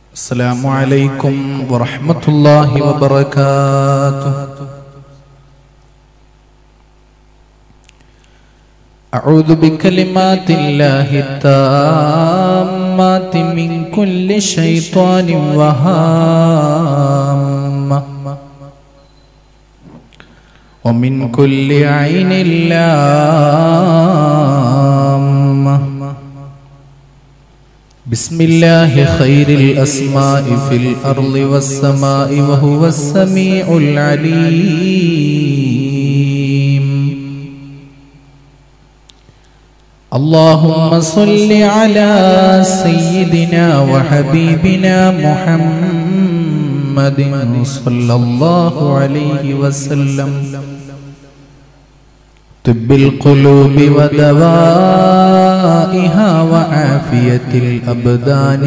السلام عليكم ورحمة الله وبركاته أعوذ بكلمات الله التامات من كل شيطان وهامة ومن كل عين لامة بسم الله خير الأسماء في الأرض والسماء وهو السميع العليم اللهم صل على سيدنا وحبيبنا محمد صلى الله عليه وسلم طب القلوب ودوائها وعافية الأبدان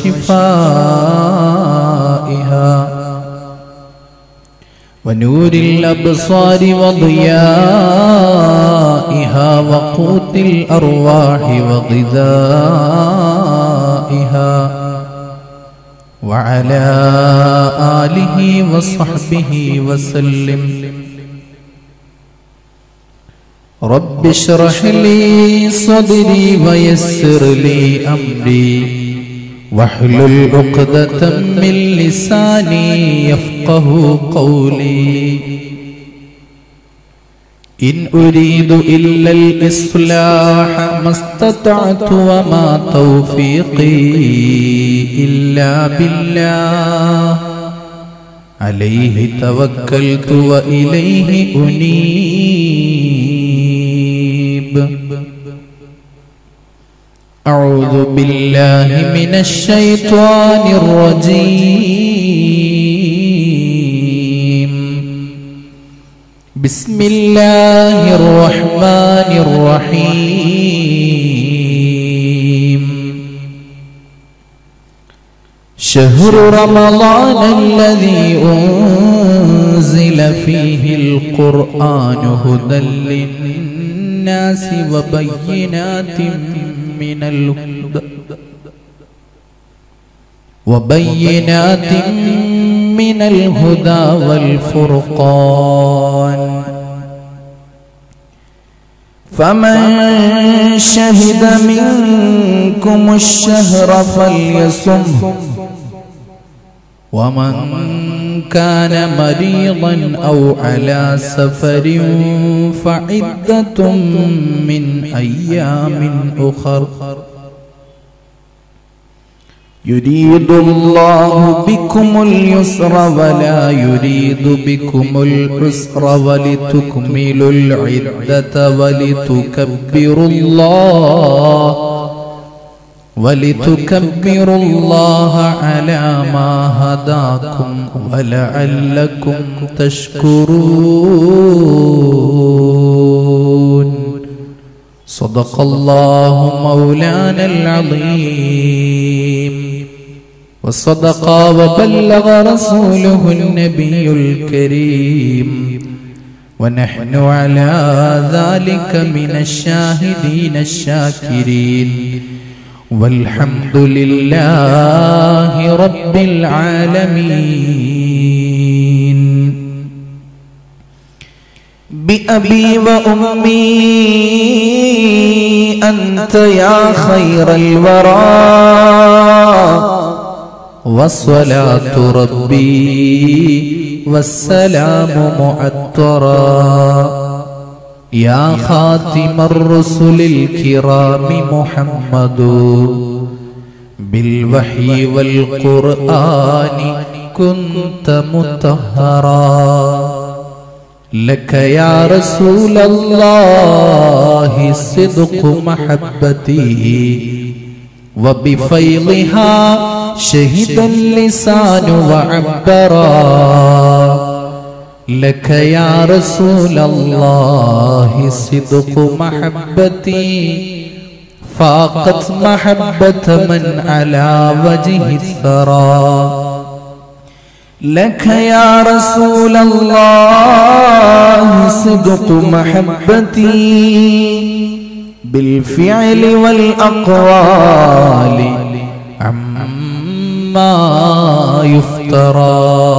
وشفائها ونور الأبصار وضيائها وقوت الأرواح وغذائها وعلى آله وصحبه وسلم رب اشرح لي صدري ويسر لي أمري واحلل عقدة من لساني يفقه قولي إن أريد إلا الإصلاح ما استطعت وما توفيقي إلا بالله عليه توكلت وإليه أنيب أعوذ بالله من الشيطان الرجيم بسم الله الرحمن الرحيم شهر رمضان الذي أنزل فيه القرآن هدى للناس وبينات من الهدى وبينات من الهدى والفرقان فمن شهد منكم الشهر فليصمه ومن كان مريضا أو على سفر فعدة من أيام أخر يريد الله بكم اليسر ولا يريد بكم العسر ولتكملوا العدة ولتكبروا الله ولتكبروا الله على ما هداكم ولعلكم تشكرون صدق الله مولانا العظيم وصدق وبلغ رسوله النبي الكريم ونحن على ذلك من الشاهدين الشاكرين والحمد لله رب العالمين بأبي وأمي أنت يا خير الورى وصلاة ربي والسلام معطرا يا خاتم الرسل الكرام محمد بالوحي والقرآن كنت مطهرا لك يا رسول الله صدق محبتي وبفيضها شهد اللسان وعبرا لك يا رسول الله صدق محبتي فاقت محبة من على وجه الثرى لك يا رسول الله صدق محبتي بالفعل والأقوال عم ما يفترى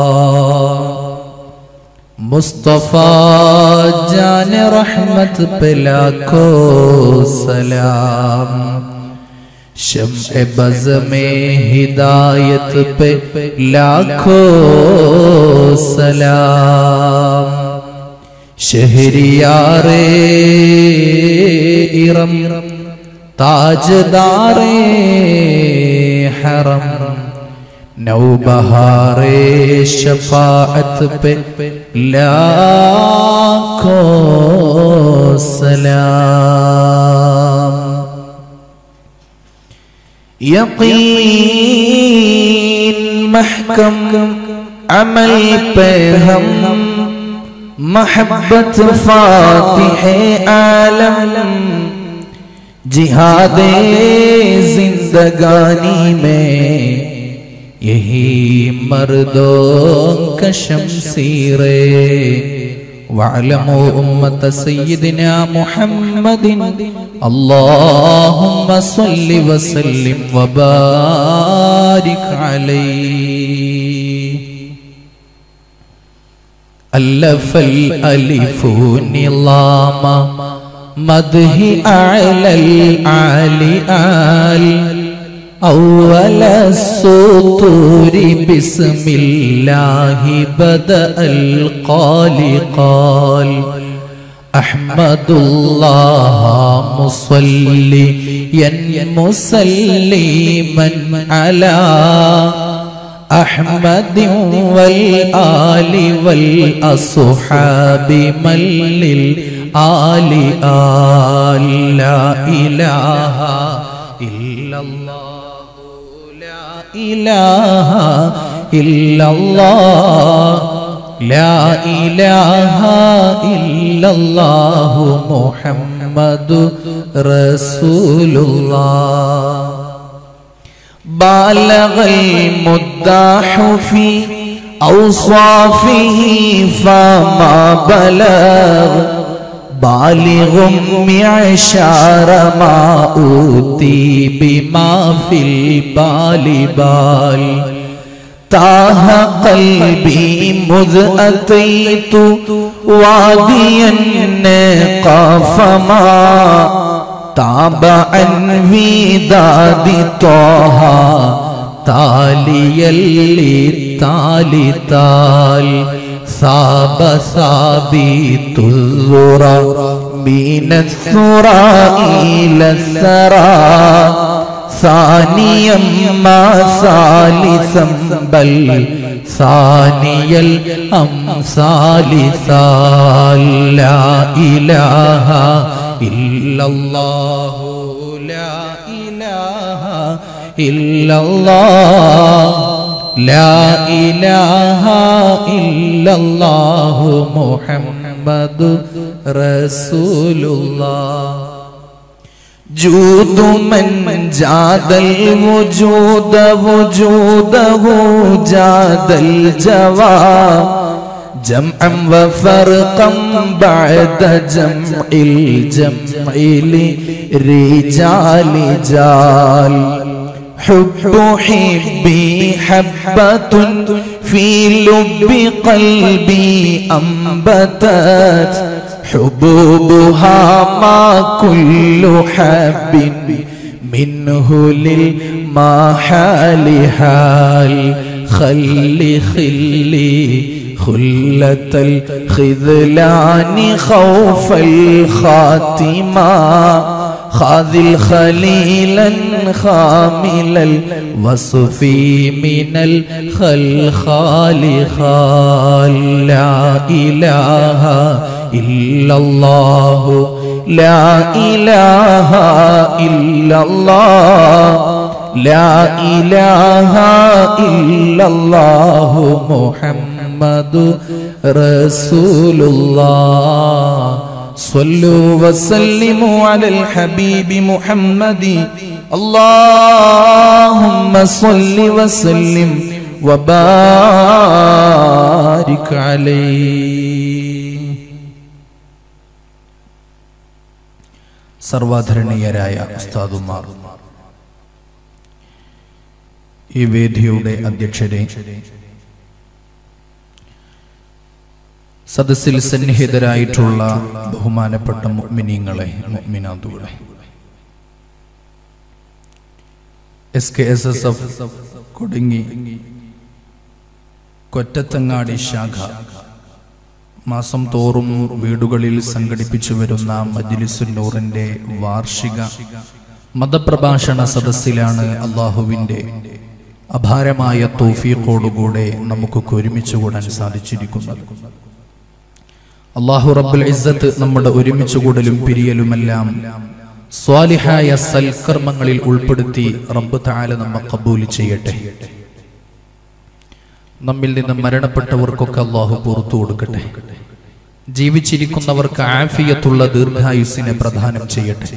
مصطفى جان رحمت پلا کو سلام شمع بز میں ہدایت پہ لاکھوں سلام شہریار ارم تاجدار حرم نو بہار شفاعت پہ لاکھوں سلام یقین محکم عمل پہ ہم محبت فاتح عالم جہاد زندگانی میں یہی مردوں کا شمسیر واعلموا أمة سيدنا محمد اللهم صل وسلم وبارك عليه ألف الألف نظام مده أعلى الأعلى آل أول السطور بسم الله بدأ القال قال أحمد الله مصليا مسلما على أحمد والآل والأصحاب من للآل آل لا إله إلا الله لا إله إلا الله لا إله إلا الله محمد رسول الله بالغ المداح في أوصافه فما بلغ بالغ معشار ما أوتي بما في البال بال تاه قلبي مذ أتيت واديا قاف ما تابعا وداد طه تالي التالي تال ثاب ثابت الذرى من الثرى إلى الثرى ثانيا ما ثالثا بل ثاني الأمثال ثال لا إله إلا الله لا إله إلا الله لا إله إلا الله محمد رسول الله جود من جاد الوجود وجوده جاد الجواب جمعا وفرقا بعد جمع الجمع لرجال جال حب حبي حبة في لب قلبي أنبتت حبوبها ما كل حب منه للمحال حال خلي خلي خلة الخذلان خوف الخاتمة خاذل خليلا خامل الوصف من الخلخال خال لا إله إلا الله لا إله إلا الله لا إله إلا الله محمد رسول الله صلوا وسلموا على الحبيب محمد اللهم صل وسلم وبارك عليه സർവാധരണീയരായ ഉസ്താദുമാർ ഈ വേദിയുടെ അധ്യക്ഷരെ സദസ്സിൽ സന്നിഹിതരായിട്ടുള്ള ബഹുമാനപ്പെട്ട മുഅ്മിനീങ്ങളെ മുഅ്മിനാത്തുകളെ S K S S F കൊടുങ്ങി കൊറ്റത്തങ്ങാടി ശാഖ മാസം തോറും വീടുകളിൽ സംഘടിപ്പിച്ചു വരുന്ന മജ്ലിസുന്നൂറിന്റെ വാർഷിക മതപ്രഭാഷണ സദസ്സിലാണ് അള്ളാഹുവിന്റെ അപാരമായ തോഫീഖോടുകൂടെ നമുക്ക് ഒരുമിച്ച് കൂടാൻ സാധിച്ചിരിക്കുന്നത് അള്ളാഹു റബ്ബുൽ ഇസ്സത്ത് നമ്മുടെ ഒരുമിച്ച് കൂടലും പിരിയലുമെല്ലാം സ്വാലിഹായ സൽക്കർമ്മങ്ങളിൽ ഉൾപ്പെടുത്തി റബ്ബ് താല നമ്മെ കബൂൽ ചെയ്യട്ടെ നമ്മിൽ നിന്ന് മരണപ്പെട്ടവർക്കൊക്കെ അള്ളാഹു പുറത്തു കൊടുക്കട്ടെ ജീവിച്ചിരിക്കുന്നവർക്ക് ആഫിയത്തുള്ള ദീർഘായുസിനെ പ്രദാനം ചെയ്യട്ടെ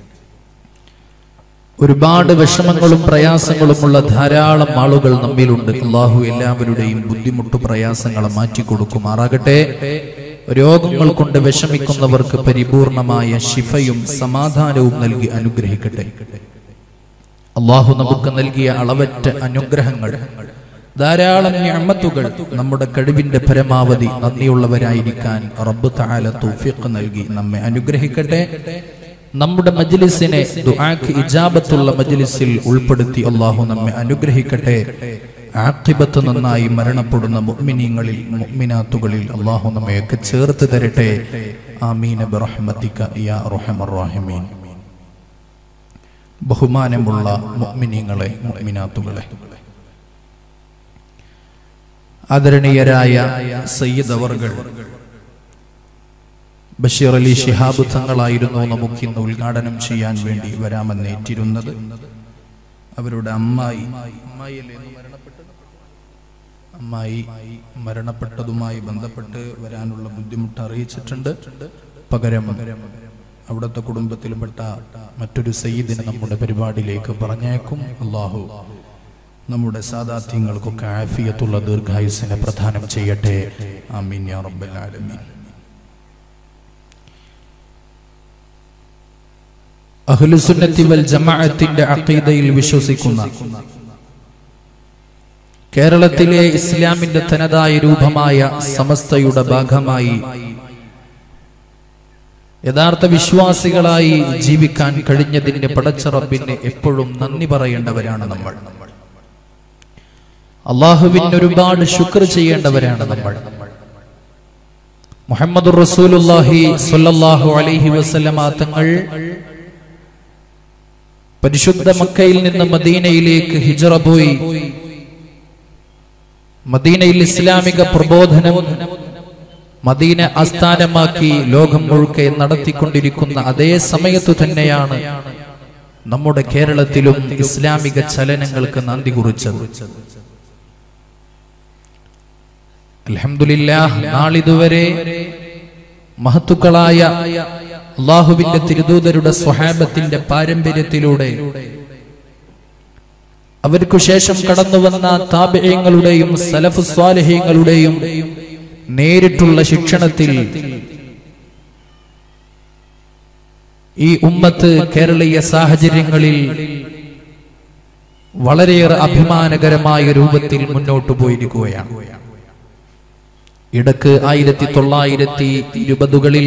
ഒരുപാട് വിഷമങ്ങളും പ്രയാസങ്ങളുമുള്ള ധാരാളം ആളുകൾ നമ്മിലുണ്ട് അള്ളാഹു എല്ലാവരുടെയും ബുദ്ധിമുട്ട് പ്രയാസങ്ങളെ മാറ്റിക്കൊടുക്കുമാറാകട്ടെ രോഗങ്ങൾ കൊണ്ട് വിഷമിക്കുന്നവർക്ക് പരിപൂർണമായ ശിഫയും സമാധാനവും നൽകി അനുഗ്രഹിക്കട്ടെ അള്ളാഹു നമുക്ക് നൽകിയ അളവറ്റ അനുഗ്രഹങ്ങൾ ധാരാളം ഞമ്മത്തുകൾ നമ്മുടെ കഴിവിന്റെ പരമാവധി നന്ദിയുള്ളവരായിരിക്കാൻ റബ്ബ് താല തൗഫീഖ് നൽകി നമ്മെ അനുഗ്രഹിക്കട്ടെ നമ്മുടെ മജ്ലിസിനെ ദുആക്ക് ഇജാബത്തുള്ള മജ്ലിസിൽ ഉൾപ്പെടുത്തി അള്ളാഹു നമ്മെ അനുഗ്രഹിക്കട്ടെ ആഖിബത്ത് നന്നായി മരണപ്പെടുന്ന മുഅ്മിനീങ്ങളിൽ മുഅ്മിനാത്തുകളിൽ അള്ളാഹു നമ്മയൊക്കെ ചേർത്ത് തരട്ടെ ആമീന ബിറഹ്മതിക യാ അർഹമർ റഹീമീൻ ബഹുമാനമുള്ള മുഅ്മിനീങ്ങളെ മുഅ്മിനാത്തുകളെ ആദരണീയരായ സയ്യിദ് അവർകൾ ബഷീർ അലി ഷിഹാബ് തങ്ങളായിരുന്നു നമുക്ക് ഇന്ന് ഉദ്ഘാടനം ചെയ്യാൻ വേണ്ടി വരാമെന്നേറ്റിരുന്നത് അവരുടെ അമ്മായി അമ്മായിയല്ലേ ഇന്ന് മരണപ്പെട്ടത്? അമ്മായി മരണപ്പെട്ടതുമായി ബന്ധപ്പെട്ട് വരാനുള്ള ബുദ്ധിമുട്ട് അറിയിച്ചിട്ടുണ്ട് പകരം അവിടുത്തെ കുടുംബത്തിൽപ്പെട്ട മറ്റൊരു സയ്യിദിനെ നമ്മുടെ പരിപാടിയിലേക്ക് പറഞ്ഞേക്കും അള്ളാഹു നമ്മുടെ സാദാത്യങ്ങൾക്കൊക്കെ ആഫിയത്തുള്ള ദീർഘായുസിനെ പ്രദാനം ചെയ്യട്ടെ ആമീൻ യാ റബ്ബൽ ആലമീൻ അഹ്ലുസുന്നത്തി വൽ ജമാഅത്തിന്റെ അഖീദയിൽ വിശ്വസിക്കുന്ന കേരളത്തിലെ ഇസ്ലാമിന്റെ തനതായ രൂപമായ സമസ്തയുടെ ഭാഗമായി യഥാർത്ഥ വിശ്വാസികളായി ജീവിക്കാൻ കഴിഞ്ഞതിന്റെ പടച്ചറബിന് എപ്പോഴും നന്ദി പറയേണ്ടവരാണ് നമ്മൾ അള്ളാഹുവിന് ഒരുപാട് ശുക്ർ ചെയ്യേണ്ടവരാണ് നമ്മൾ മുഹമ്മദ് റസൂലുല്ലാഹി സ്വല്ലല്ലാഹു അലൈഹി വസല്ലമ തങ്ങൾ പരിശുദ്ധ മക്കയിൽ നിന്ന് മദീനയിലേക്ക് ഹിജറ പോയി മദീനയിൽ ഇസ്ലാമിക പ്രബോധനം മദീന ആസ്ഥാനമാക്കി ലോകം മുഴുക്കെ നടത്തിക്കൊണ്ടിരിക്കുന്ന അതേ സമയത്തു തന്നെയാണ് നമ്മുടെ കേരളത്തിലും ഇസ്ലാമിക ചലനങ്ങൾക്ക് നന്ദി കുറിച്ചത് അലഹമില്ല നാളിതുവരെ മഹത്തുക്കളായ അള്ളാഹുവിന്റെ തിരുദൂതരുടെ സ്വഹാബത്തിന്റെ പാരമ്പര്യത്തിലൂടെ അവർക്കു ശേഷം കടന്നു വന്ന താപയങ്ങളുടെയും സലഫ് സ്വാലഹ്യങ്ങളുടെയും നേരിട്ടുള്ള ശിക്ഷണത്തിൽ ഈ ഉമ്മത്ത് കേരളീയ സാഹചര്യങ്ങളിൽ വളരെയേറെ അഭിമാനകരമായ രൂപത്തിൽ മുന്നോട്ടു പോയിരിക്കുകയാണ് ഇടക്ക് ആയിരത്തി തൊള്ളായിരത്തി ഇരുപതുകളിൽ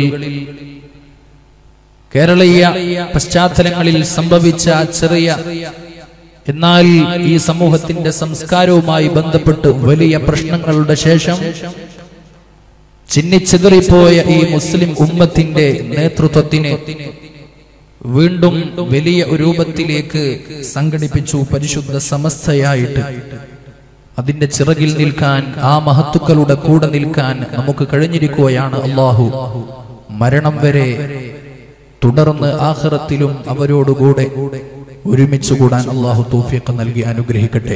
കേരളീയ പശ്ചാത്തലങ്ങളിൽ സംഭവിച്ച ചെറിയ എന്നാൽ ഈ സമൂഹത്തിന്റെ സംസ്കാരവുമായി ബന്ധപ്പെട്ട് വലിയ പ്രശ്നങ്ങളുടെ ശേഷം ചിന്നിച്ചിതറിപ്പോയ ഈ മുസ്ലിം ഉമ്മത്തിന്റെ നേതൃത്വത്തിന് വീണ്ടും വലിയ രൂപത്തിലേക്ക് സംഘടിപ്പിച്ചു പരിശുദ്ധ സമസ്തയായിട്ട് അതിന്റെ ചിറകിൽ നിൽക്കാൻ ആ മഹത്തുക്കളുടെ കൂടെ നിൽക്കാൻ നമുക്ക് കഴിഞ്ഞിരിക്കുകയാണ് അള്ളാഹു മരണം വരെ തുടർന്ന് ആഹ്റത്തിലും അവരോടുകൂടെ ഒരുമിച്ച് കൂടാൻ അള്ളാഹു തൗഫീഖ് നൽകി അനുഗ്രഹിക്കട്ടെ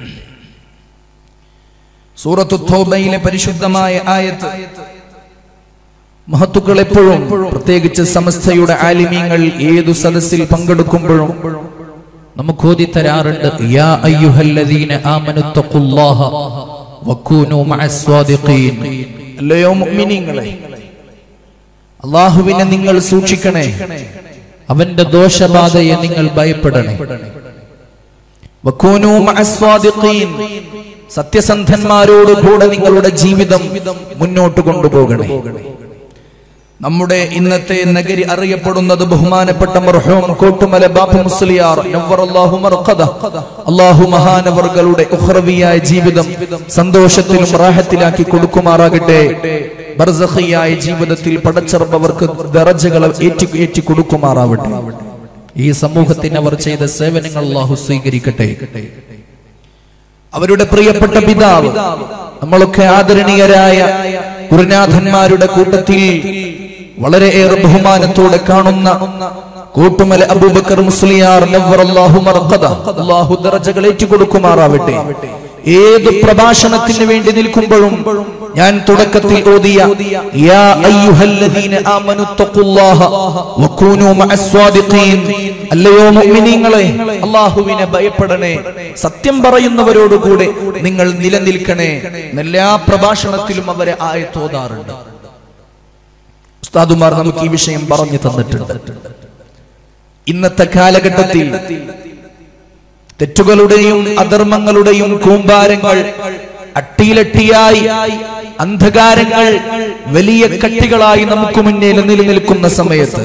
സൂറത്തു തോബയിലെ പരിശുദ്ധമായ ആയത്ത് മഹത്തുക്കൾ എപ്പോഴും പ്രത്യേകിച്ച് സമസ്തയുടെ ആലിമീങ്ങൾ ഏതു സദസ്സിൽ പങ്കെടുക്കുമ്പോഴും നമുക്ക് ഓതി തരാറുണ്ട് യാ അയ്യുഹല്ലദീന ആമനു തഖുല്ലാഹ വകൂനു മഅസ് സ്വാദിഖീൻ അല്ലയോ മുഅ്മിനീങ്ങളെ അള്ളാഹുവിനെ നിങ്ങൾ സൂക്ഷിക്കണേ അവന്റെ ദോഷബാധയെ നിങ്ങൾ ഭയപ്പെടണേ വക്കൂനൂ മഅസ്വാദിഖീൻ. സത്യസന്ധന്മാരോട് കൂടെ നിങ്ങളുടെ ജീവിതം മുന്നോട്ട് കൊണ്ടുപോകണേ നമ്മുടെ ഇന്നത്തെ നഗരി അറിയപ്പെടുന്നത് ബഹുമാനപ്പെട്ട മർഹൂം കോട്ടുമല ബാബു മുസ്ലിയാർ നവ്വറല്ലാഹു മർഖദ. അല്ലാഹു മഹാനവർകളുടെ ഉഹ്റവിയായ ജീവിതം സന്തോഷത്തിലും റാഹത്തിലാക്കി കൊടുക്കുമാറാകട്ടെ ബർസഖിയായ ജീവിതത്തിൽ പടച്ചറബവർക്ക് ദറജകൾ ഏറ്റി ഏറ്റി കൊടുക്കുമാറാവട്ടെ ഈ സമൂഹത്തിന് അവർ ചെയ്ത സേവനങ്ങൾ അള്ളാഹു സ്വീകരിക്കട്ടെ അവരുടെ പ്രിയപ്പെട്ട പിതാവ് നമ്മളൊക്കെ ആദരണീയരായ ഗുരുനാഥന്മാരുടെ കൂട്ടത്തിൽ വളരെയേറെ ബഹുമാനത്തോടെ കാണുന്ന കൂട്ടുമല അബൂബക്കർ മുസ്ലിയാർ നവ്വറല്ലാഹു മർഖദ. അല്ലാഹു ദറജകൾ ഏറ്റുകൊടുക്കുമാറാവട്ടെ ഏത് പ്രഭാഷണത്തിന് വേണ്ടി നിൽക്കുമ്പോഴും ഞാൻ തുടക്കത്തിൽ ഓതിയ യാ അയ്യുഹല്ലദീന ആമനു തഖുല്ലാഹ വകൂനൂ മഅസ്വാദിഖീൻ അല്ലയോ മുഅ്മിനീങ്ങളെ അല്ലാഹുവിനെ ഭയപ്പെടണേ സത്യം പറയുന്നവരോടുകൂടെ നിങ്ങൾ നിലനിൽക്കണേ എല്ലാ പ്രഭാഷണത്തിലും അവരെ ആയത്തോതാറുണ്ട് ഉസ്താദുമാർ നമുക്ക് ഈ വിഷയം പറഞ്ഞു തന്നിട്ടുണ്ട് ഇന്നത്തെ കാലഘട്ടത്തിൽ തെറ്റുകളുടെയും അധർമ്മങ്ങളുടെയും കൂമ്പാരങ്ങൾ അട്ടിയിലട്ടിയായി അന്ധകാരങ്ങൾ വലിയ കട്ടികളായി നമുക്ക് മുന്നിൽ നിലനിൽക്കുന്ന സമയത്ത്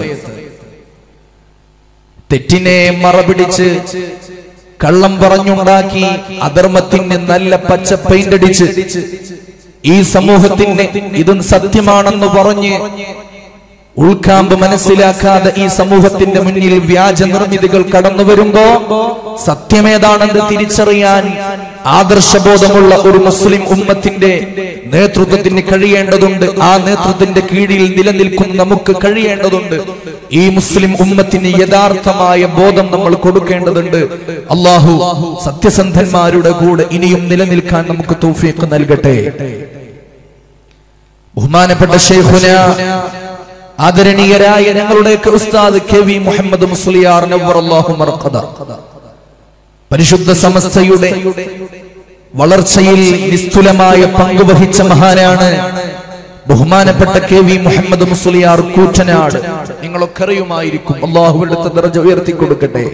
തെറ്റിനെ മറപിടിച്ച് കള്ളം പറഞ്ഞുണ്ടാക്കി അധർമ്മത്തിന് നല്ല പച്ച പെയിന്റ് അടിച്ച് ഈ സമൂഹത്തിന് ഇത് സത്യമാണെന്ന് പറഞ്ഞ് ഉൾക്കാമ്പ് മനസ്സിലാക്കാതെ ഈ സമൂഹത്തിന്റെ മുന്നിൽ വ്യാജ നിർമ്മിതികൾ കടന്നു വരുമ്പോ സത്യമേതാണെന്ന് തിരിച്ചറിയാൻ ആദർശബോധമുള്ള ഒരു മുസ്ലിം ഉമ്മത്തിന്റെ നേതൃത്വത്തിന് കഴിയേണ്ടതുണ്ട് ആ നേതൃത്വത്തിന്റെ കീഴിൽ നിലനിൽക്കുന്ന നമുക്ക് കഴിയേണ്ടതുണ്ട് ഈ മുസ്ലിം ഉമ്മത്തിന് യഥാർത്ഥമായ ബോധം നമ്മൾ കൊടുക്കേണ്ടതുണ്ട് അള്ളാഹു സത്യസന്ധന്മാരുടെ കൂടെ ഇനിയും നിലനിൽക്കാൻ നമുക്ക് തൗഫീഖ് നൽകട്ടെ ബഹുമാനപ്പെട്ട ഷെയ്ഖുന ആദരണീയരായ ഞങ്ങളുടെയൊക്കെ ഉസ്താദ് കെ വി മുഹമ്മദ് മുസ്ലിയാർ നവ്വറല്ലാഹു മർഖദ പരിശുദ്ധ സമസ്തയുടെ വളർച്ചയിൽ നിസ്തുലമായ പങ്കുവഹിച്ച മഹാനാണ് ബഹുമാനപ്പെട്ട കെ വി മുഹമ്മദ് മുസ്ലിയാർ കൂറ്റനാട് നിങ്ങളൊക്കെ അറിയുമായിരിക്കും അള്ളാഹുവിടുത്തെ ദർജ ഉയർത്തി കൊടുക്കട്ടെ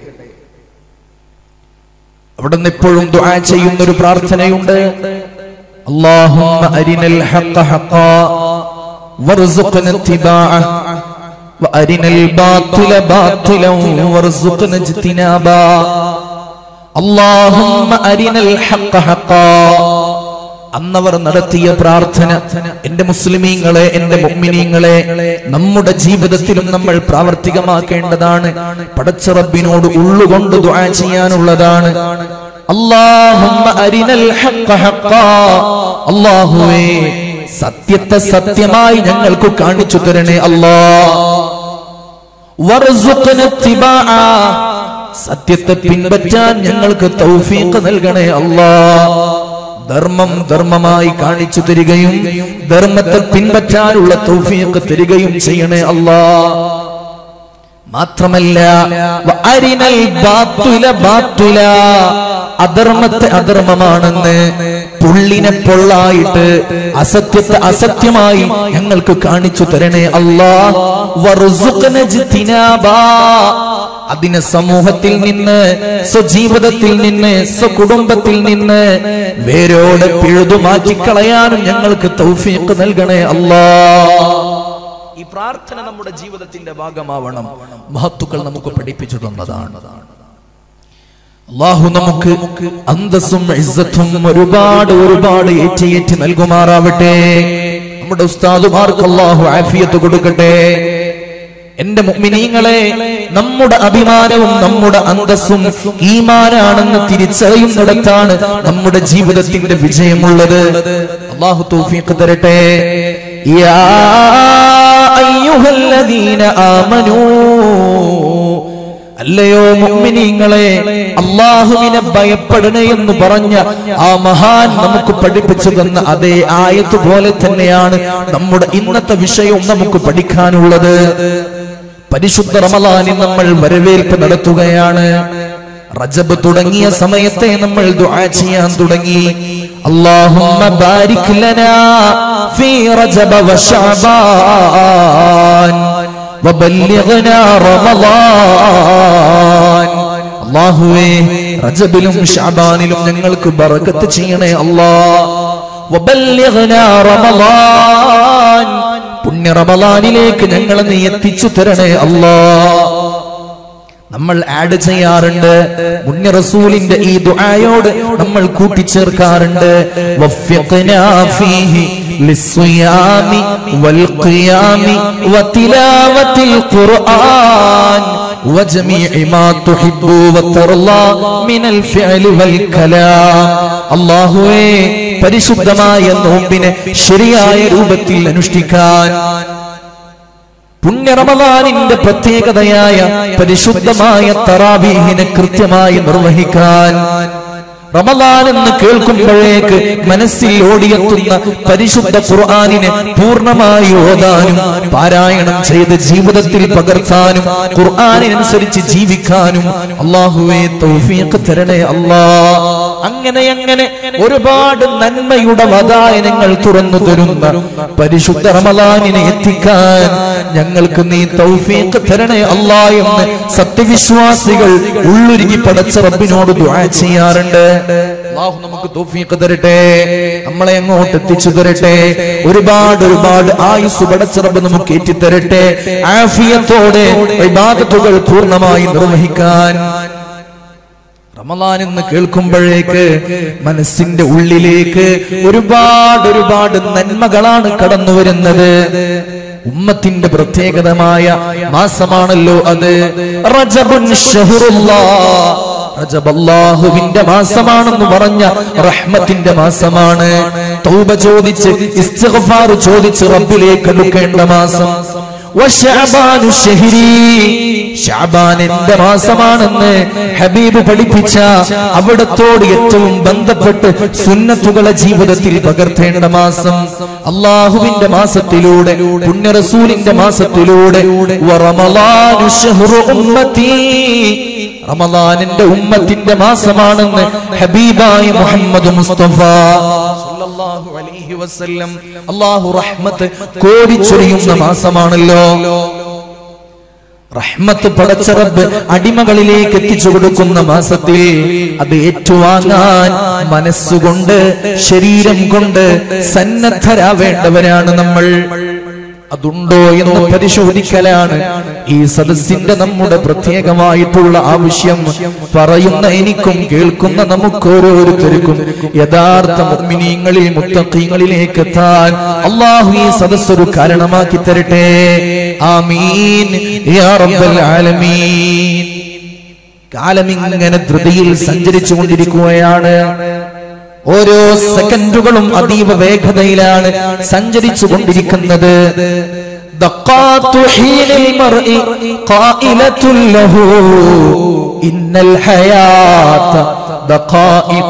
അവിടെ നിന്ന് എപ്പോഴും ദുആ ചെയ്യുന്ന ഒരു പ്രാർത്ഥനയുണ്ട് اللهم أرنا الحق حقا وارزقنا اتباعه وأرنا الباطل باطلا وارزقنا اجتنابا اللهم أرنا الحق حقا അന്നവർ നടത്തിയ പ്രാർത്ഥന എന്റെ മുസ്ലിമീങ്ങളെ എന്റെ മുഅ്മിനീങ്ങളെ നമ്മുടെ ജീവിതത്തിലും നമ്മൾ പ്രാവർത്തികമാക്കേണ്ടതാണ് പടച്ചറബിനോട് ഉള്ളുകൊണ്ട് ദുആ ചെയ്യാനുള്ളതാണ് അല്ലാഹുമ്മ അരിനൽ ഹഖ്ഖ ഹഖ്ഖാ അല്ലാഹുവേ സത്യത്തെ സത്യമായി ഞങ്ങൾക്ക് കാണിച്ചു തരണേ അല്ലാ വർസുഖ്ന ഇത്തിബാഅ. സത്യത്തെ പിൻപറ്റാൻ ഞങ്ങൾക്ക് തൗഫീഖ് നൽകണേ അല്ലാ ധർമ്മം ധർമ്മമായി കാണിച്ചു തരികയും ധർമ്മത്തെ പിൻപറ്റാനുള്ള തൗഫീഖ് തരികയും ചെയ്യണേ അല്ലാ മാത്രമല്ല വ അരിനൽ ബാത്തുല ബാത്തുല അധർമ്മത്തെ അധർമ്മമാണെന്ന് പുള്ളിനെ പൊള്ളായിട്ട് അസത്യത്തെ അസത്യമായി ഞങ്ങൾക്ക് കാണിച്ചു തരണേ അല്ലാ വറുസുഖ്ന ജിത്തിനാബാ. അതിനെ സമൂഹത്തിൽ നിന്ന് സ്വജീവിതത്തിൽ നിന്ന് സ്വകുടുംബത്തിൽ നിന്ന് വേരോടെ പിഴുതു മാറ്റിക്കളയാനും ഞങ്ങൾക്ക് തൗഫീഖ് നൽകണേ അല്ലാ ഈ പ്രാർത്ഥന നമ്മുടെ ജീവിതത്തിന്റെ ഭാഗമാവണം മഹത്തുക്കൾ നമുക്ക് പഠിപ്പിച്ചു തന്നതാണ് അള്ളാഹു നമുക്ക് അന്തസ്സും ഇസ്സത്തും ഒരുപാട് ഒരുപാട് ഏറ്റിയേറ്റി നൽകുമാറാവട്ടെ നമ്മുടെ ഉസ്താദുമാർക്ക് അള്ളാഹു ആഫിയത്ത് കൊടുക്കട്ടെ എന്റെ മുഅ്മിനീങ്ങളെ നമ്മുടെ അഭിമാനവും നമ്മുടെ അന്തസ്സും ഈമാനാണെന്ന് തിരിച്ചറിയുന്നിടത്താണ് നമ്മുടെ ജീവിതത്തിന്റെ വിജയമുള്ളത് അള്ളാഹു തൗഫീഖ് തരട്ടെ യാ അയ്യുഹല്ലദീന ആമനൂ അല്ലയോ മുഅ്മിനീങ്ങളെ അള്ളാഹുവിനെ ഭയപ്പെടണേ എന്ന് പറഞ്ഞ ആ മഹാൻ നമുക്ക് പഠിപ്പിച്ചു തന്ന അതേ ആയത്ത് പോലെ തന്നെയാണ് നമ്മുടെ ഇന്നത്തെ വിഷയവും നമുക്ക് പഠിക്കാനുള്ളത് പരിശുദ്ധ റമലാനിൽ നമ്മൾ വരവേൽപ്പ് നടത്തുകയാണ് റജബ് തുടങ്ങിയ സമയത്തെ നമ്മൾ ദുആ ചെയ്യാൻ തുടങ്ങി അല്ലാഹുമ്മ ബാരിക് ലനാ ഫീ റജബ വശഅബാൻ وبلغنا رمضان അള്ളാഹുവേ റജബിലും ഷാബാനിലും ഞങ്ങൾക്ക് ബറക്കത്ത് ചെയ്യണേ അല്ലാ വബല്ലിഗ്നാ റമളാൻ പുണ്യ റമളാനിലേക്ക് ഞങ്ങളെ നീ എത്തിച്ചു തരണേ അല്ലാ നമ്മൾ ആഡ് ചെയ്യാറുണ്ട് മുന്യ റസൂലിന്റെ ഈ ദുആയോട് നമ്മൾ കൂട്ടിച്ചേർക്കാറുണ്ട് വഫ്യഖ്നാ ഫീഹി ലിസ്സിയാമി വൽഖിയാമി വതിലാവത്തിൽ ഖുർആൻ وجميع ما تحب وترضى من الفعل والكلام അല്ലാഹുവേ പരിശുദ്ധമായ നോമ്പിനെ ശരിയായ രൂപത്തിൽ അനുഷ്ഠിക്കാൻ പുണ്യ റമദാനിന്റെ പ്രത്യേകതയായ പരിശുദ്ധമായ തറാവീഹിനെ കൃത്യമായി നിർവഹിക്കാൻ റമദാൻ എന്ന് കേൾക്കുമ്പോഴേക്ക് മനസ്സിൽ ഓടിയെത്തുന്ന പരിശുദ്ധ ഖുർആാനിനെ പൂർണ്ണമായി ഓതാനും പാരായണം ചെയ്ത് ജീവിതത്തിൽ പകർത്താനും ഖുർആാനിനനുസരിച്ച് ജീവിക്കാനും അള്ളാഹുവേ തൗഫീഖ് തരണേ അല്ലാ അങ്ങനെ അങ്ങനെ ഒരുപാട് നന്മയുടെ വതായനങ്ങൾ തുറന്നു തരുന്ന പരിശുദ്ധ റമദാനിനെ എത്തിക്കാൻ ഞങ്ങൾക്ക് നീ തൗഫീഖ് തരണേ അല്ലാ എന്ന് സത്യവിശ്വാസികൾ ഉള്ളുരുകി പടച്ച റബ്ബിനോട് ദുആ ചെയ്യാറുണ്ട് അല്ലാഹു നമുക്ക് തൗഫീഖ് തരട്ടെ നമ്മളെ അങ്ങോട്ട് എത്തിച്ചു തരട്ടെ ഒരുപാട് ഒരുപാട് ആയുസ് പടച്ച റബ്ബ് നമുക്ക് ഏറ്റിത്തരട്ടെ ആഫിയത്തോടെ ഇബാദത്തുകൾ പൂർണ്ണമായി നിർവഹിക്കാൻ റമദാൻ എന്ന് കേൾക്കുമ്പോഴേക്ക് മനസ്സിന്റെ ഉള്ളിലേക്ക് ഒരുപാട് ഒരുപാട് നന്മകളാണ് കടന്നു വരുന്നത് ഉമ്മത്തിന്റെ പ്രത്യേകതമായ മാസമാണല്ലോ അത് റജബുൻ ഷഹ്റുല്ലാ. റജബ് അല്ലാഹുവിന്റെ മാസമാണെന്ന് പറഞ്ഞ റഹ്മത്തിന്റെ മാസമാണ് തൗബ ചോദിച്ച് ഇസ്തിഗ്ഫാർ ചോദിച്ച് റബ്ബിലേക്ക് അടുക്കേണ്ട മാസം വശഅബാനു ശഹ്രി. ശഅബാൻ എന്റെ മാസമാണെന്ന് ഹബീബ് പഠിപ്പിച്ച അവിടത്തോട് ഏറ്റവും ബന്ധപ്പെട്ട് സുന്നത്തുകളെ ജീവിതത്തിൽ പകർത്തേണ്ട മാസം അള്ളാഹുവിന്റെ മാസത്തിലൂടെ പുണ്യ റസൂലിന്റെ മാസത്തിലൂടെ വറമളാനു ശഹ്റു ഉമ്മത്തി. റമദാനിന്റെ ഉമ്മത്തിന്റെ മാസമാണെന്ന് ഹബീബായ മുഹമ്മദ് മുസ്തഫ സല്ലല്ലാഹു അലൈഹി വസല്ലം അല്ലാഹു റഹ്മത്ത് കോരിച്ചൊരിയുന്ന മാസമാണല്ലോ റഹ്മത്ത് പടച്ച റബ്ബ് അടിമകളിലേക്ക് എത്തിച്ചു കൊടുക്കുന്ന മാസത്തിൽ അത് ഏറ്റുവാങ്ങാൻ മനസ്സുകൊണ്ട് ശരീരം കൊണ്ട് സന്നദ്ധരാവേണ്ടവരാണ് നമ്മൾ അതുണ്ടോ എന്ന് പരിശോധിക്കലാണ് ഈ സദസ്സിന്റെ നമ്മുടെ പ്രത്യേകമായിട്ടുള്ള ആവശ്യം പറയുന്ന എനിക്കും കേൾക്കുന്ന നമുക്ക് ഓരോരുത്തർക്കും യഥാർത്ഥ മുഅ്മിനീങ്ങളിൽ മുത്തഖീങ്ങളിലേക്ക് എത്താൻ അള്ളാഹു ഈ സദസ്സ് ഒരു കാരണമാക്കി തരട്ടെ ആമീൻ യാ റബ്ബൽ ആലമീൻ കാലം ഇങ്ങനെ ധൃതിയിൽ സഞ്ചരിച്ചു കൊണ്ടിരിക്കുകയാണ് ഓരോ സെക്കൻഡുകളും അതീവ വേഗതയിലാണ് സഞ്ചരിച്ചു കൊണ്ടിരിക്കുന്നത് دقات حين المرء قائلة له إن الحياة دقائق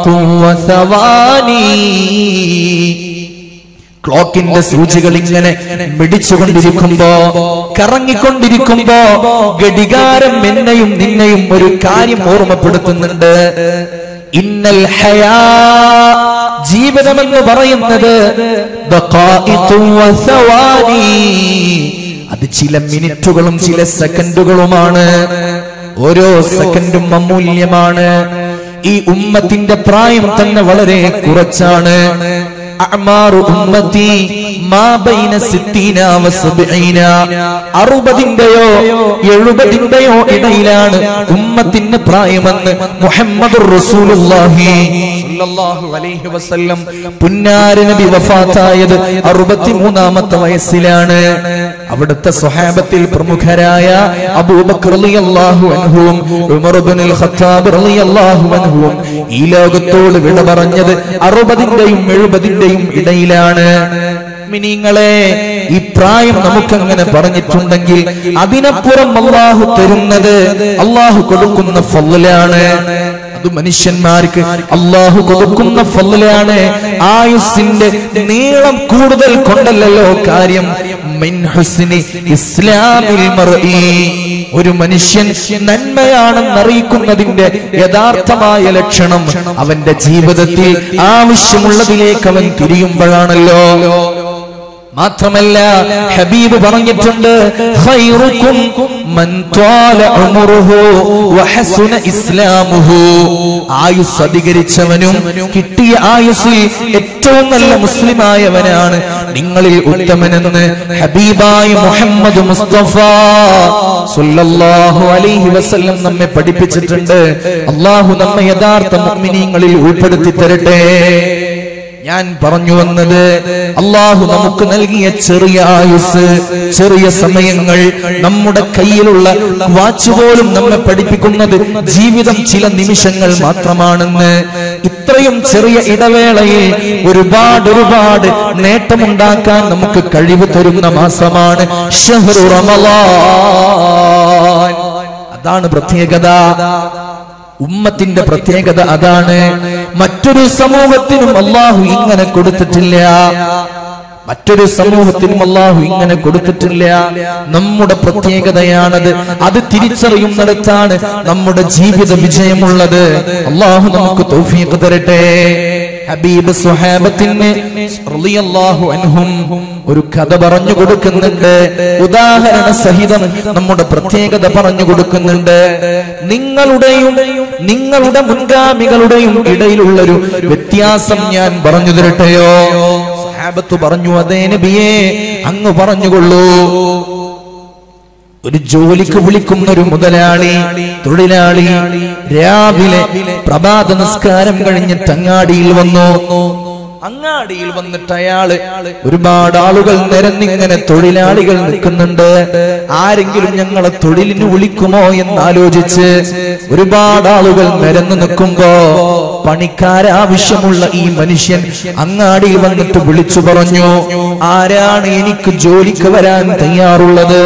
وثواني ക്ലോക്കിന്റെ സൂചികൾ ഇങ്ങനെ മിടിച്ചുകൊണ്ടിരിക്കുമ്പോ കറങ്ങിക്കൊണ്ടിരിക്കുമ്പോ ഘടികാരം എന്നെയും നിന്നെയും ഒരു കാര്യം ഓർമ്മപ്പെടുത്തുന്നുണ്ട് ഇന്നൽ ഹയാ ജീവിതമെന്ന് പറയുന്നത് ദഖായിഖു വസവാനി. അത് ചില മിനിറ്റുകളും ചില സെക്കൻഡുകളുമാണ് ഓരോ സെക്കൻഡും അമൂല്യമാണ് ഈ ഉമ്മത്തിന്റെ പ്രായം തന്നെ വളരെ കുറച്ചാണ് അഅ്മാറു ഉമ്മത്തി മാ ബൈന സിത്തീന വസബ്ഈന അറുപതിന്റെയോ എഴുപതിന്റെയോ ഇടയിലാണ് ഉമ്മത്തിന്റെ പ്രായമെന്ന് മുഹമ്മദ് റസൂലുള്ളാഹി സ്വല്ലല്ലാഹു അലൈഹി വസല്ലം പുന്നാര നബി വഫാത്തായത് അറുപത്തിമൂന്നാമത്തെ വയസ്സിലാണ് അവിടുത്തെ സ്വഹാബത്തിൽ പ്രമുഖരായ അബൂബക്കർ റളിയല്ലാഹു അൻഹുവും ഉമർ ഇബ്നുൽ ഖത്താബ് റളിയല്ലാഹു അൻഹുവും ഈ ലോകത്തോട് വിട പറഞ്ഞത് അറുപതിന്റെയും എഴുപതിന്റെയും ഇടയിലാണ് മിനിങ്ങളെ ഈ പ്രായം നമുക്കങ്ങനെ പറഞ്ഞിട്ടുണ്ടെങ്കിൽ അതിനപ്പുറം അള്ളാഹു തരുന്നത് അള്ളാഹു കൊടുക്കുന്ന ഫضലാണ് അത് മനുഷ്യന്മാർക്ക് അള്ളാഹു കൊടുക്കുന്ന ഫضലാണ് ആയുസിന്റെ നീളം കൂടുതൽ കൊണ്ടല്ലല്ലോ കാര്യം മിൻ ഹുസ്നി ഇസ്ലാമിൽ മർഇ ഒരു മനുഷ്യൻ നന്മയാണെന്ന് അറിയിക്കുന്നതിന്റെ യഥാർത്ഥമായ ലക്ഷണം അവന്റെ ജീവിതത്തിൽ ആവശ്യമുള്ളതിലേക്ക് അവൻ തിരിയുമ്പോഴാണല്ലോ മാത്രമല്ല ഹബീബ് പറഞ്ഞിട്ടുണ്ട് ഖൈറുക്കും മൻ ത്വാല ഉമറുഹു വഹസുന ഇസ്ലാമുഹു ആയുസ് അധികരിച്ചവനും കിട്ടിയ ആയുസ്സിൽ ഏറ്റവും നല്ല മുസ്ലിമായവനാണ് നിങ്ങളിൽ ഉത്തമനെന്ന് ഹബീബായ മുഹമ്മദ് മുസ്തഫ സല്ലല്ലാഹു അലൈഹി വസല്ലം നമ്മെ പഠിപ്പിച്ചിട്ടുണ്ട് അള്ളാഹു നമ്മെ യഥാർത്ഥ മുഅ്മിനീങ്ങളിൽ ഉൾപ്പെടുത്തി തരട്ടെ ഞാൻ പറഞ്ഞു വന്നത് അള്ളാഹു നമുക്ക് നൽകിയ ചെറിയ ആയുസ് ചെറിയ സമയങ്ങൾ നമ്മുടെ കയ്യിലുള്ള വാച്ച് പോലും നമ്മെ പഠിപ്പിക്കുന്നത് ജീവിതം ചില നിമിഷങ്ങൾ മാത്രമാണെന്ന് ഇത്രയും ചെറിയ ഇടവേളയിൽ ഒരുപാട് ഒരുപാട് നേട്ടമുണ്ടാക്കാൻ നമുക്ക് കഴിവ് തരുന്ന മാസമാണ് ഷഹ്റു റമളാൻ അതാണ് പ്രത്യേകത ഉമ്മത്തിന്റെ പ്രത്യേകത അതാണ് മറ്റൊരു സമൂഹത്തിനും അള്ളാഹു ഇങ്ങനെ കൊടുത്തിട്ടില്ല മറ്റൊരു സമൂഹത്തിനും അള്ളാഹു ഇങ്ങനെ കൊടുത്തിട്ടില്ല നമ്മുടെ പ്രത്യേകതയാണത് അത് തിരിച്ചറിയുന്നിടത്താണ് നമ്മുടെ ജീവിത വിജയമുള്ളത് അള്ളാഹു നമുക്ക് തൗഫീഖ് തരട്ടെ ഹബീബ് സുഹാബത്തിന് റളിയല്ലാഹു അൻഹും ഒരു കഥ പറഞ്ഞു കൊടുക്കുന്നുണ്ട് ഉദാഹരണ സഹിതം നമ്മുടെ പ്രത്യേകത പറഞ്ഞു കൊടുക്കുന്നുണ്ട് നിങ്ങളുടെയും നിങ്ങളുടെ മുൻഗാമികളുടെയും ഇടയിലുള്ളൊരു വ്യത്യാസം ഞാൻ പറഞ്ഞു തരട്ടെയോ സഹാബത്ത് പറഞ്ഞു അതേ നബിയേ അങ്ങ് പറഞ്ഞുകൊള്ളൂ ഒരു ജോലിക്ക് വിളിക്കുന്ന ഒരു മുതലാളി തൊഴിലാളി രാവിലെ പ്രഭാത നിസ്കാരം കഴിഞ്ഞിട്ട് അങ്ങാടിയിൽ വന്നു അങ്ങാടിയിൽ വന്നിട്ട് അയാള് ഒരുപാട് ആളുകൾ നിരന്നിങ്ങനെ തൊഴിലാളികൾ നിൽക്കുന്നുണ്ട് ആരെങ്കിലും ഞങ്ങളെ തൊഴിലിന് വിളിക്കുമോ എന്ന് ആലോചിച്ച് ഒരുപാട് ആളുകൾ നിരന്നു നിൽക്കുമ്പോ പണിക്കാരാവശ്യമുള്ള ഈ മനുഷ്യൻ അങ്ങാടിയിൽ വന്നിട്ട് വിളിച്ചു പറഞ്ഞു ആരാണ് എനിക്ക് ജോലിക്ക് വരാൻ തയ്യാറുള്ളത്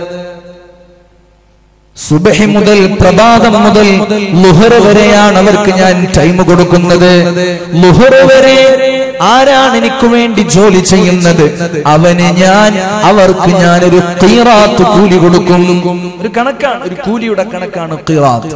സുബഹി മുതൽ പ്രഭാതം മുതൽ ലുഹറ വരെയാണ് അവർക്ക് ഞാൻ ടൈം കൊടുക്കുന്നത് ലുഹറ വരെ ആരാണ് എനിക്ക് വേണ്ടി ജോലി ചെയ്യുന്നത് അവന് ഞാൻ അവർക്ക് ഞാൻ ഒരു കീറാത്ത് കൂലി കൊടുക്കും ഒരു കണക്കാണ് ഒരു കൂലിയുടെ കണക്കാണ് കീറാത്ത്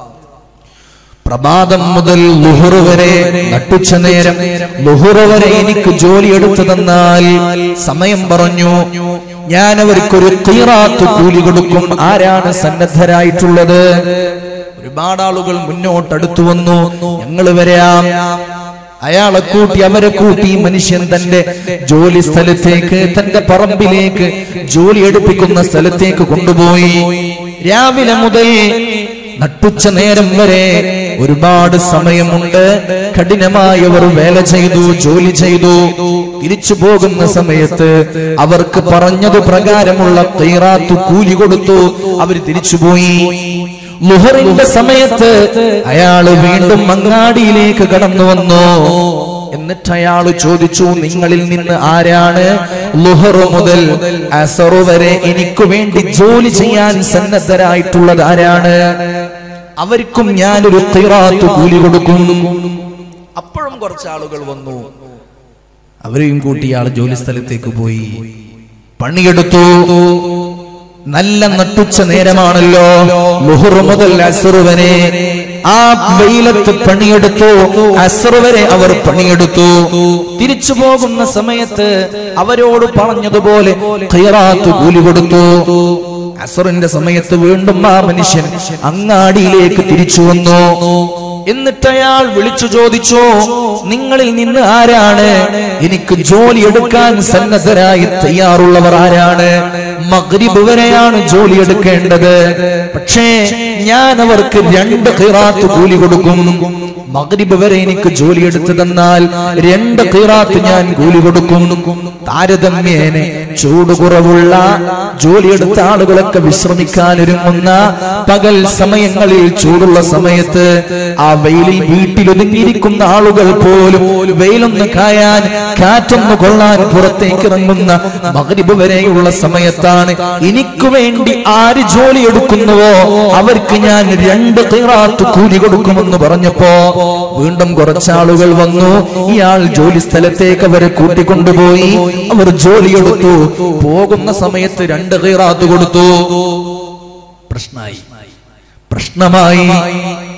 പ്രഭാതം മുതൽ ലുഹുർ വരെ നട്ടുച്ച നേരം ലുഹുർ വരെ എനിക്ക് ജോലി എടുത്തു തന്നാൽ സമയം പറഞ്ഞു ഞാൻ അവർക്കൊരു തീറാത്ത് കൂലി കൊടുക്കും ആരാണ് സന്നദ്ധരായിട്ടുള്ളത് ഒരുപാട് ആളുകൾ മുന്നോട്ടടുത്തു വന്നു ഞങ്ങൾ വരാം അയാളെ കൂട്ടി അവരെ കൂട്ടി ഈ മനുഷ്യൻ തന്റെ ജോലി സ്ഥലത്തേക്ക് തന്റെ പറമ്പിലേക്ക് ജോലി എടുപ്പിക്കുന്ന സ്ഥലത്തേക്ക് കൊണ്ടുപോയി രാവിലെ മുതൽ നട്ടുച്ച നേരം വരെ ഒരുപാട് സമയമുണ്ട് കഠിനമായി അവർ വേല ചെയ്തു ജോലി ചെയ്തു തിരിച്ചു പോകുന്ന സമയത്ത് അവർക്ക് പറഞ്ഞത് പ്രകാരമുള്ള തൈറാത്തു കൂലി കൊടുത്തു അവർ തിരിച്ചുപോയി ലുഹറിന്റെ സമയത്ത് അയാള് വീണ്ടും മങ്ങാടിയിലേക്ക് കടന്നു വന്നു എന്നിട്ട് അയാൾ ചോദിച്ചു നിങ്ങളിൽ നിന്ന് ആരാണ് ലുഹറു മുതൽ അസറു വരെ എനിക്ക് വേണ്ടി ജോലി ചെയ്യാൻ സന്നദ്ധരായിട്ടുള്ളത് ആരാണ് അവർക്കും ഞാനൊരു ഖിറാത്ത് കൂലി കൊടുക്കും അപ്പോഴും കുറച്ച് ആളുകൾ വന്നു അവരെയും കൂട്ടി ഇയാൾ ജോലി സ്ഥലത്തേക്ക് പോയി പണിയെടുത്തു നല്ല നട്ടുച്ച നേരമാണല്ലോ ലുഹുർ മുതൽ അസർ വരെ ആ വെയിലത്ത് പണിയെടുത്തു അസർ വരെ അവർ പണിയെടുത്തു തിരിച്ചു പോകുന്ന സമയത്ത് അവരോട് പറഞ്ഞതുപോലെ ഖൈറാത്ത് കൂലി കൊടുത്തു അസറിന്റെ സമയത്ത് വീണ്ടും ആ മനുഷ്യൻ അങ്ങാടിയിലേക്ക് തിരിച്ചു വന്നു എന്നിട്ട് അയാൾ വിളിച്ചു ചോദിച്ചു നിങ്ങളിൽ നിന്ന് ആരാണ് എനിക്ക് ജോലി എടുക്കാൻ സന്നദ്ധരായി തയ്യാറുള്ളവർ ആരാണ് മഗ്രിബ് വരെയാണ് ജോലി എടുക്കേണ്ടത് പക്ഷേ ഞാൻ അവർക്ക് രണ്ട് ഖിറാത്ത് കൂലി കൊടുക്കും മഗ്രിബ് വരെ എനിക്ക് ജോലി എടുത്തു തന്നാൽ രണ്ട് ഖിറാത്ത് ഞാൻ കൂലി കൊടുക്കും താരതമ്യേന ചൂട് കുറവുള്ള ജോലിയെടുത്ത ആളുകളൊക്കെ വിശ്രമിക്കാൻ ഒരുങ്ങുന്ന പകൽ സമയങ്ങളിൽ ചൂടുള്ള സമയത്ത് ആ വെയിലിൽ വീട്ടിലൊതുങ്ങിയിരിക്കുന്ന ആളുകൾ പോലും വെയിലൊന്ന് കായാൻ കാറ്റൊന്ന് കൊള്ളാൻ പുറത്തേക്ക് ഇറങ്ങുന്ന മകരിബ് വരെയുള്ള സമയത്താണ് എനിക്ക് വേണ്ടി ആര് ജോലി എടുക്കുന്നുവോ അവർക്ക് ഞാൻ രണ്ട് തീറാത്ത് കൂലി കൊടുക്കുമെന്ന് പറഞ്ഞപ്പോ വീണ്ടും കുറച്ചാളുകൾ വന്നു ഇയാൾ ജോലി സ്ഥലത്തേക്ക് അവരെ കൂട്ടിക്കൊണ്ടുപോയി അവർ ജോലിയെടുത്തു പോകുന്ന സമയത്ത് രണ്ട് കീറാത്ത് കൊടുത്തു പ്രശ്നമായി പ്രശ്നമായി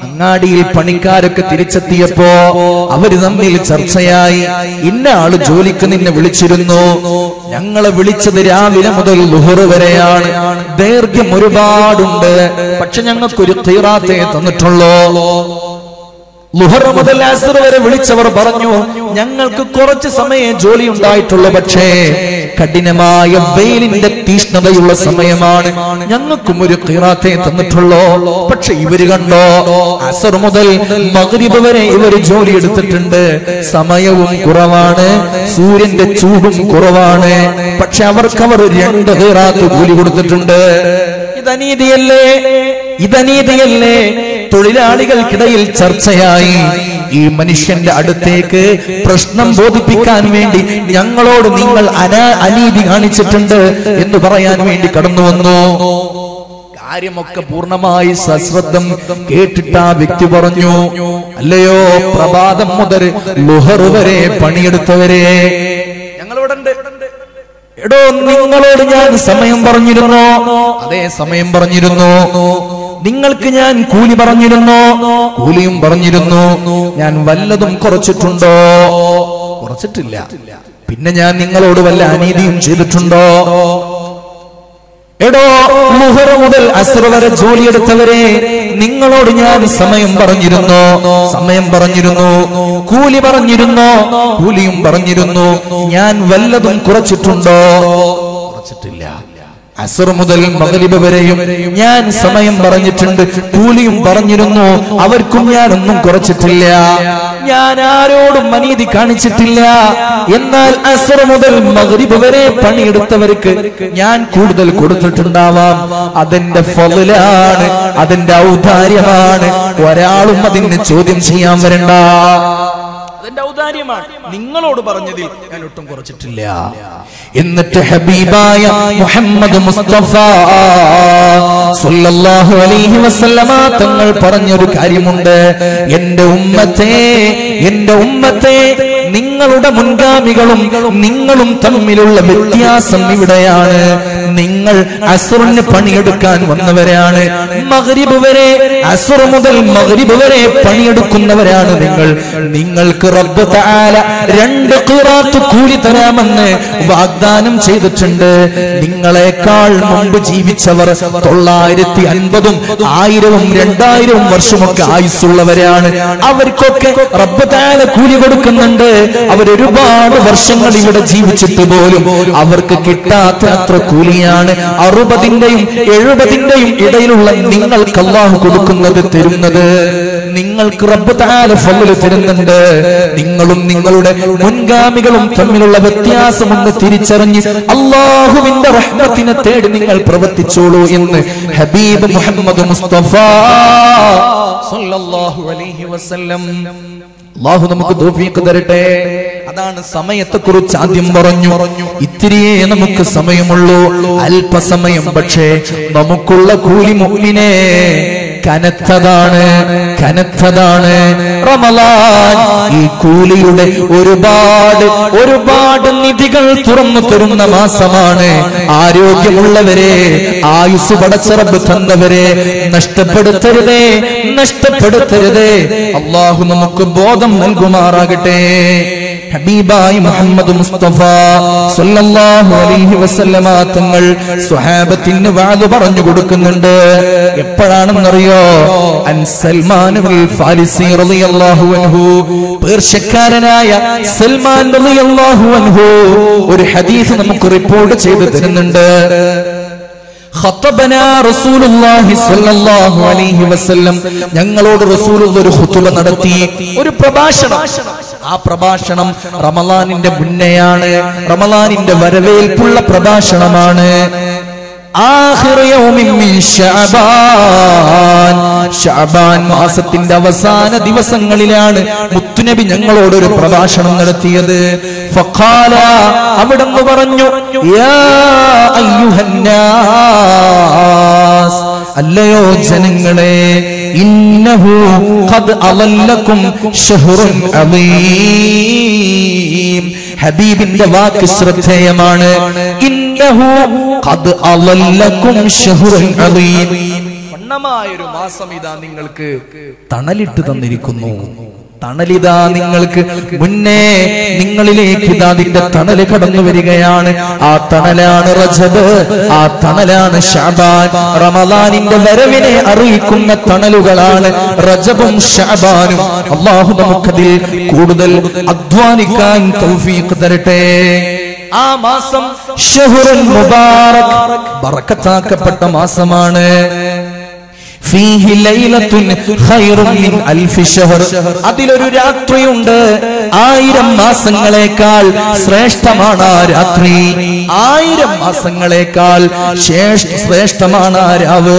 അങ്ങാടിയിൽ പണിക്കാരൊക്കെ തിരിച്ചെത്തിയപ്പോ അവര് തമ്മിൽ ചർച്ചയായി ഇന്ന ആള് ജോലിക്ക് നിന്നെ വിളിച്ചിരുന്നു ഞങ്ങളെ വിളിച്ചത് രാവിലെ മുതൽ ലുഹറ് വരെയാണ് ദൈർഘ്യം ഒരുപാടുണ്ട് പക്ഷെ ഞങ്ങൾക്കൊരു തീറാത്തേ തന്നിട്ടുള്ളൂ ലുഹർ മുതൽ അസർ വരെ വിളിച്ചവർ പറഞ്ഞു ഞങ്ങൾക്ക് കുറച്ച് സമയം ജോലി ഉണ്ടായിട്ടുള്ളൂ പക്ഷേ കഠിനമായ വെയിലിന്റെ തീഷ്ണതയുള്ള സമയമാണ് ഞങ്ങൾക്കും ഒരു ഖിറാത്തെ തന്നിട്ടുള്ളൂ പക്ഷെ ഇവര് കണ്ടോ അസർ മുതൽ മഗ്രിബ് വരെ ഇവര് ജോലി എടുത്തിട്ടുണ്ട് സമയവും കുറവാണ് സൂര്യന്റെ ചൂടും കുറവാണ് പക്ഷെ അവർക്ക് അവർ രണ്ട് ഖിറാത്ത് കൂലി കൊടുത്തിട്ടുണ്ട് ഇതനീതിയല്ലേ ഇതനീതിയല്ലേ തൊഴിലാളികൾക്കിടയിൽ ചർച്ചയായി ഈ മനുഷ്യന്റെ അടുത്തേക്ക് പ്രശ്നം ബോധിപ്പിക്കാൻ വേണ്ടി ഞങ്ങളോട് നിങ്ങൾ അനാ അനീതി കാണിച്ചിട്ടുണ്ട് എന്ന് പറയാൻ വേണ്ടി കടന്നു വന്നു കാര്യമൊക്കെ പൂർണ്ണമായി സശ്രദ്ധം കേട്ടിട്ട് ആ വ്യക്തി പറഞ്ഞു അല്ലയോ പ്രഭാതം മുതൽ ലുഹർ വരെ പണിയെടുത്തവരെ ഞങ്ങളിവിടെ ഉണ്ട് എടോ നിങ്ങളോട് ഞാൻ സമയം പറഞ്ഞിരുന്നോ അതേ സമയം പറഞ്ഞിരുന്നു നിങ്ങൾക്ക് ഞാൻ കൂലി പറഞ്ഞിരുന്നോ കൂലിയും പറഞ്ഞിരുന്നു ഞാൻ വല്ലതും കുറച്ചിട്ടുണ്ടോ കുറച്ചിട്ടില്ല പിന്നെ ഞാൻ നിങ്ങളോട് വല്ല അനീതിയും ചെയ്തിട്ടുണ്ടോ എടോ മുഹറ മുതൽ അസ്ര വരെ ജോലിയെടുത്തവരെ നിങ്ങളോട് ഞാൻ സമയം പറഞ്ഞിരുന്നു സമയം പറഞ്ഞിരുന്നു കൂലി പറഞ്ഞിരുന്നോ കൂലിയും പറഞ്ഞിരുന്നു ഞാൻ വല്ലതും കുറച്ചിട്ടുണ്ടോ കുറച്ചിട്ടില്ല അസർ മുതൽ മകരിബ് വരെയും ഞാൻ സമയം പറഞ്ഞിട്ടുണ്ട് കൂലിയും പറഞ്ഞിരുന്നു അവർക്കും ഞാനൊന്നും കുറച്ചിട്ടില്ല ഞാൻ ആരോടും അനീതി കാണിച്ചിട്ടില്ല എന്നാൽ അസർ മുതൽ മകരിബ് വരെ പണിയെടുത്തവർക്ക് ഞാൻ കൂടുതൽ കൊടുത്തിട്ടുണ്ടാവാം അതെന്റെ ഫലാണ് അതെന്റെ ഔദാര്യമാണ് ഒരാളും അതിന് ചോദ്യം ചെയ്യാൻ വരണ്ട അതിന്റെ ഔദാര്യമാണ് നിങ്ങളോട് പറഞ്ഞതിൽ ഞാൻ ഒട്ടും കുറച്ചിട്ടില്ല എന്നിട്ട് ഹബീബായ മുഹമ്മദ് മുസ്തഫ സല്ലല്ലാഹു അലൈഹി വസല്ലമ തങ്ങൾ പറഞ്ഞൊരു കാര്യമുണ്ട് എന്റെ ഉമ്മത്തെ എന്റെ ഉമ്മത്തെ നിങ്ങളുടെ മുൻഗാമികളും നിങ്ങളും തമ്മിലുള്ള വ്യത്യാസം ഇവിടെയാണ് നിങ്ങൾ അസുറിന് പണിയെടുക്കാൻ വന്നവരാണ് മഗ്രിബ് വരെ അസുർ മുതൽ മഗ്രിബ് വരെ പണിയെടുക്കുന്നവരാണ് നിങ്ങൾ നിങ്ങൾക്ക് റബ്ബ് തആല രണ്ട് ഖിറാത്ത് കൂലി തരാമെന്ന് വാഗ്ദാനം ചെയ്തിട്ടുണ്ട് നിങ്ങളെക്കാൾ മുമ്പ് ജീവിച്ചവർ തൊള്ളായിരത്തി അൻപതും ആയിരവും രണ്ടായിരവും വർഷമൊക്കെ ആയുസ്സുള്ളവരാണ് അവർക്കൊക്കെ റബ്ബ് തആല കൂലി കൊടുക്കുന്നുണ്ട് അവരൊരുപാട് വർഷങ്ങൾ ഇവിടെ ജീവിച്ചിട്ട് പോലും അവർക്ക് കിട്ടാത്ത അത്ര കൂലിയാണ് അറുപതിന്റെയും എഴുപതിന്റെയും ഇടയിലുള്ള നിങ്ങൾക്ക് അള്ളാഹു കൊടുക്കുന്നത് തരുന്നത് നിങ്ങൾക്ക് റബ്ബ് താല ഫല് തരുന്നുണ്ട് നിങ്ങളും നിങ്ങളുടെ മുൻഗാമികളും തമ്മിലുള്ള വ്യത്യാസം ഒന്ന് തിരിച്ചറിഞ്ഞ് അള്ളാഹുവിന്റെ റഹ്മത്തിനെ തേടി നിങ്ങൾ പ്രവർത്തിച്ചോളൂ എന്ന് ഹബീബ് മുഹമ്മദ് മുസ്തഫ സല്ലല്ലാഹു അലൈഹി വസല്ലം അള്ളാഹു നമുക്ക് തോഫീക്ക് തരട്ടെ അതാണ് സമയത്തെ കുറിച്ച് ആദ്യം പറഞ്ഞു ഇത്തിരിയേ നമുക്ക് സമയമുള്ളൂ അല്പസമയം പക്ഷേ നമുക്കുള്ള കൂലി മുമ്പിനെ കനത്തതാണ് കനത്തതാണ് റമലാൻ ഈ കൂലിയുടെ ഒരുപാട് ഒരുപാട് നിധികൾ തുറന്നു തരുന്ന മാസമാണ് ആരോഗ്യമുള്ളവരെ ആയുസ് പടച്ചറബ് തന്നവരെ നഷ്ടപ്പെടുത്തരുതേ നഷ്ടപ്പെടുത്തരുതേ അള്ളാഹു നമുക്ക് ബോധം നൽകുമാറാകട്ടെ ഹബീബായി മുഹമ്മദ് മുസ്തഫ സല്ലല്ലാഹു അലൈഹി വസല്ലമ തങ്ങൾ സ്വഹാബത്തിന് വാത് പറഞ്ഞു കൊടുക്കുന്നുണ്ട് എപ്പോഴാണെന്നറിയോ അൻ സൽമാൻ അൽ ഫാരിസി റളിയല്ലാഹു അൻഹു പേർഷ്യക്കാരനായ സൽമാൻ റളിയല്ലാഹു അൻഹു ഒരു ഹദീസ് നമുക്ക് റിപ്പോർട്ട് ചെയ്തു തരുന്നുണ്ട് ഖത്തബന റസൂലുള്ളാഹി സ്വല്ലല്ലാഹു അലൈഹി വസല്ലം ഞങ്ങളോട് റസൂൽ ഒരു ഖുതുബ നടത്തി ഒരു പ്രഭാഷണം ആ പ്രഭാഷണം റമളാനിന്റെ മുന്നെയാണ് റമളാനിന്റെ വരവേൽപ്പുള്ള പ്രഭാഷണമാണ് ആഖിറ യൗമിൻ മിൻ ശഅബാൻ ശഅബാൻ മാസത്തിന്റെ അവസാന ദിവസങ്ങളിലാണ് മുത്തുനബി ഞങ്ങളോട് ഒരു പ്രഭാഷണം നടത്തിയത് ഫഖാല അവിടെന്ന് പറഞ്ഞു യാ അയ്യുഹന്നാസ് അല്ലയോ ജനങ്ങളെ ഇന്നഹു ഖദ് അളല്ലക്കും ഷഹ്റുൻ അളീം ഹബീബിന്റെ വാക്ക് ശ്രദ്ധേയമാണ് ഇന്നഹു ഖദ് അളല്ലക്കും ഷഹ്റുൻ അളീം പൂർണ്ണമായൊരു മാസം ഇതാ നിങ്ങൾക്ക് തണലിട്ട് തന്നിരിക്കുന്നു തണലിതാ നിങ്ങൾക്ക് മുന്നേ നിങ്ങളിലേക്ക് ഇതാ അതിന്റെ തണല് കടന്നു വരികയാണ് ആ തണലാണ് റജബ് ആ തണലാണ് ഷാബാൻ റമദാനിന്റെ വരവിനെ അറിയിക്കുന്ന തണലുകളാണ് റജബും ഷാബാനും അള്ളാഹു നമുക്കതിൽ കൂടുതൽ അധ്വാനിക്കാൻ തൗഫീഖ് തരട്ടെ ആ മാസം ഷഹുറുൽ മുബാറക് ബറക്കത്താക്കപ്പെട്ട മാസമാണ് ഫീഹി ലൈലത്തുൻ ഖൈറും മിൻ അൽഫി ഷഹർ അതിലൊരു രാത്രിയുണ്ട് ആയിരം മാസങ്ങളെക്കാൾ ശ്രേഷ്ഠമാണ് ആ രാത്രി ആയിരം മാസങ്ങളെക്കാൾ ശേഷ- ശ്രേഷ്ഠമാണ് ആ രാവ്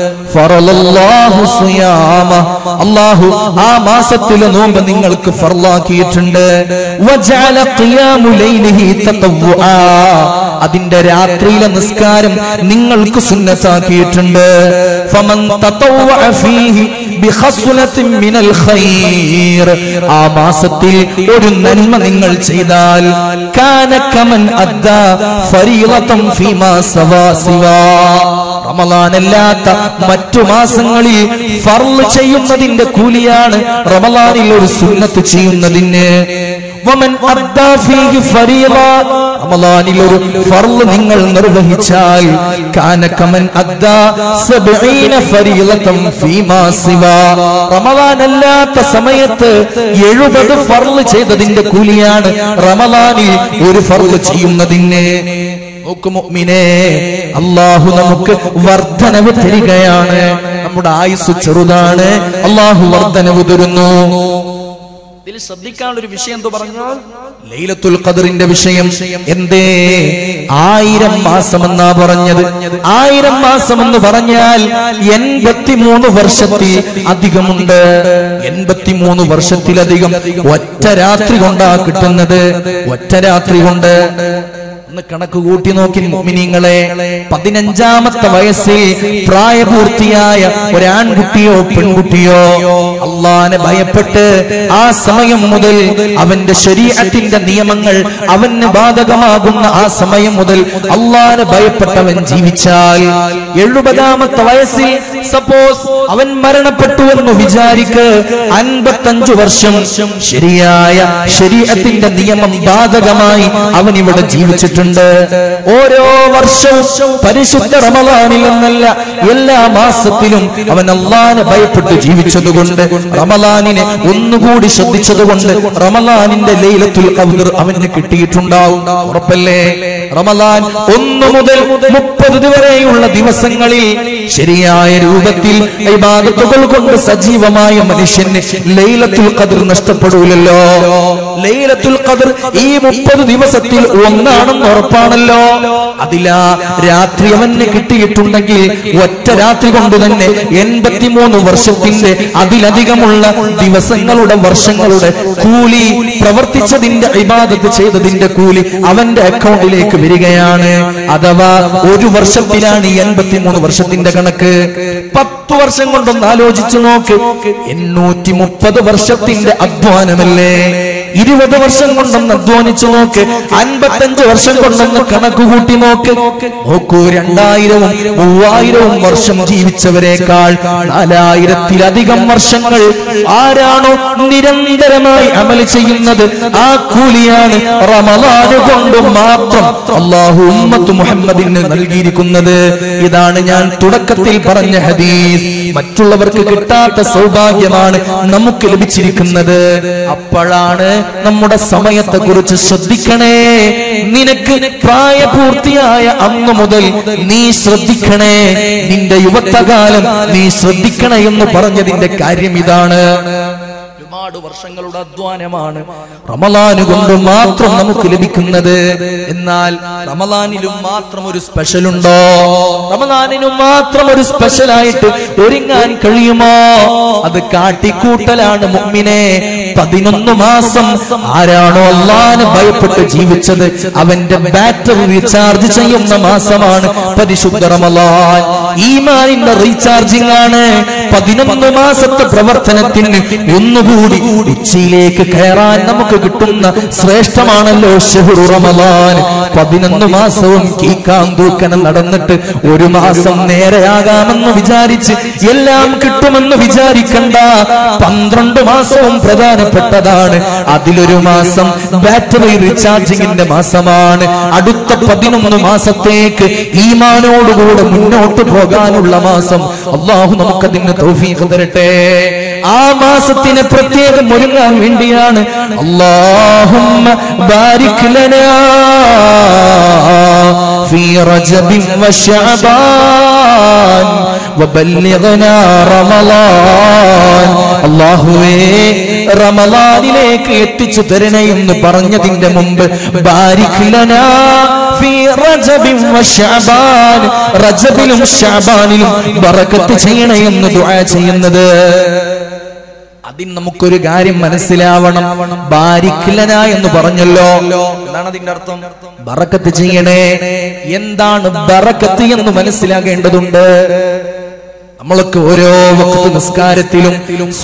ഫറലല്ലാഹു സിയാമ അല്ലാഹു ആ മാസത്തിലെ നോമ്പ് നിങ്ങൾക്ക് ഫർലാക്കിയിട്ടുണ്ട് വജഅല ഖിയാമു ലൈലിഹി തതവ്വുആ അതിന്റെ രാത്രിയിലെ നിസ്കാരം നിങ്ങൾക്ക് സുന്നത്താക്കിയിട്ടുണ്ട് ഫമൻ തതവ്വഅ ഫീഹി ബിഖസ്ലത്തിൻ മിനൽ ഖൈർ ആ മാസത്തിൽ ഒരു നന്മ നിങ്ങൾ ചെയ്താൽ കാന കമൻ അദ്ദാ ഫരീളതൻ ഫീമാ സവാ സിവാ റമളാനല്ലാത്ത മറ്റു മാസങ്ങളിൽ ഫർള് ചെയ്യുന്നതിന്റെ കൂലിയാണ് റമളാനിൽ ഒരു സുന്നത്ത് ചെയ്യുന്നതിന് വമൻ അദ്ദാ ഫീഹി ഫരീള റമളാനിൽ ഒരു ഫർള് നിങ്ങൾ നിർവഹിച്ചാൽ കാന കമൻ അദ്ദാ സബ്ഈന ഫരീളതൻ ഫീമാ സിവാ റമളാനല്ലാത്ത സമയത്ത് 70 ഫർള് ചെയ്തതിന്റെ കൂലിയാണ് റമളാനിൽ ഒരു ഫർള് ചെയ്യുന്നതിന് നോക്കു മുഅ്മിനേ അള്ളാഹു നമുക്ക് വർധനവ് തരികയാണ് നമ്മുടെ ആയുസ് ചെറുതാണ് അള്ളാഹു വർധനവ് തരുന്നു ഇതിൽ ശ്രദ്ധിക്കാനുള്ള ഒരു വിഷയം എന്ത് പറഞ്ഞാൽ ലൈലത്തുൽ ഖദറിന്റെ വിഷയം എന്തേ ആയിരം മാസം എന്നാ പറഞ്ഞത് ആയിരം മാസം എന്ന് പറഞ്ഞാൽ എൺപത്തിമൂന്ന് വർഷത്തിൽ അധികമുണ്ട് എൺപത്തിമൂന്ന് വർഷത്തിലധികം ഒറ്റ രാത്രി കൊണ്ടാ കിട്ടുന്നത് ഒറ്റ രാത്രി കൊണ്ട് ഒന്ന് കണക്ക് കൂട്ടി നോക്കി മുഅ്മിനീങ്ങളെ പതിനഞ്ചാമത്തെ വയസ്സിൽ പ്രായപൂർത്തിയായ ഒരാൺകുട്ടിയോ പെൺകുട്ടിയോ അള്ളാനെ ഭയപ്പെട്ട് ആ സമയം മുതൽ അവന്റെ ശരീരത്തിന്റെ നിയമങ്ങൾ അവന് ബാധകമാകുന്ന ആ സമയം മുതൽ അള്ളാനെ ഭയപ്പെട്ടവൻ ജീവിച്ചാൽ എഴുപതാമത്തെ വയസ്സിൽ സപ്പോസ് അവൻ മരണപ്പെട്ടു എന്ന് വിചാരിക്ക് അൻപത്തഞ്ചു വർഷം ശരിയായ ശരീരത്തിന്റെ നിയമം ബാധകമായി അവൻ ഇവിടെ ജീവിച്ചിട്ടുണ്ട് ഓരോ വർഷവും പരിശുദ്ധ റമദാനിൽ എന്നല്ല എല്ലാ മാസത്തിലും അവൻ അള്ളാനെ ഭയപ്പെട്ട് ജീവിച്ചതുകൊണ്ട് റമദാനിനെ ഒന്നുകൂടി ശ്രദ്ധിച്ചതുകൊണ്ട് റമദാനിന്റെ ലൈലത്തുൽ ഖദ്ർ അവന് കിട്ടിയിട്ടുണ്ടാവും ഉറപ്പല്ലേ റമദാൻ ഒന്നു മുതൽ മുപ്പത് വരെയുള്ള ദിവസങ്ങളിൽ ശരിയായ രൂപത്തിൽ ഇബാദത്തുകൾ കൊണ്ട് സജീവമായ മനുഷ്യന് ലൈലത്തുൽ ഖദ്ർ നഷ്ടപ്പെടൂലല്ലോ ലൈലത്തുൽ ഖദ്ർ ഈ മുപ്പത് ദിവസത്തിൽ ഒന്നാണെന്ന് ഉറപ്പാണല്ലോ അതിലാ രാത്രി അവന് കിട്ടിയിട്ടുണ്ടെങ്കിൽ ഒറ്റ രാത്രി കൊണ്ട് തന്നെ എൺപത്തിമൂന്ന് വർഷത്തിന്റെ അതിലധികമുള്ള ദിവസങ്ങളുടെ വർഷങ്ങളുടെ കൂലി പ്രവർത്തിച്ചതിന്റെ ഇബാദത്ത് ചെയ്തതിന്റെ കൂലി അവന്റെ അക്കൗണ്ടിലേക്ക് വരികയാണ് അഥവാ ഒരു വർഷത്തിലാണ് ഈ എൺപത്തിമൂന്ന് വർഷത്തിന്റെ കണക്ക് പത്തു വർഷം കൊണ്ടൊന്ന് ആലോചിച്ചു നോക്ക് എണ്ണൂറ്റി മുപ്പത് വർഷത്തിന്റെ അധ്വാനമല്ലേ ഇരുപത് വർഷം കൊണ്ടൊന്ന് അധ്വാനിച്ചു നോക്ക് അൻപത്തഞ്ച് വർഷം കൊണ്ടൊന്ന് കണക്ക് കൂട്ടി നോക്ക് നോക്കൂ രണ്ടായിരവും മൂവായിരവും വർഷം ജീവിച്ചവരെക്കാൾ നാലായിരത്തിലധികം വർഷങ്ങൾ ആരാണോ നിരന്തരമായി അമൽ ചെയ്യുന്നത് ആ കൂലിയാണ് റമദാന് കൊണ്ട് മാത്രം അള്ളാഹു ഉമ്മത്ത് മുഹമ്മദിന് നൽകിയിരിക്കുന്നത് ഇതാണ് ഞാൻ തുടക്കത്തിൽ പറഞ്ഞ ഹദീസ് മറ്റുള്ളവർക്ക് കിട്ടാത്ത സൗഭാഗ്യമാണ് നമുക്ക് ലഭിച്ചിരിക്കുന്നത് അപ്പോഴാണ് നമ്മുടെ സമയത്തെ കുറിച്ച് ശ്രദ്ധിക്കണേ നിനക്ക് പ്രായപൂർത്തിയായ അന്ന് മുതൽ നീ ശ്രദ്ധിക്കണേ നിന്റെ യുവത്വകാലം നീ ശ്രദ്ധിക്കണേ എന്ന് പറഞ്ഞതിന്റെ കാര്യം ഇതാണ് ഒരുപാട് വർഷങ്ങളുടെ അധ്വാനമാണ് റമലാന് കൊണ്ട് മാത്രം നമുക്ക് ലഭിക്കുന്നത് എന്നാൽ റമലാനിലും മാത്രം ഒരു സ്പെഷ്യൽ ഉണ്ടോ റമലാനിനും മാത്രം ഒരു സ്പെഷ്യൽ ആയിട്ട് ഒരുങ്ങാൻ കഴിയുമോ അത് കാട്ടിക്കൂട്ടലാണ് മുമ്മിനെ പതിനൊന്ന് മാസം ആരാണോ അള്ളാന് ഭയപ്പെട്ട് ജീവിച്ചത് അവന്റെ ബാറ്ററി റീചാർജ് ചെയ്യുന്ന മാസമാണ് പരിശുദ്ധ റമലാൻ ഈമാനിന്റെ റീചാർജിംഗ് ആണ് പതിനൊന്ന് മാസത്തെ പ്രവർത്തനത്തിന് ഒന്നുകൂടി ഉച്ചയിലേക്ക് കയറാൻ നമുക്ക് കിട്ടുന്ന ശ്രേഷ്ഠമാണല്ലോ ഷെഹുറു റമദാൻ പതിനൊന്ന് മാസവും കീക്കാൻ തൂക്കനം നടന്നിട്ട് ഒരു മാസം നേരെയാകാമെന്ന് വിചാരിച്ച് എല്ലാം കിട്ടുമെന്ന് വിചാരിക്കണ്ട പന്ത്രണ്ട് മാസവും പ്രധാനപ്പെട്ടതാണ് അതിലൊരു മാസം ബാറ്ററി റീചാർജിങ്ങിന്റെ മാസമാണ് അടുത്ത പതിനൊന്ന് മാസത്തേക്ക് ഈമാനോടുകൂടെ മുന്നോട്ട് പോകാനുള്ള മാസം അള്ളാഹു നമുക്കതിന് തൗഫീഖ് തരട്ടെ ആ മാസത്തിന് പ്രത്യേകം ഒരുങ്ങാൻ വേണ്ടിയാണ് അള്ളാഹുമ്മ ബാരിക് ലനാ في رجب وشعبان وبلغنا رمضان അള്ളാഹുവേ റമലാനിലേക്ക് എത്തിച്ചു തരണേ എന്ന് പറഞ്ഞതിന്റെ മുമ്പ് ബാരിക് ലനാ ഫീ റജബിൻ വശഅബാൻ റജബിലും ശഅബാനിലും ബറക്കത്ത് ചെയ്യണേ എന്ന് ദുആ ചെയ്യുന്നത് അതിന് നമുക്കൊരു കാര്യം മനസ്സിലാവണം ബാരിക്കില്ലന എന്ന് പറഞ്ഞല്ലോ എന്താണ് അതിന്റെ അർത്ഥം ബറക്കത്ത് ചെയ്യണേ എന്താണ് ബറക്കത്ത് എന്ന് മനസ്സിലാകേണ്ടതുണ്ട് നമ്മളൊക്കെ ഓരോ വഖത്ത് നിസ്കാരത്തിലും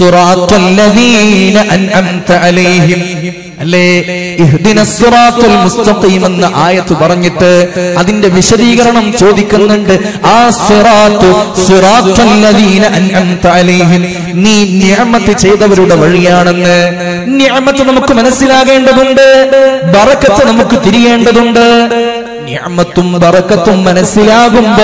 സുറാത്തുല്ലദീന അൻഅംത അലൈഹിം അല്ലേ ഇഹ്ദിന സിറാത്തുൽ മുസ്തഖീം എന്ന ആയത്ത് പറഞ്ഞിട്ട് അതിന്റെ വിശദീകരണം ചോദിക്കുന്നുണ്ട് ആ സിറാത്തു സിറാത്തുല്ലദീന അൻഅംത അലൈഹിം നീ നിഅമത്ത് ചെയ്തവരുടെ വഴിയാണെന്ന് നിഅമത്ത് നമുക്ക് മനസ്സിലാകേണ്ടതുണ്ട് ബറക്കത്ത് നമുക്ക് തിരിയേണ്ടതുണ്ട് നിഅമത്തും ബറക്കത്തും മനസ്സിലാകുമ്പോ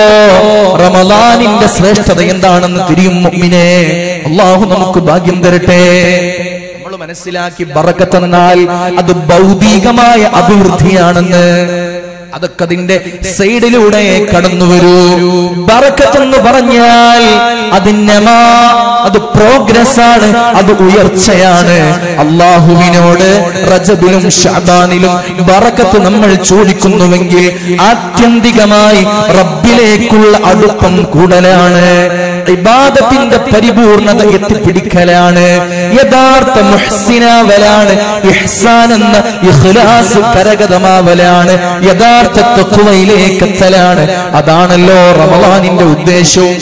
റമദാനിന്റെ ശ്രേഷ്ഠത എന്താണെന്ന് തിരിയും മുഅ്മിനെ അള്ളാഹു നമുക്ക് ഭാഗ്യം തരട്ടെ നമ്മൾ മനസ്സിലാക്കി ബറക്കത്ത് എന്നാൽ അത് ഭൗതികമായ അഭിവൃദ്ധിയാണെന്ന് അതൊക്കെ അതിന്റെ സൈഡിലൂടെ കടന്നു വരൂ ബറക്കത്ത് എന്ന് പറഞ്ഞാൽ അതിന്നമാ അത് പ്രോഗ്രസ് ആണ് അത് ഉയർച്ചയാണ് അള്ളാഹുവിനോട് റജബിലും ഷാബാനിലും ബറക്കത്ത് നമ്മൾ ചോദിക്കുന്നുവെങ്കിൽ ആത്യന്തികമായി റബ്ബിലേക്കുള്ള അടുപ്പം കൂടലാണ് ഇബാദത്തിന്റെ പരിപൂർണത എത്തിപ്പിടിക്കലാണ് യഥാർത്ഥ മുഹ്സിനാവലാണ് ഇഹ്സാൻ എന്ന ഇഖ്ലാസ് കരഗതമാവലാണ് യഥാർത്ഥ തഖ്വയിലേക്ക് എത്തലാണ് അതാണല്ലോ റമളാനിന്റെ ഉദ്ദേശവും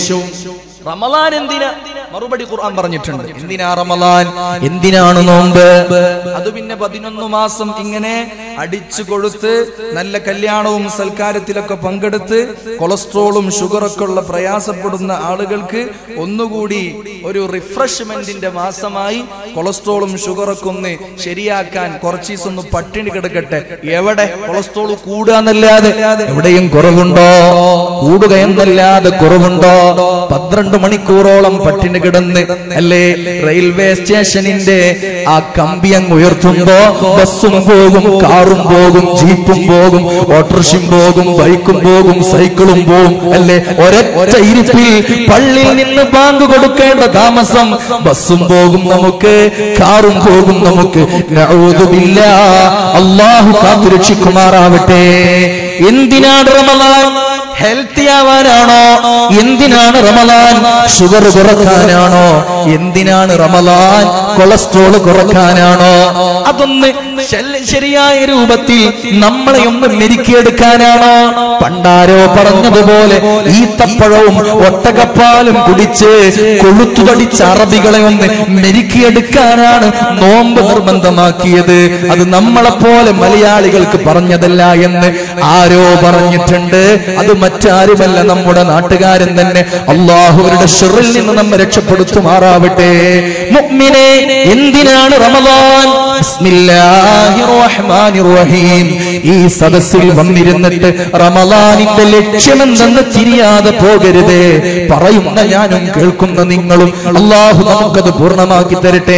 റമളാൻ എന്തിനാ മറുപടി ഖുർആൻ പറഞ്ഞിട്ടുണ്ട് എന്തിനാ റമളാൻ എന്തിനാണ് നോമ്പ് അത് പിന്നെ പതിനൊന്ന് മാസം ഇങ്ങനെ അടിച്ചു കൊടുത്ത് നല്ല കല്യാണവും സൽക്കാരത്തിലൊക്കെ പങ്കെടുത്ത് കൊളസ്ട്രോളും ഷുഗറൊക്കെ ഉള്ള പ്രയാസപ്പെടുന്ന ആളുകൾക്ക് ഒന്നുകൂടി ഒരു റിഫ്രഷ്മെന്റിന്റെ മാസമായി കൊളസ്ട്രോളും ഷുഗറൊക്കെ ഒന്ന് ശരിയാക്കാൻ കുറച്ച് ദിവസം ഒന്ന് പട്ടിണി കിടക്കട്ടെ എവിടെ കൊളസ്ട്രോൾ കൂടുക എന്നല്ലാതെ എവിടെയും കുറവുണ്ടോ കൂടുക എന്നല്ലാതെ കുറവുണ്ടോ പന്ത്രണ്ട് മണിക്കൂറോളം പട്ടിണി കിടന്ന് അല്ലേ റെയിൽവേ സ്റ്റേഷനിന്റെ ആ കമ്പി അങ്ങ് ഉയർത്തുമ്പോ ബസ്സും പോകും കാറും പോകും ജീപ്പും പോകും ഓട്ടോറിക്ഷയും പോകും ബൈക്കും പോകും സൈക്കിളും പോകും അല്ലേ ഒരൊറ്റ ഇരിപ്പിൽ പള്ളിയിൽ നിന്ന് ബാങ്ക് കൊടുക്കേണ്ട താമസം ബസ്സും പോകും നമുക്ക് കാറും പോകും നമുക്ക് നഊദുബില്ല. അള്ളാഹു കാത്തുരക്ഷിക്കുമാറാവട്ടെ എന്തിനാണ് റമദാൻ ഹെൽത്തി ആവാനാണോ എന്തിനാണ് റമദാൻ ഷുഗർ കുറക്കാനാണോ എന്തിനാണ് റമദാൻ കൊളസ്ട്രോൾ കുറക്കാനാണോ അതൊന്ന് ശൽ- ശരിയായ രൂപത്തിൽ നമ്മളെ ഒന്ന് മെരുക്കിയെടുക്കാനാണോ പണ്ടാരോ പറഞ്ഞതുപോലെ ഈത്തപ്പഴവും ഒട്ടകപ്പാലും കുടിച്ച് കൊളുത്തു തടിച്ച അറബികളെ ഒന്ന് മെരുക്കിയെടുക്കാനാണ് നോമ്പ് നിർബന്ധമാക്കിയത് അത് നമ്മളെപ്പോലെ മലയാളികൾക്ക് പറഞ്ഞതല്ല എന്ന് ആരോ പറഞ്ഞിട്ടുണ്ട് അത് മറ്റാരുമല്ല നമ്മുടെ നാട്ടുകാരൻ തന്നെ അള്ളാഹുവരുടെ ഷെറിൽ നിന്ന് നമ്മെ രക്ഷപ്പെടുത്തുമാറാവട്ടെ മുഅ്മിനെ എന്തിനാണ് റമദാൻ ബിസ്മില്ലാഹിർ റഹ്മാനിർ റഹീം ഈ സദസ്സിൽ വന്നിരുന്നിട്ട് റമദാനിന്റെ ലക്ഷ്യമെന്തെന്ന് തിരിയാതെ പോകരുത് പറയുന്ന ഞാനും കേൾക്കുന്ന നിങ്ങളും അള്ളാഹു നമുക്കത് പൂർണ്ണമാക്കി തരട്ടെ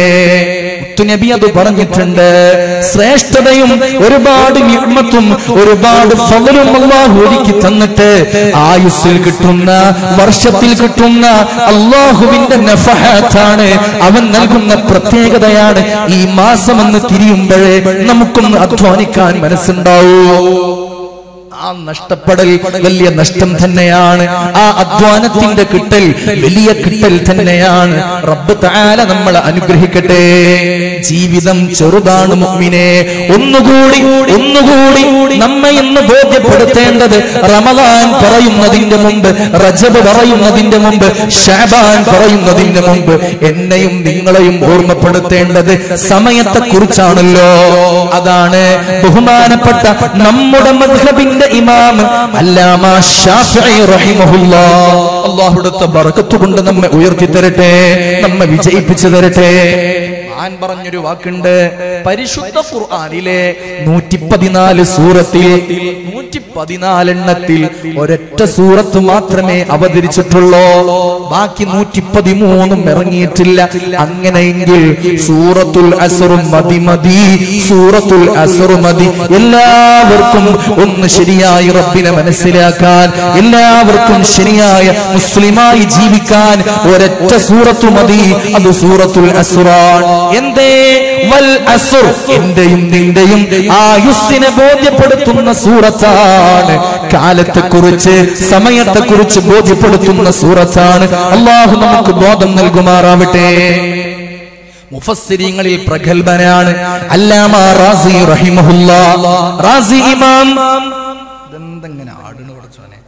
നബി അത് പറഞ്ഞിട്ടുണ്ട് ശ്രേഷ്ഠതയും ഒരുപാട് നിയമത്തും ഒരുപാട് ഫലവും അള്ളാഹു ഒരുക്കി തന്നിട്ട് ആയുസ്സിൽ കിട്ടുന്ന വർഷത്തിൽ കിട്ടുന്ന അള്ളാഹുവിന്റെ നഫഹാത്താണ് അവൻ നൽകുന്ന പ്രത്യേകതയാണ് ഈ മാസമെന്ന് തിരിയുമ്പോഴേ നമുക്കൊന്ന് അധ്വാനിക്കാൻ മനസ്സുണ്ടാവൂ ആ നഷ്ടപ്പെടൽ വലിയ നഷ്ടം തന്നെയാണ് ആ അധ്വാനത്തിന്റെ കിട്ടൽ വലിയ കിട്ടൽ തന്നെയാണ് റബ്ബ് താല നമ്മളെ അനുഗ്രഹിക്കട്ടെ ജീവിതം ചെറുതാണ് മുഅ്മിനെ ഒന്നുകൂടി ഒന്നുകൂടി നമ്മെ ഇന്ന് ബോധ്യപ്പെടുത്തേണ്ടത് റമദാൻ പറയുന്നതിന്റെ മുമ്പ് റജബ് പറയുന്നതിന്റെ മുമ്പ് ഷാബാൻ പറയുന്നതിന്റെ മുമ്പ് എന്നെയും നിങ്ങളെയും ഓർമ്മപ്പെടുത്തേണ്ടത് സമയത്തെ കുറിച്ചാണല്ലോ അതാണ് ബഹുമാനപ്പെട്ട നമ്മുടെ മദ്ഹബിന്റെ ഇമാം അല്ലാമ ഷാഫിഈ റഹിമഹുല്ലാ അല്ലാഹുവിടുത്തെ ബർക്കത്ത് കൊണ്ട് നമ്മെ ഉയർത്തി തരട്ടെ നമ്മെ വിജയിപ്പിച്ചു തരട്ടെ ഞാൻ പറഞ്ഞൊരു വാക്കുണ്ട് പരിശുദ്ധ ഖുർആനിലെ നൂറ്റി പതിനാല് സൂറത്തിൽ നൂറ്റി പതിനാലെണ്ണത്തിൽ ഒരൊറ്റ സൂറത്ത് മാത്രമേ അവതരിച്ചിട്ടുള്ളൂ ബാക്കി നൂറ്റി പതിമൂന്നും ഇറങ്ങിയിട്ടില്ല അങ്ങനെയെങ്കിൽ സൂറത്തുൽ അസറും മതി മതി സൂറത്തുൽ അസറു മതി എല്ലാവർക്കും ഒന്ന് ശരിയായി റബ്ബിനെ മനസ്സിലാക്കാൻ എല്ലാവർക്കും ശരിയായ മുസ്ലിമായി ജീവിക്കാൻ ഒരൊറ്റ സൂറത്തു മതി അത് സൂറത്തുൽ അസുറാൻ എന്തേ വൽ അസുർ എന്റെയും നിന്റെയും ആയുസ്സിനെ ബോധ്യപ്പെടുത്തുന്ന സൂറത്താണ് കാലത്തെക്കുറിച്ച് സമയത്തെക്കുറിച്ച് ബോധ്യപ്പെടുത്തുന്ന സൂറത്താണ് അള്ളാഹു നമുക്ക് ബോധം നൽകുമാറാവട്ടെ മുഫസ്സിരിങ്ങളിൽ പ്രഗത്ഭനാണ് അല്ലാമ റാസി റഹിമഹുല്ല റാസി ഇമാം ഇതെന്തെങ്ങനെ ആടുന്നു പഠിച്ചോനെ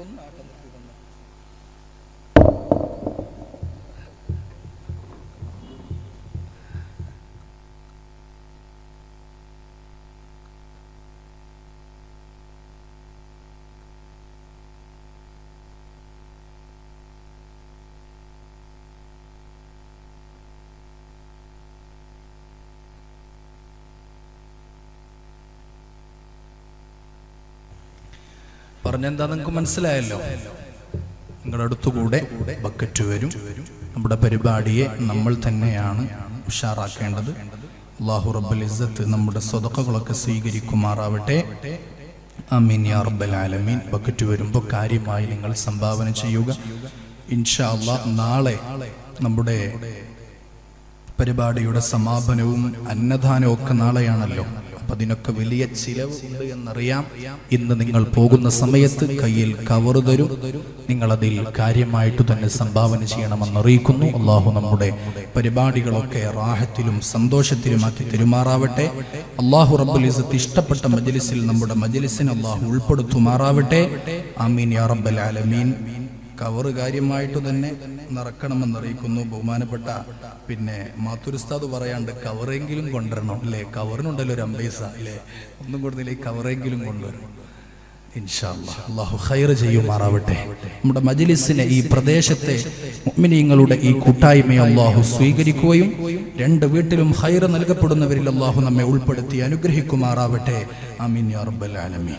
പറഞ്ഞെന്താ നിങ്ങൾക്ക് മനസ്സിലായല്ലോ നിങ്ങളുടെ അടുത്തുകൂടെ ബക്കറ്റ് വരും നമ്മുടെ പരിപാടിയെ നമ്മൾ തന്നെയാണ് ഉഷാറാക്കേണ്ടത് അള്ളാഹു റബ്ബൽ ഇസ്സത്ത് നമ്മുടെ സ്വതക്കകളൊക്കെ സ്വീകരിക്കുമാറാവട്ടെ അമീൻ യാ റബ്ബൽ ആലമീൻ ബക്കറ്റ് വരുമ്പോൾ കാര്യമായി നിങ്ങൾ സംഭാവന ചെയ്യുക ഇൻഷാ അള്ളാഹ് നാളെ നമ്മുടെ പരിപാടിയുടെ സമാപനവും അന്നദാനവും ഒക്കെ നാളെയാണല്ലോ അപ്പൊ അതിനൊക്കെ വലിയ ചിലവ് ഉണ്ട് എന്നറിയാം ഇന്ന് നിങ്ങൾ പോകുന്ന സമയത്ത് കയ്യിൽ കവർ തരും നിങ്ങൾ അതിൽ കാര്യമായിട്ട് തന്നെ സംഭാവന ചെയ്യണമെന്ന് അറിയിക്കുന്നു അള്ളാഹു നമ്മുടെ പരിപാടികളൊക്കെ റാഹത്തിലും സന്തോഷത്തിലുമാക്കി തെരുമാറാവട്ടെ അള്ളാഹു റബ്ബുൽ ഇസത്ത് ഇഷ്ടപ്പെട്ട മജ്ലിസിൽ നമ്മുടെ മജ്ലിസിനെ അള്ളാഹു ഉൾപ്പെടുത്തുമാറാവട്ടെ ആമീൻ യാ റബ്ബൽ ആലമീൻ കവറ് കാര്യമായിട്ട് തന്നെ നിറക്കണമെന്ന് അറിയിക്കുന്നു ബഹുമാനപ്പെട്ട പിന്നെ മാത്തുരുസ്താദ് പറയാണ്ട് കവറെങ്കിലും കൊണ്ടുവരണം അല്ലേ കവറിനുണ്ടല്ലോ ഒരു അമ്പൈസ അല്ലേ ഒന്നും കൊടുത്തില്ല ഈ കവറെങ്കിലും കൊണ്ടുവരണം ഇൻഷാ അല്ലാഹ്. അള്ളാഹു ഖൈർ ചെയ്യുമാറാവട്ടെ നമ്മുടെ മജ്ലിസിനെ ഈ പ്രദേശത്തെ മുഅ്മിനീങ്ങളുടെ ഈ കൂട്ടായ്മയെ അള്ളാഹു സ്വീകരിക്കുകയും രണ്ട് വീട്ടിലും ഖൈർ നൽകപ്പെടുന്നവരിൽ അള്ളാഹു നമ്മെ ഉൾപ്പെടുത്തി അനുഗ്രഹിക്കുമാറാവട്ടെ ആമീൻ യാ റബ്ബൽ ആലമീൻ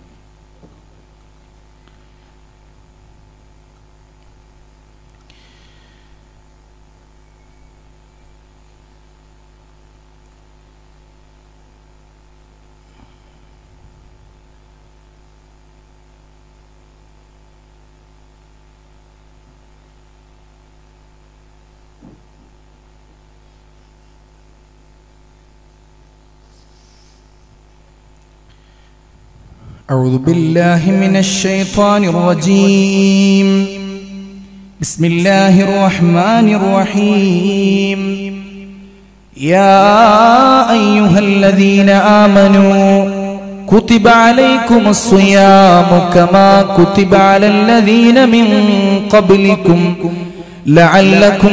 أعوذ بالله من الشيطان الرجيم بسم الله الرحمن الرحيم يا أيها الذين آمنوا كتب عليكم الصيام كما كتب على الذين من قبلكم لعلكم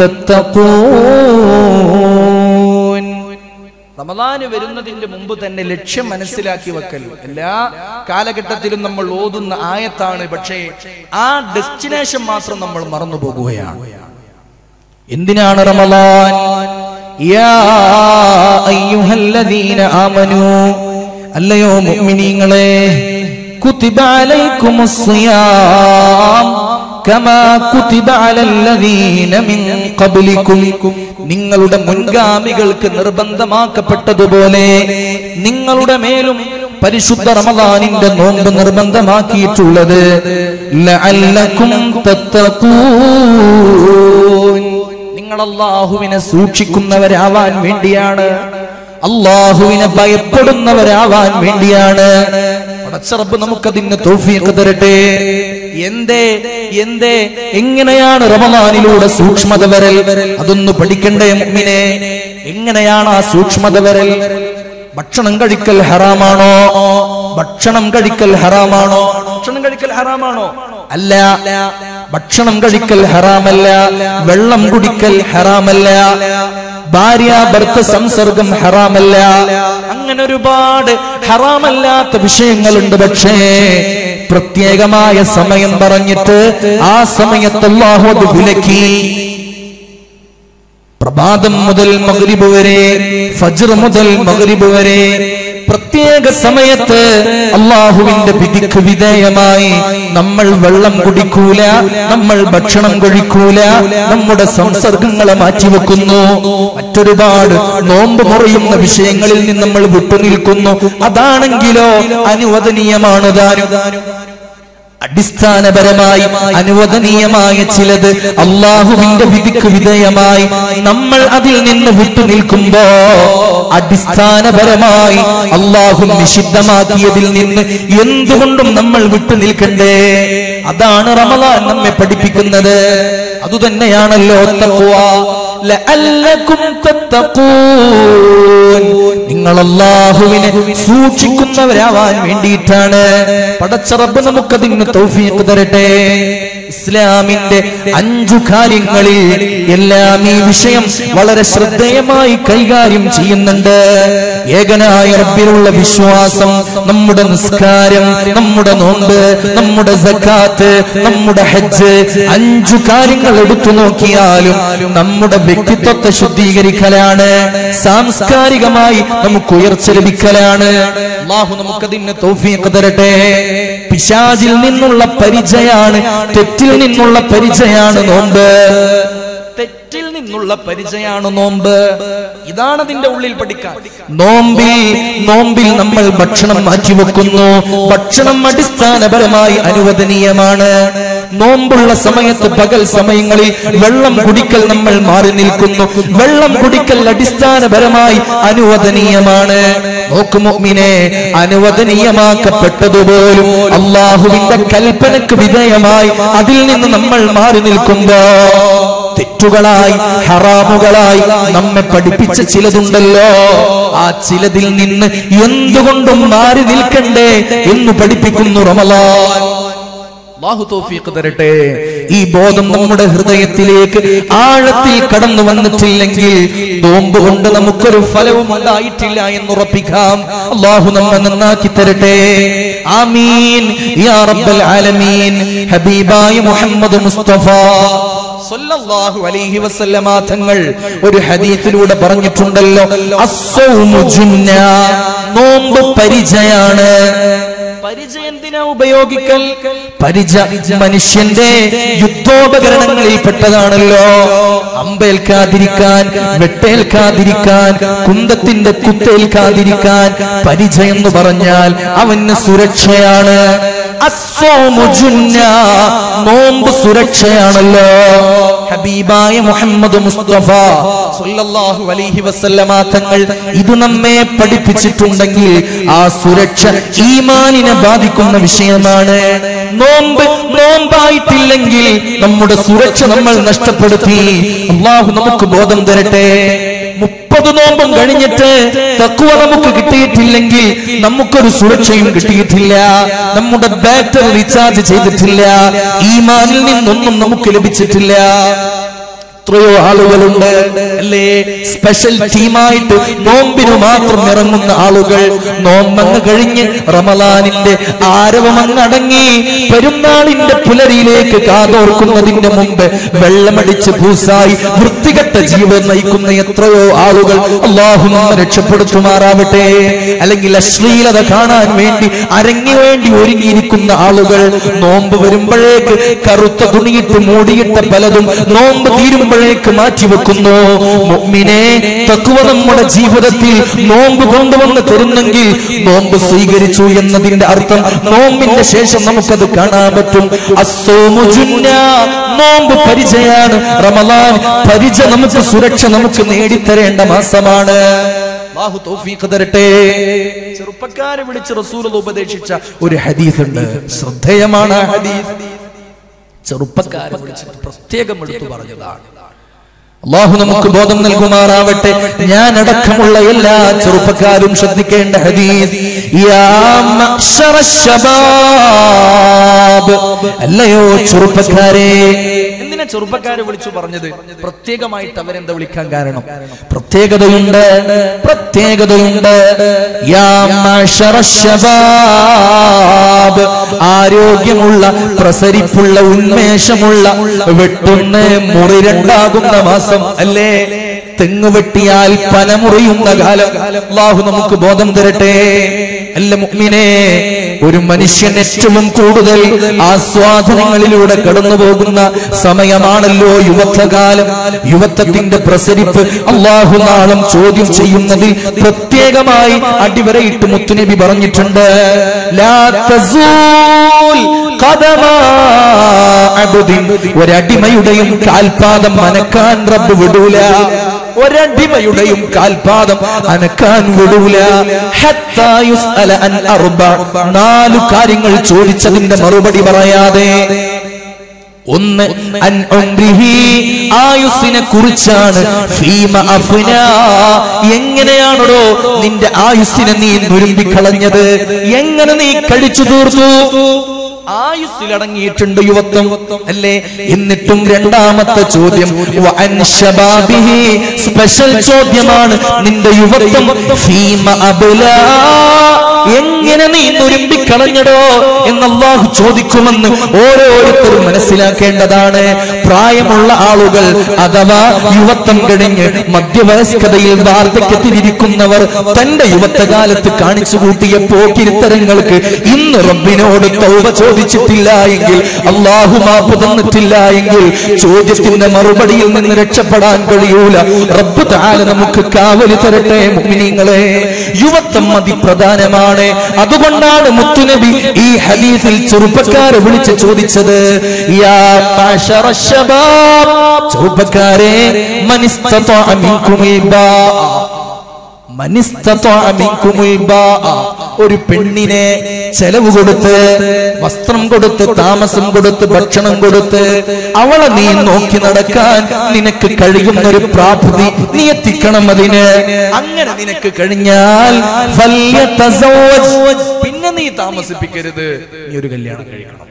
تتقون റമദാന് വരുന്നതിന്റെ മുമ്പ് തന്നെ ലക്ഷ്യം മനസ്സിലാക്കി വെക്കൽ എല്ലാ കാലഘട്ടത്തിലും നമ്മൾ ഓതുന്ന ആയത്താണ് പക്ഷേ ആ ഡെസ്റ്റിനേഷൻ മാത്രം നമ്മൾ മറന്നു പോകുകയാണ് എന്തിനാണ് റമദാൻ യാ അയ്യുഹല്ലദീന ആമനു അല്ലയോ മുഅ്മിനീങ്ങളെ കുതിബ അലൈക്കുമുസ് സിയാം കമാ കുതിബ അലല്ലദീന മിൻ ഖബ്ലിക്കും നിങ്ങളുടെ മുൻഗാമികൾക്ക് നിർബന്ധമാക്കപ്പെട്ടതുപോലെ നിങ്ങളുടെ മേലും പരിശുദ്ധ റമദാനിന്റെ നോമ്പ് നിർബന്ധമാക്കിയിട്ടുള്ളത് ലഅല്ലക്കും തത്തഖൂൻ നിങ്ങൾ അള്ളാഹുവിനെ സൂക്ഷിക്കുന്നവരാവാൻ വേണ്ടിയാണ് അള്ളാഹുവിനെ ഭയപ്പെടുന്നവരാവാൻ വേണ്ടിയാണ് പടച്ചറബ് നമുക്കതിന് തൗഫീഖ് തരട്ടെ എന്തേ എന്തേ എങ്ങനെയാണ് റമദാനിലൂടെ സൂക്ഷ്മത വരൽ അതൊന്ന് പഠിക്കണ്ടേ മുഅ്മിനെ എങ്ങനെയാണ് ആ സൂക്ഷ്മത വരൽ ഭക്ഷണം കഴിക്കൽ ഹറാമാണോ ഭക്ഷണം കഴിക്കൽ ഹറാമാണോ ഭക്ഷണം കഴിക്കൽ ഹറാമാണോ അല്ല ഭക്ഷണം കഴിക്കൽ ഹറാമല്ല വെള്ളം കുടിക്കൽ ഹറാമല്ല ഭാര്യ ഭർത്ത സംസർഗം ഹറാമല്ല അങ്ങനെ ഒരുപാട് ഹറാമല്ലാത്ത വിഷയങ്ങളുണ്ട് പക്ഷേ പ്രത്യേകമായ സമയം പറഞ്ഞിട്ട് ആ സമയത്ത് അല്ലാഹു അത് വിലക്കി പ്രഭാതം മുതൽ മഗ്രിബ് വരെ ഫജ്ർ മുതൽ മഗ്രിബ് വരെ പ്രത്യേക സമയത്ത് അള്ളാഹുവിന്റെ വിധിക്ക് വിധേയമായി നമ്മൾ വെള്ളം കുടിക്കൂല നമ്മൾ ഭക്ഷണം കഴിക്കൂല നമ്മുടെ സംസർഗങ്ങളെ മാറ്റിവെക്കുന്നു മറ്റൊരുപാട് നോമ്പ് മുറിയുന്ന വിഷയങ്ങളിൽ നിന്ന് നമ്മൾ വിട്ടുനിൽക്കുന്നു അതാണെങ്കിലോ അനുവദനീയമാണ് താനും അടിസ്ഥാനപരമായി അനുവദനീയമായ ചിലത് അള്ളാഹുവിന്റെ വിധിക്ക് വിധേയമായി നമ്മൾ അതിൽ നിന്ന് വിട്ടുനിൽക്കുമ്പോ അടിസ്ഥാനപരമായി അള്ളാഹു നിഷിദ്ധമാക്കിയതിൽ നിന്ന് എന്തുകൊണ്ടും നമ്മൾ വിട്ടുനിൽക്കണ്ടേ അതാണ് റമദാൻ നമ്മെ പഠിപ്പിക്കുന്നത് അതുതന്നെയാണല്ലോ തഖ്വ ലഅല്ലകും തത്തഖൂൻ നിങ്ങൾ അള്ളാഹുവിനെ സൂക്ഷിക്കുന്നവരാവാൻ വേണ്ടിയിട്ടാണ് പടച്ചറബ് നമുക്കതിന് തൗഫീഖ് തരട്ടെ ഇസ്ലാമിന്റെ അഞ്ചു കാര്യങ്ങളിൽ എല്ലാം ഈ വിഷയം വളരെ ശ്രദ്ധേയമായി കൈകാര്യം ചെയ്യുന്നുണ്ട് ഏകനായ റബ്ബിലുള്ള വിശ്വാസം നമ്മുടെ നിസ്കാരം നമ്മുടെ നോമ്പ് നമ്മുടെ സക്കാത്ത് നമ്മുടെ ഹജ്ജ് അഞ്ചു കാര്യങ്ങൾ എടുത്തു നോക്കിയാലും നമ്മുടെ വ്യക്തിത്വത്തെ ശുദ്ധീകരിക്കലാണ് സാംസ്കാരികമായി നമുക്ക് ഉയർച്ച ലഭിക്കലാണ് അള്ളാഹു നമുക്കതിന് തൗഫീഖ് തരട്ടെ പിശാചിൽ നിന്നുള്ള പരിചയാണ് തെറ്റിൽ നിന്നുള്ള പരിചയാണ് നോമ്പ് തെറ്റിൽ നിന്നുള്ള പരിചയാണ് നോമ്പ് ഇതാണ് അതിന്റെ ഉള്ളിൽ പഠിക്കാൻ നോമ്പിൽ നോമ്പിൽ നമ്മൾ ഭക്ഷണം മാറ്റിവെക്കുന്നു ഭക്ഷണം അടിസ്ഥാനപരമായി അനുവദനീയമാണ് നോമ്പുള്ള സമയത്ത് പകൽ സമയങ്ങളിൽ വെള്ളം കുടിക്കൽ നമ്മൾ മാറി നിൽക്കുന്നു വെള്ളം കുടിക്കൽ അടിസ്ഥാനപരമായി അനുവദനീയമാണ് നോക്കുമോമിനെ അനുവദനീയമാക്കപ്പെട്ടതുപോലും അള്ളാഹുവിന്റെ കൽപ്പനക്ക് വിധേയമായി അതിൽ നിന്ന് നമ്മൾ മാറി നിൽക്കുമ്പോ തെറ്റുകളായി ഹറാമുകളായി നമ്മെ പഠിപ്പിച്ച ചിലതുണ്ടല്ലോ ആ ചിലതിൽ നിന്ന് എന്തുകൊണ്ടും മാറി നിൽക്കണ്ടേ എന്ന് പഠിപ്പിക്കുന്നു റമലാൻ അല്ലാഹു തൗഫീഖ് തരട്ടെ ഈ ബോധം നമ്മുടെ ഹൃദയത്തിലേക്ക് ആഴത്തിൽ കടന്നു വന്നിട്ടില്ലെങ്കിൽ നോമ്പ് കൊണ്ട് നമുക്കൊരു ഫലവും ഉണ്ടായിട്ടില്ല എന്ന് ഉറപ്പിക്കാം അള്ളാഹു നമ്മെ നന്നാക്കി തരട്ടെ ആമീൻ യാ റബ്ബൽ ആലമീൻ ഹബീബായ മുഹമ്മദ് മുസ്തഫ സല്ലല്ലാഹു അലൈഹി വസല്ലമ തങ്ങൾ ഒരു ഹദീസിലൂടെ പറഞ്ഞിട്ടുണ്ടല്ലോ അസ്സൗമു ജുന്ന നോമ്പ് പരിചയാണ് പരിച എന്തിനാ ഉപയോഗിക്കൽ പരിച മനുഷ്യന്റെ യുദ്ധോപകരണങ്ങളിൽ പെട്ടതാണല്ലോ അമ്പേൽക്കാതിരിക്കാൻ വെട്ടേൽക്കാതിരിക്കാൻ കുന്തത്തിന്റെ കുത്തേൽക്കാതിരിക്കാൻ പരിച എന്ന് പറഞ്ഞാൽ അവന് സുരക്ഷയാണ് അസ്സോമു ജുന്ന നോമ്പ് സുരക്ഷയാണല്ലോ ഹബീബായ മുഹമ്മദ് മുസ്തഫ സല്ലല്ലാഹു അലൈഹി വസല്ലമ തങ്ങൾ ഇത് നമ്മെ പഠിപ്പിച്ചിട്ടുണ്ടെങ്കിൽ ആ സുരക്ഷ ഈമാനിനെ ബാധിക്കുന്ന വിഷയമാണ് നോമ്പ് നോമ്പായിട്ടില്ലെങ്കിൽ നമ്മുടെ സുരക്ഷ നമ്മൾ നഷ്ടപ്പെടുത്തി അള്ളാഹു നമുക്ക് ബോധം തരട്ടെ മുപ്പത് നോമ്പും കഴിഞ്ഞിട്ട് തക്കുവ നമുക്ക് കിട്ടിയിട്ടില്ലെങ്കിൽ നമുക്കൊരു സുരക്ഷയും കിട്ടിയിട്ടില്ല നമ്മുടെ ബാറ്ററി റീചാർജ് ചെയ്തിട്ടില്ല ഈമാനിൽ നിന്നൊന്നും നമുക്ക് ലഭിച്ചിട്ടില്ല എത്രയോ ആളുകളുണ്ട് അല്ലേ സ്പെഷ്യൽ ടീമായിട്ട് നോമ്പിന് മാത്രം ഇറങ്ങുന്ന ആളുകൾ നോമ്പങ്ങ് കഴിഞ്ഞ് റമലാനിന്റെ ആരവമങ്ങ് അടങ്ങി പെരുന്നാളിന്റെ പുലരിയിലേക്ക് കാതോർക്കുന്നതിന്റെ മുമ്പ് വെള്ളമടിച്ച് പൂസായി വൃത്തികെട്ട ജീവൻ നയിക്കുന്ന എത്രയോ ആളുകൾ അള്ളാഹു നമ്മെ രക്ഷപ്പെടുത്തുമാറാവട്ടെ അല്ലെങ്കിൽ അശ്ലീലത കാണാൻ വേണ്ടി അരങ്ങി വേണ്ടി ഒരുങ്ങിയിരിക്കുന്ന ആളുകൾ നോമ്പ് വരുമ്പോഴേക്ക് കറുത്ത തുണിയിട്ട് മൂടിയിട്ട പലതും നോമ്പ് തീരുമ്പോഴേക്ക് മാറ്റിവെക്കുന്നു മുഅ്മിനെ തക്കുവ നമ്മുടെ ജീവിതത്തിൽ നോമ്പ് കൊണ്ടുവന്ന് തരുന്നെങ്കിൽ നോമ്പ് സ്വീകരിച്ചു എന്നതിന്റെ അർത്ഥം നോമ്പിന്റെ ശേഷം നമുക്കത് കാണാൻ പറ്റും അസ്സോമു ജുന്ന നോമ്പ് പരിചയാണ് റമലാൻ പരിച നമുക്ക് സുരക്ഷ നമുക്ക് നേടിത്തരേണ്ട മാസമാണ് അല്ലാഹു തൗഫീഖ് തരട്ടെ ചെറുപ്പക്കാരെ വിളിച്ച് റസൂൽ ഉപദേശിച്ച ഒരു ഹദീസ് ഉണ്ട് ശ്രദ്ധേയമാണ് ആ ഹദീസ് ചെറുപ്പക്കാരെ വിളിച്ചിട്ട് പ്രത്യേകം എടുത്തു പറഞ്ഞതാണ് അള്ളാഹു നമുക്ക് ബോധം നൽകുമാറാവട്ടെ ഞാൻ അടക്കമുള്ള എല്ലാ ചെറുപ്പക്കാരും ശ്രദ്ധിക്കേണ്ട ഹദീസ് യാ മഅ്ശറ ശബാബ് അല്ലയോ ചെറുപ്പക്കാരെ എന്തിനാ ചെറുപ്പക്കാരെ വിളിച്ചു പറഞ്ഞത് പ്രത്യേകമായിട്ട് അവരെന്താ വിളിക്കാൻ കാരണം പ്രത്യേകതയുണ്ട് പ്രത്യേകതയുണ്ട് യാ മഅ്ശറ ശബാബ് ആരോഗ്യമുള്ള പ്രസരിപ്പുള്ള ഉന്മേഷമുള്ള വെട്ടുന്ന മുറി രണ്ടാകുന്ന മാസം അല്ലേ തെങ്ങ് വെട്ടിയാൽ പന മുറിയുന്ന കാലം അള്ളാഹു നമുക്ക് ബോധം തരട്ടെ അല്ല മുഅ്മിനേ ഒരു മനുഷ്യൻ ഏറ്റവും കൂടുതൽ ആസ്വാദനങ്ങളിലൂടെ കടന്നു പോകുന്ന സമയമാണല്ലോ യുവത്വകാലം യുവത്വത്തിന്റെ പ്രസരിപ്പ് അള്ളാഹു നാളം ചോദ്യം ചെയ്യുന്നതിൽ പ്രത്യേകമായി അടിവരയിട്ട് മുത്തുനബി പറഞ്ഞിട്ടുണ്ട് ലാ തസൂൽ ഖദമാ അബ്ദിൻ. ഒരടിമയുടെയും കാൽപാദം അനക്കാൻ റബ്ബ് വിടൂല ഒരടിമയുടെയും കാൽപാദം അനക്കാൻ വിടൂല ഹത്താ യുസ്അല അൻ അർബ. നാലു കാര്യങ്ങൾ ചോദിച്ചതിന്റെ മറുപടി പറയാതെ ഒന്ന് അൻ ഉംരിഹി ആയുസ്സിനെ കുറിച്ചാണ് ഫീമ അഫ്ന എങ്ങനെയാണോ നിന്റെ ആയുസ്സിനെ നീ നുരുമ്പിക്കളഞ്ഞത് എങ്ങനെ നീ കഴിച്ചു തീർത്തു ആയുസ്സിലടങ്ങിയിട്ടുണ്ട് യുവത്വം അല്ലേ എന്നിട്ടും രണ്ടാമത്തെ ചോദ്യം വ അൻ ശബാബിഹി സ്പെഷ്യൽ ചോദ്യമാണ് നിന്റെ യുവത്വം ഫീമ അബ്ലാ എങ്ങനെ നീ നുരുമ്പിക്കളഞ്ഞടോ എന്ന് അള്ളാഹു ചോദിക്കുമെന്ന് ഓരോരുത്തരും മനസ്സിലാക്കേണ്ടതാണ് പ്രായമുള്ള ആളുകൾ അഥവാ യുവത്വം കഴിഞ്ഞ് മധ്യവയസ്കതയിൽ വാർദ്ധക്യത്തിലിരിക്കുന്നവർ തന്റെ യുവത്വകാലത്ത് കാണിച്ചു കൂട്ടിയ പോക്കിരിത്തരങ്ങൾക്ക് ഇന്ന് റബ്ബിനോട് തൗബ ചോദിച്ചിട്ടില്ല എങ്കിൽ അള്ളാഹു മാപ്പ് തന്നിട്ടില്ല എങ്കിൽ ചോദ്യത്തിന്റെ മറുപടിയിൽ നിന്ന് രക്ഷപ്പെടാൻ കഴിയൂല റബ്ബ് താല നമുക്ക് കാവലി തരട്ടെ മുഅ്മിനീങ്ങളെ യുവത്വം അതിപ്രധാനമാണ് അതുകൊണ്ടാണ് മുത്തുനബി ഈ ഹദീസിൽ ചെറുപ്പക്കാരെ വിളിച്ച് ചോദിച്ചത് യാ മാശറ ശബാബ് ചെറുപ്പക്കാരെ മനിസ്തത്വ മിൻകുമിൽ ബാഅ മനിസ്തത്വഅ മിൻകുമുൽ ബാഅ. ഒരു പെണ്ണിനെ ചെലവ് കൊടുത്ത് വസ്ത്രം കൊടുത്ത് താമസം കൊടുത്ത് ഭക്ഷണം കൊടുത്ത് അവളെ നീ നോക്കി നടക്കാൻ നിനക്ക് കഴിയുന്ന ഒരു പ്രാപ്തി നീ എത്തിക്കണം അതിന് അങ്ങനെ നിനക്ക് കഴിഞ്ഞാൽ ഫല്യതസവ്വജ്. പിന്നെ നീ താമസിപ്പിക്കരുത് നീ ഒരു കല്യാണം കഴിക്കണം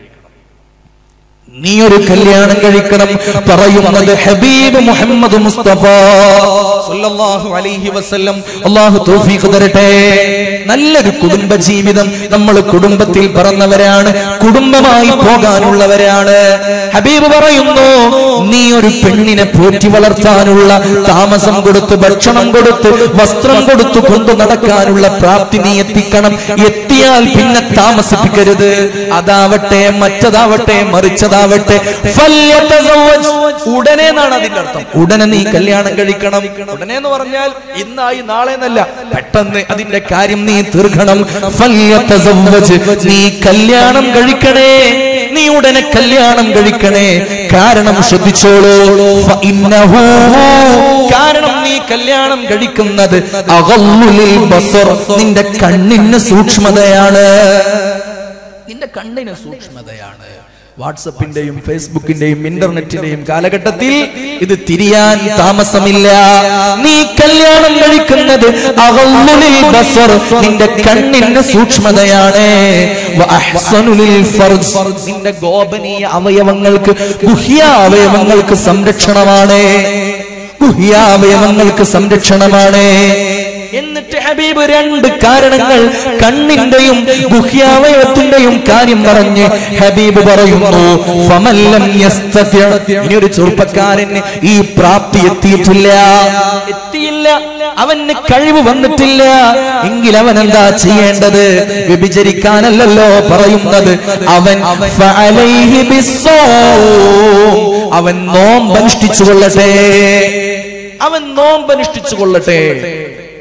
നീ ഒരു കല്യാണം കഴിക്കണം പറയുന്നത് ഹബീബ് മുഹമ്മദ് മുസ്തഫ സല്ലല്ലാഹു അലൈഹി വസല്ലം അല്ലാഹു തൗഫീഖ് തരട്ടെ നല്ലൊരു കുടുംബ ജീവിതം നമ്മൾ കുടുംബത്തിൽ പറന്നവരാണ് കുടുംബമായി പോകാനുള്ളവരാണ് ഹബീബ് പറയുന്നു നീ ഒരു പെണ്ണിനെ പോറ്റി വളർത്താനുള്ള താമസം കൊടുത്ത് ഭക്ഷണം കൊടുത്ത് വസ്ത്രം കൊടുത്തു കൊണ്ടു നടക്കാനുള്ള പ്രാപ്തി നീ എത്തിക്കണം എത്തിയാൽ പിന്നെ താമസിപ്പിക്കരുത് അതാവട്ടെ മറ്റതാവട്ടെ മറിച്ചതാവട്ടെ ഫല്യതസവ്വജ്. ഉടനെ എന്നാണ് അതിന്റെ അർത്ഥം ഉടനെ നീ കല്യാണം കഴിക്കണം ഉടനെ എന്ന് പറഞ്ഞാൽ ഇന്നായി നാളെ എന്നല്ല പെട്ടെന്ന് അതിന്റെ കാര്യം നീ തീർക്കണം ഫല്യതസവ്വജ്. നീ കല്യാണം കഴിക്കണേ നീ ഉടനെ കല്യാണം കഴിക്കണേ കാരണം ശ്രദ്ധിച്ചോളൂ ഫഇന്നഹു. കാരണം നീ കല്യാണം കഴിക്കുന്നത് അഗള്ളുലിൽ ബസർ നിന്റെ കണ്ണിന് സൂക്ഷ്മതയാണ് നിന്റെ കണ്ണിന് സൂക്ഷ്മതയാണ് വാട്സപ്പിന്റെയും ഫേസ്ബുക്കിന്റെയും ഇന്റർനെറ്റിന്റെയും കാലഘട്ടത്തിൽ ഇത് തിരിയാൻ താമസമില്ല നീ കല്യാണം കഴിക്കുന്നത് അഗള്ളുലിൽ ബസർ നിന്റെ കണ്ണിന്റെ സൂക്ഷ്മതയാണ് വ അഹ്സനുലിൽ ഫർജ് നിന്റെ ഗോപനീയ അവയവങ്ങൾക്ക് ഗുഹ്യ അവയവങ്ങൾക്ക് സംരക്ഷണമാണ് ഗുഹ്യാവയവങ്ങൾക്ക് സംരക്ഷണമാണ് എന്നിട്ട് ഹബീബ് രണ്ട് കാരണങ്ങൾ കണ്ണിന്റെയും ഗുഹ്യാവയവത്തിന്റെയും കാര്യം പറഞ്ഞ് ഹബീബ് പറയുന്നു ഫമല്ലം യസ്തതി' ഇനി ഒരു ചെറുപ്പക്കാരന് ഈ പ്രാപ്തി എത്തിയിട്ടില്ല എത്തിയില്ല അവന് കഴിവ് വന്നിട്ടില്ല എങ്കിൽ അവൻ എന്താ ചെയ്യേണ്ടത് വ്യഭിചരിക്കാനല്ലല്ലോ പറയുന്നത് അവൻ ഫഅലൈഹി ബിസ്സൗം. അവൻ നോമ്പനുഷ്ഠിച്ചു കൊള്ളട്ടെ അവൻ നോമ്പനുഷ്ഠിച്ചു കൊള്ളട്ടെ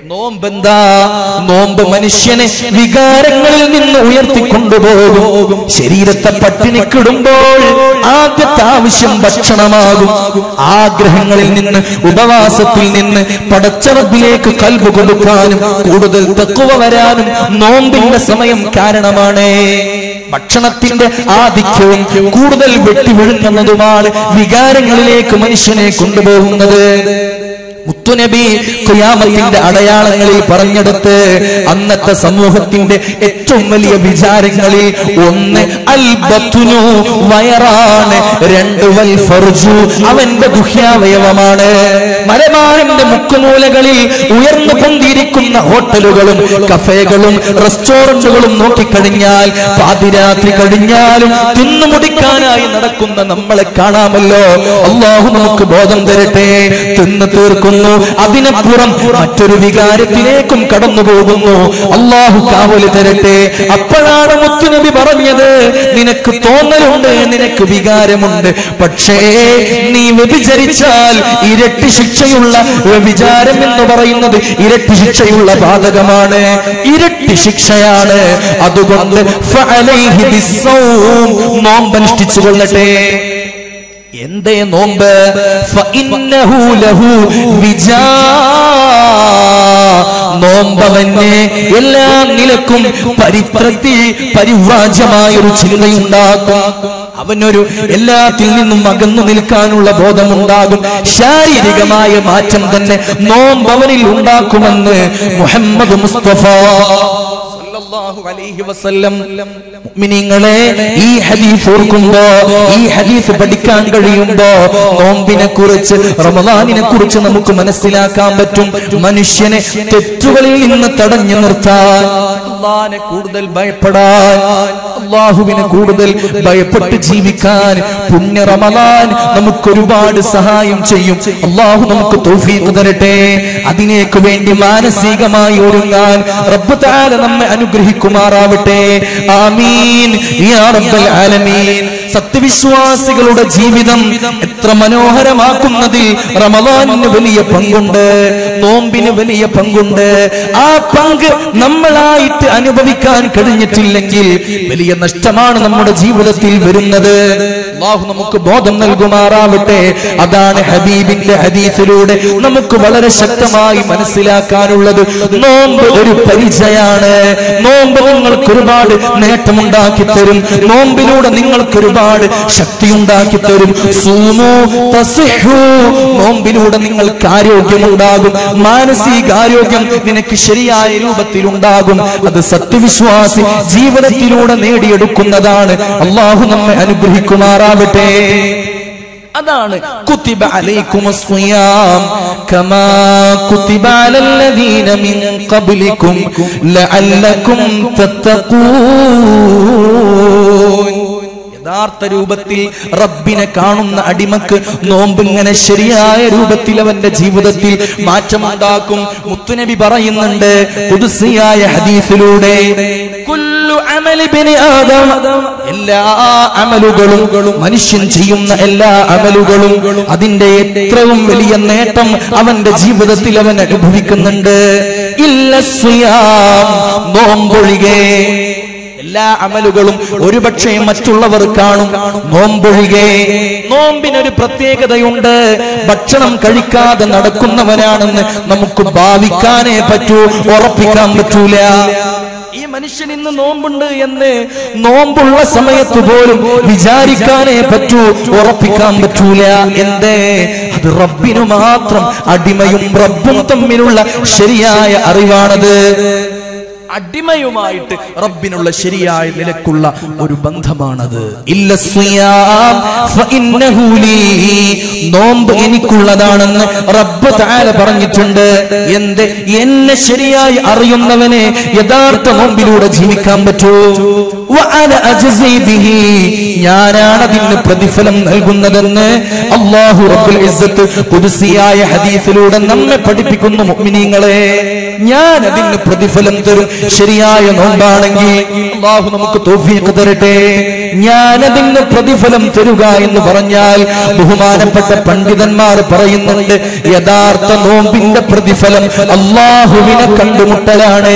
നോമ്പെന്താ നോമ്പ് മനുഷ്യനെ വികാരങ്ങളിൽ നിന്ന് ഉയർത്തിക്കൊണ്ടുപോകും ശരീരത്തെ പട്ടിണിക്കിടുമ്പോൾ ആദ്യത്തെ ആവശ്യം ഭക്ഷണമാകും ആഗ്രഹങ്ങളിൽ നിന്ന് ഉപവാസത്തിൽ നിന്ന് പടച്ചറബിലേക്ക് കൽബ് കൊടുക്കാനും കൂടുതൽ തക്കുവ വരാനും നോമ്പിന്റെ സമയം കാരണമാണ് ഭക്ഷണത്തിന്റെ ആധിക്യവും കൂടുതൽ വെട്ടിവിഴുങ്ങുന്നതുമാണ് വികാരങ്ങളിലേക്ക് മനുഷ്യനെ കൊണ്ടുപോകുന്നത് മുത്തുനബി ഖിയാമത്തിന്റെ അടയാളങ്ങളിൽ പറഞ്ഞെടുത്ത് അന്നത്തെ സമൂഹത്തിന്റെ ഏറ്റവും വലിയ വിചാരങ്ങളിൽ ഒന്ന് അൽബത്തുനു വയറാണ് രണ്ട് വൽ ഫർജു അവന്റെ ഗുഹ്യാവയവമാണ് മലബാറിന്റെ മുക്കുമൂലകളിൽ ഉയർന്നു പൊന്തിയിരിക്കുന്ന ഹോട്ടലുകളും കഫേകളും റെസ്റ്റോറന്റുകളും നോക്കിക്കഴിഞ്ഞാൽ പാതിരാത്രി കഴിഞ്ഞാലും തിന്നുമുടിക്കാനായി നടക്കുന്ന നമ്മളെ കാണാമല്ലോ അള്ളാഹു നമുക്ക് ബോധം തരട്ടെ തിന്നു തീർക്കുന്നു അതിനപ്പുറം മറ്റൊരു വികാരത്തിലേക്കും കടന്നു പോകുന്നു അള്ളാഹു കാവല് തരട്ടെ അപ്പോഴാണ് മുത്തുനബി പറഞ്ഞത് നിനക്ക് തോന്നലുണ്ട് നിനക്ക് വികാരമുണ്ട് പക്ഷേ നീ വ്യഭിചരിച്ചാൽ ഇരട്ടി ശിക്ഷയുള്ള വ്യഭിചാരം എന്ന് പറയുന്നത് ഇരട്ടി ശിക്ഷയുള്ള ബാധകമാണ് ഇരട്ടി ശിക്ഷയാണ് അതുകൊണ്ട് ഫഅലൈഹി ബിസ്സൗം നോമ്പനുഷ്ഠിച്ചു കൊള്ളട്ടെ എന്തേ നോമ്പ് ഫഇന്നഹു ലഹു വിജാ നോമ്പവന് എല്ലാ നിലക്കും പരിത്രത്തി പരിവ്രാജ്യമായ ഒരു ചിന്തയുണ്ടാക്കും അവനൊരു എല്ലാത്തിൽ നിന്നും അകന്നു നിൽക്കാനുള്ള ബോധമുണ്ടാകും ശാരീരികമായ മാറ്റം തന്നെ നോമ്പവനിൽ ഉണ്ടാക്കുമെന്ന് മുഹമ്മദ് മുസ്തഫ സല്ലല്ലാഹു അലൈഹി വസല്ലം മുഅ്മിനീങ്ങളെ ഈ ഹദീസ് ഓർക്കുമ്പോ ഈ ഹദീസ് പഠിക്കാൻ കഴിയുമ്പോ നോമ്പിനെ കുറിച്ച് റമദാനിനെ കുറിച്ച് നമുക്ക് മനസ്സിലാക്കാൻ പറ്റും മനുഷ്യനെ തെറ്റുകളിൽ നിന്ന് തടഞ്ഞു നിർത്താൻ അള്ളാഹിനെ കൂടുതൽ ഭയപ്പെടാൻ അള്ളാഹുവിനെ കൂടുതൽ ഭയപ്പെട്ട് ജീവിക്കാൻ പുണ്യ റമദാൻ നമുക്ക് ഒരുപാട് സഹായം ചെയ്യും അള്ളാഹു നമുക്ക് തൗഫീഖ് തരട്ടെ അതിനേക്ക് വേണ്ടി മാനസികമായി ഒരുങ്ങാൻ റബ്ബ് താല നമ്മെ അനുഗ്രഹിക്കുമാറാവട്ടെ ആമീൻ യാ റബ്ബൽ ആലമീൻ സത്യവിശ്വാസികളുടെ ജീവിതം എത്ര മനോഹരമാക്കുന്നതിൽ റമദാനിന് വലിയ പങ്കുണ്ട് നോമ്പിന് വലിയ പങ്കുണ്ട് ആ പങ്ക് നമ്മളായിട്ട് അനുഭവിക്കാൻ കഴിഞ്ഞിട്ടില്ലെങ്കിൽ വലിയ നഷ്ടമാണ് നമ്മുടെ ജീവിതത്തിൽ വരുന്നത് അള്ളാഹു നമുക്ക് ബോധം നൽകുമാറാവട്ടെ അതാണ് ഹബീബിന്റെ ഹദീസിലൂടെ നമുക്ക് വളരെ ശക്തമായി മനസ്സിലാക്കാനുള്ളത് നോമ്പ് ഒരു പരിചയാണ് നോമ്പ് നിങ്ങൾക്ക് ഒരുപാട് നേട്ടമുണ്ടാക്കി തരും നോമ്പിലൂടെ നിങ്ങൾക്ക് ഒരുപാട് ശക്തി ഉണ്ടാക്കി തരും സൂമു തസിഹു നോമ്പിലൂടെ നിങ്ങൾക്ക് ആരോഗ്യമുണ്ടാകും മാനസികാരോഗ്യം നിനക്ക് ശരിയായ രൂപത്തിൽ ഉണ്ടാകും അത് സത്യവിശ്വാസി ജീവിതത്തിലൂടെ നേടിയെടുക്കുന്നതാണ് അള്ളാഹു നമ്മെ അനുഗ്രഹിക്കുമാറാവട്ടെ അതാണ് കുത്തിബ അലൈക്കും الصيام كما كتب على الذين من قبلكم لعلكم تتقون യഥാർത്ഥ രൂപത്തിൽ റബ്ബിനെ കാണുന്ന അടിമക്ക് നോമ്പ് ഇങ്ങനെ ശരിയായ രൂപത്തിൽ അവന്റെ ജീവിതത്തിൽ മാറ്റമുണ്ടാക്കും മുത്തുനബി പറയുന്നുണ്ട് പുതുസിയായ ഹദീസിലൂടെ കുല്ലു അമലി ബിനി ആദം എല്ലാ അമലുകളും മനുഷ്യൻ ചെയ്യുന്ന എല്ലാ അമലുകളും അതിന്റെ എത്രയും വലിയ നേട്ടം അവന്റെ ജീവിതത്തിൽ അവൻ അനുഭവിക്കുന്നുണ്ട് ഇല്ല സ്വയാം നോമ്പൊഴികെ എല്ലാ അമലുകളും ഒരുപക്ഷെ മറ്റുള്ളവർ കാണും നോമ്പൊഴികെ നോമ്പിനൊരു പ്രത്യേകതയുണ്ട് ഭക്ഷണം കഴിക്കാതെ നടക്കുന്നവനാണെന്ന് നമുക്ക് ഭാവിക്കാനേ പറ്റൂ ഉറപ്പിക്കാൻ പറ്റൂല ഈ മനുഷ്യൻ ഇന്ന് നോമ്പുണ്ട് എന്ന് നോമ്പുള്ള സമയത്ത് പോലും വിചാരിക്കാനേ പറ്റൂ ഉറപ്പിക്കാൻ പറ്റൂല എന്തേ അത് റബ്ബിനു മാത്രം അടിമയും റബ്ബും തമ്മിലുള്ള ശരിയായ അറിവാണത് അടിമയുമായിട്ട് റബ്ബിനുള്ള ശരിയായ നിലക്കുള്ള ഒരു ബന്ധമാണത് ഇല്ല സിയാം ഫഇന്നഹു ലീ. നോമ്പ് എനിക്കുള്ളതാണെന്ന് റബ്ബ് താല പറഞ്ഞിട്ടുണ്ട് എന്ത് എന്നെ ശരിയായി അറിയുന്നവനെ യഥാർത്ഥ നോമ്പിലൂടെ ജീവിക്കാൻ പറ്റൂ വഅന അജ്സി ബിഹി. ഞാനാണ് അതിന് പ്രതിഫലം നൽകുന്നതെന്ന് അല്ലാഹു റബ്ബുൽ ഇസ്സത്ത് ഖുദ്സിയായ ഹദീസിലൂടെ നമ്മെ പഠിപ്പിക്കുന്നു മുഅ്മിനീങ്ങളെ ഞാൻ അതിന് പ്രതിഫലം തരും ശരിയായ നോമ്പാണെങ്കിൽ അല്ലാഹു നമുക്ക് തൗഫീഖ് തരട്ടെ ഞാൻ അതിന് പ്രതിഫലം തരുക എന്ന് പറഞ്ഞാൽ ബഹുമാനപ്പെട്ട പണ്ഡിതന്മാർ പറയുന്നുണ്ട് യഥാർത്ഥ നോമ്പിന്റെ പ്രതിഫലം അള്ളാഹുവിനെ കണ്ടുമുട്ടലാണ്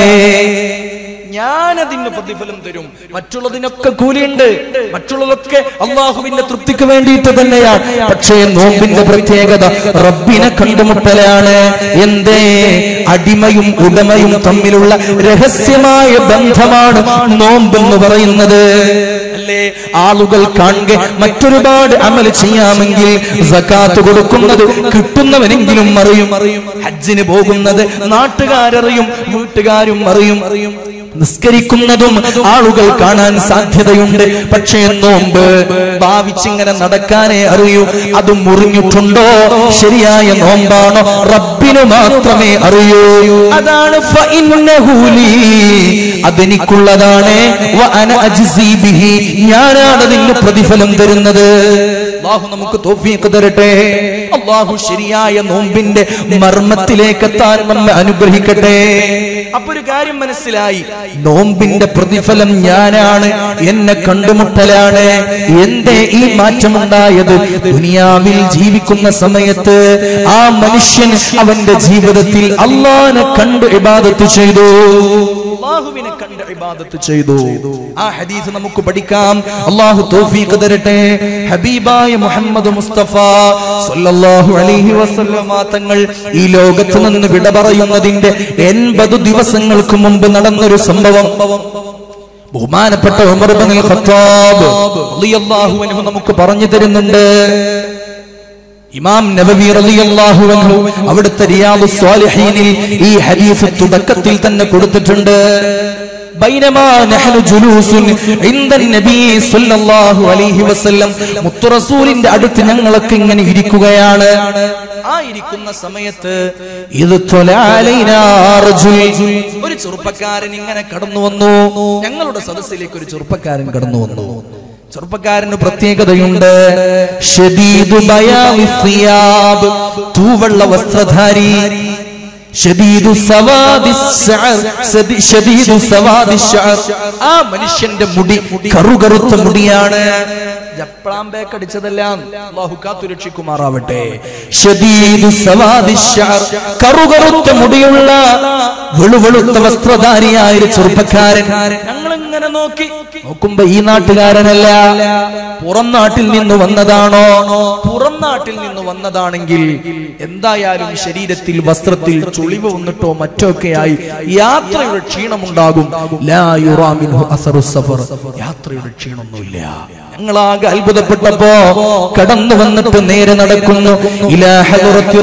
ഞാൻ അതിന് പ്രതിഫലം തരും മറ്റുള്ളതിനൊക്കെ കൂലിയുണ്ട് മറ്റുള്ളതൊക്കെ അള്ളാഹുവിന്റെ തൃപ്തിക്ക് വേണ്ടിയിട്ട് തന്നെയാണ് പക്ഷേ നോമ്പിന്റെ പ്രത്യേകത റബ്ബിനെ കണ്ടുമുട്ടലാണ് എന്തേ അടിമയും ഉടമയും തമ്മിലുള്ള രഹസ്യമായ ബന്ധമാണ് നോമ്പെന്ന് പറയുന്നത് അല്ലേ ആളുകൾ കാണുക മറ്റൊരുപാട് അമൽ ചെയ്യാമെങ്കിൽ സക്കാത്ത് കൊടുക്കുന്നത് കിട്ടുന്നവനെങ്കിലും അറിയും ഹജ്ജിന് പോകുന്നത് നാട്ടുകാരറിയും വീട്ടുകാരും അറിയും അറിയും നിസ്കരിക്കുന്നതും ആളുകൾ കാണാൻ സാധ്യതയുണ്ട് പക്ഷേ നോമ്പ് ഭാവിച്ചിങ്ങനെ നടക്കാനേ അറിയൂ അത് മുറിഞ്ഞിട്ടുണ്ടോ ശരിയായ നോമ്പാണോ റബ്ബിന് മാത്രമേ അറിയൂ അതാണ് ഫഇന്നഹു ലീ. അതെനിക്കുള്ളതാണ് വ അന അജ്സി ബിഹി. ഞാനാണ് അതിന് പ്രതിഫലം തരുന്നത് അള്ളാഹു നമുക്ക് തോഫീക്ക് തരട്ടെ അള്ളാഹു ശരിയായ നോമ്പിന്റെ മർമ്മത്തിലേക്ക് എത്താൻ നമ്മെ അനുഗ്രഹിക്കട്ടെ അപ്പൊ ഒരു കാര്യം മനസ്സിലായി നോമ്പിന്റെ പ്രതിഫലം ഞാനാണ് എന്നെ കണ്ടുമുട്ടലാണ് എന്തേ ഈ മാറ്റമുണ്ടായത് ദുനിയാവിൽ ജീവിക്കുന്ന സമയത്ത് ആ മനുഷ്യൻ അവന്റെ ജീവിതത്തിൽ അള്ളാനെ കണ്ട് ഇബാദത്ത് ചെയ്തു അള്ളാഹുവിനെ കണ്ട് ഇബാദത്ത് ചെയ്തു ആ ഹദീസ് നമുക്ക് പഠിക്കാം അള്ളാഹു തൗഫീഖ് തരട്ടെ ഹബീബായ മുഹമ്മദ് മുസ്തഫ സല്ലല്ലാഹു അലൈഹി വസല്ലമ തങ്ങൾ ഈ ലോകത്ത് നിന്ന് വിട പറയുന്നതിന്റെ എൺപത് ദിവസങ്ങൾക്ക് മുമ്പ് നടന്നൊരു സംഭവം ബഹുമാനപ്പെട്ട ഉമർ ഇബ്നുൽ ഖത്താബ് റളിയല്ലാഹു അൻഹു നമുക്ക് പറഞ്ഞു തരുന്നുണ്ട് ഇമാം നബവി റളിയല്ലാഹു അൻഹു അവിടുത്തെ റിയാദു സ്വാലിഹീനിൽ ഈ ഹദീസ് തുടക്കത്തിൽ തന്നെ കൊടുത്തിട്ടുണ്ട് بينما نحن جلوس عند النبي صلى الله عليه وسلم മുത്തു റസൂലിന്റെ അടുത്ത് ഞങ്ങളൊക്കെ ഇങ്ങനെ ഇരിക്കുകയാണ് ആ ഇരിക്കുന്ന സമയത്ത് ഇത് ത്വലാലൈനാ റജുൽ. ഒരു ചെറുപ്പക്കാരൻ ഇങ്ങനെ കടന്നു വന്നു ഞങ്ങളുടെ സദസ്സിലേക്ക് ഒരു ചെറുപ്പക്കാരൻ കടന്നു വന്നു ചെറുപ്പക്കാരന് പ്രത്യേകതയുണ്ട് ഷദീദു ബയാമി സിയാബ്. തൂവെള്ള വസ്ത്രധാരി ഷദീദു സവാദി ശഅർ. സദി- ഷദീദു സവാദി ശഅർ. ആ മനുഷ്യന്റെ മുടി കറുകറുത്ത മുടിയാണ് ജപ്ലാമ്പേക്ക് അടിച്ചതല്ല അള്ളാഹു കാത്തുരക്ഷിക്കുമാറാവട്ടെ ഷദീദു സവാദി ശഅർ. കറുകറുത്ത മുടിയുള്ള വെളുവെളുത്ത വസ്ത്രധാരിയായ ഒരു ചെറുപ്പക്കാരൻ ഞങ്ങൾ ഇങ്ങനെ നോക്കി നോക്കുമ്പോ ഈ നാട്ടുകാരനല്ല പുറം നാട്ടിൽ നിന്ന് വന്നതാണോ പുറം നാട്ടിൽ നിന്ന് വന്നതാണെങ്കിൽ എന്തായാലും ശരീരത്തിൽ വസ്ത്രത്തിൽ ചുളിവ് വന്നിട്ടോ മറ്റോ ഒക്കെയായി യാത്രയുടെ ക്ഷീണമുണ്ടാകും ലാ യുറാ മിൻഹു അസറു സഫർ. യാത്രയുടെ ക്ഷീണമൊന്നുമില്ല ഞങ്ങളാകെ അത്ഭുതപ്പെട്ടപ്പോ കടന്നു വന്നിട്ട് നേരെ നടക്കുന്നു ഇലാ ഹദറത്തി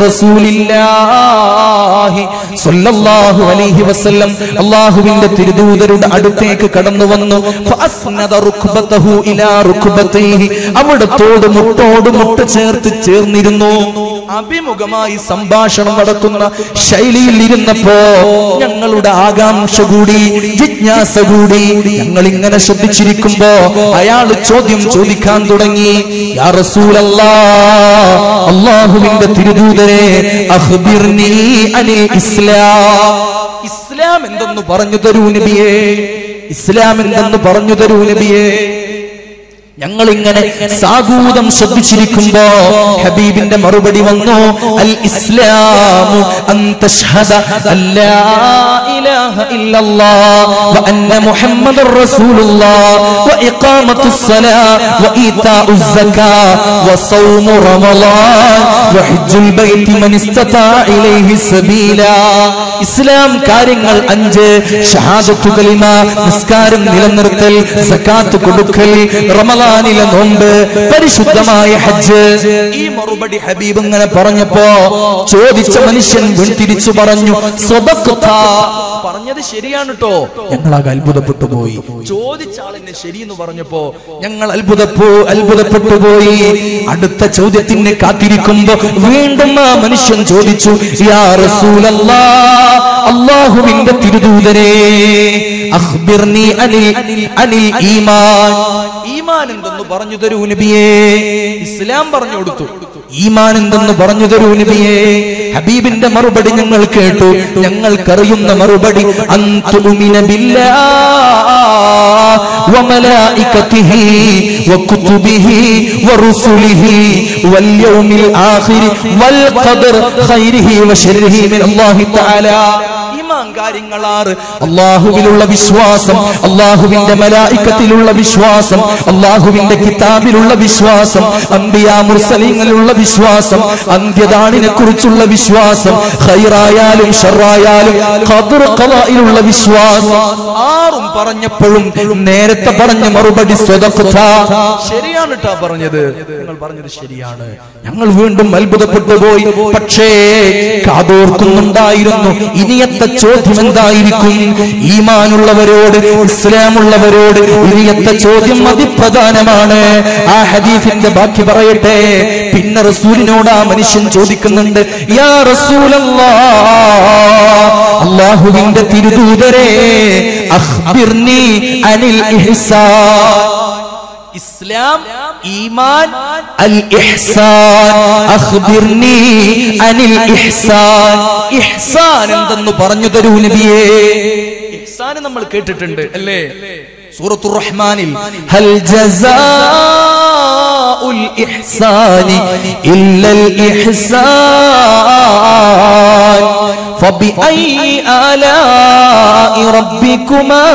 റസൂലില്ലാഹി സ്വല്ലല്ലാഹു അലൈഹി വസല്ലം അല്ലാഹുവിന്റെ തിരുദൂതരുടെ അടുത്തേക്ക് കടന്നു വന്നു ഫഅസ്നദ റുക്ബതഹു ഇലാ റുക്ബതൈഹി അവിടത്തോട് മുട്ടോട് മുട്ട ചേർത്ത് ചേർന്നിരുന്നു അഭിമുഖമായി സംഭാഷണം നടക്കുന്ന ശൈലിയിൽ ഇരുന്നപ്പോ ഞങ്ങളുടെ ആകാംക്ഷ കൂടി ജിജ്ഞാസ കൂടി ഞങ്ങൾ ഇങ്ങനെ ശ്രദ്ധിച്ചിരിക്കുമ്പോ അയാൾ ചോദ്യം ചോദിക്കാൻ തുടങ്ങി യാ റസൂലല്ലാ അള്ളാഹുവിന്റെ തിരുദൂതരെ അഖ്ബിർനി അനിൽ ഇസ്ലാം ഇസ്ലാം എന്തെന്ന് പറഞ്ഞു തരൂ നബിയേ ഇസ്ലാം എന്തെന്ന് പറഞ്ഞു തരൂ നബിയേ ഞങ്ങൾ ഇങ്ങനെ സാഗൂതം ശ്രദ്ധിച്ചിരിക്കുമ്പോ ഹബീബിന്റെ മറുപടി വന്നു അൽ ഇസ്ലാമു അൻ തശ്ഹദ അല്ലാ ഇലാഹ ഇല്ലല്ലാഹ് വ അന്ന മുഹമ്മദർ റസൂലുള്ളാഹ് വ ഇഖാമത്തുസ് സലാ വ ഈതാഉസ് സകാ വ സൗമു റമളാൻ വ ഹജ്ജുൽ ബൈത്തി മൻ ഇസ്തതാ ഇലൈഹി സബീലാ ഇസ്ലാം കാര്യങ്ങൾ അഞ്ച് ഷഹാദത്തു കലിമ നിസ്കാരം നിലനിർത്തൽ സക്കാത്ത് കൊടുക്കൽ റമലാനിലെ നോമ്പ് പരിശുദ്ധമായ ഹജ്ജ് ഈ മറുപടി ഹബീബ് ഇങ്ങനെ പറഞ്ഞപ്പോ ചോദിച്ച മനുഷ്യൻ തിരിച്ചു പറഞ്ഞു സ്വതക്കുത്ത പറഞ്ഞത് ശരിയാണ് കേട്ടോ ഞങ്ങളാകെ അത്ഭുതപ്പെട്ടു പോയി ചോദിച്ച ആളിനെ ശരിയെന്ന് പറഞ്ഞപ്പോ ഞങ്ങൾ അത്ഭുതപ്പോ അത്ഭുതപ്പെട്ടു പോയി അടുത്ത ചോദ്യത്തിന് കാത്തിരിക്കുമ്പോ വീണ്ടും ആ മനുഷ്യൻ ചോദിച്ചു യാ റസൂലല്ലാ അള്ളാഹുവിന്റെ തിരുദൂതരെ അഖ്ബിർനി അനിൽ അനിൽ ഈമാൻ ഈമാൻ എന്തെന്ന് പറഞ്ഞു തരൂ നബിയേ ഇസ്ലാം പറഞ്ഞു കൊടുത്തു ഈമാൻ എന്തെന്ന് പറഞ്ഞു തരൂ നബിയേ ഹബീബിന്റെ മറുപടി ഞങ്ങൾ കേട്ടു ഞങ്ങൾക്കറിയുന്ന മറുപടി അന്തുമിന وملائكته وكتبه ورسله واليوم الآخر والقدر خيره وشره من الله تعالى ഈമാൻ കാര്യങ്ങളാറ് അള്ളാഹുവിലുള്ള വിശ്വാസം അള്ളാഹുവിന്റെ മലായിക്കത്തിലുള്ള വിശ്വാസം അള്ളാഹുവിന്റെ കിതാബിലുള്ള വിശ്വാസം അംബിയാ മുർസലീങ്ങളിലുള്ള വിശ്വാസം അന്ത്യദാണിനെ കുറിച്ചുള്ള വിശ്വാസം ഖൈറായാലും ഷറായാലും ഖദർ ഖദായിലുള്ള വിശ്വാസം ആറും പറഞ്ഞപ്പോഴും നേരത്തെ പറഞ്ഞ മറുപടി സ്വതക്കുത ശരിയാണ് ട്ടാ പറഞ്ഞത് നിങ്ങൾ പറഞ്ഞത് ശരിയാണ് ഞങ്ങൾ വീണ്ടും അത്ഭുതപ്പെട്ടു പോയി പക്ഷേ കാതോർക്കുന്നുണ്ടായിരുന്നു ഇനിയത്തെ ചോദ്യം എന്തായിരിക്കും ഈമാനുള്ളവരോട് ഇസ്ലാമുള്ളവരോട് ഇനിയത്തെ ചോദ്യം അതിപ്രധാനമാണ് ആ ഹദീഫിന്റെ ബാക്കി പറയട്ടെ പിന്നെ റസൂലിനോട് ആ മനുഷ്യൻ ചോദിക്കുന്നുണ്ട് യാ റസൂലല്ലാ അള്ളാഹുവിന്റെ തിരുദൂതരെ അഖ്ബിർനി അനിൽ ഇഹ്സാൻ ഇസ്ലാം ഈമാൻ അൽ ഇഹ്സാൻ അഖ്ബിർനി അനിൽ ഇഹ്സാൻ ഇഹ്സാൻ എന്തെന്ന് പറഞ്ഞു തരൂ നബിയേ ഇഹ്സാൻ നമ്മൾ കേട്ടിട്ടുണ്ട് അല്ലേ സൂറത്തുർ റഹ്മാനിൽ ഹൽ ജസാഉൽ ഇഹ്സാനി ഇല്ലൽ ഇഹ്സാൻ فبأي آلاء ربكما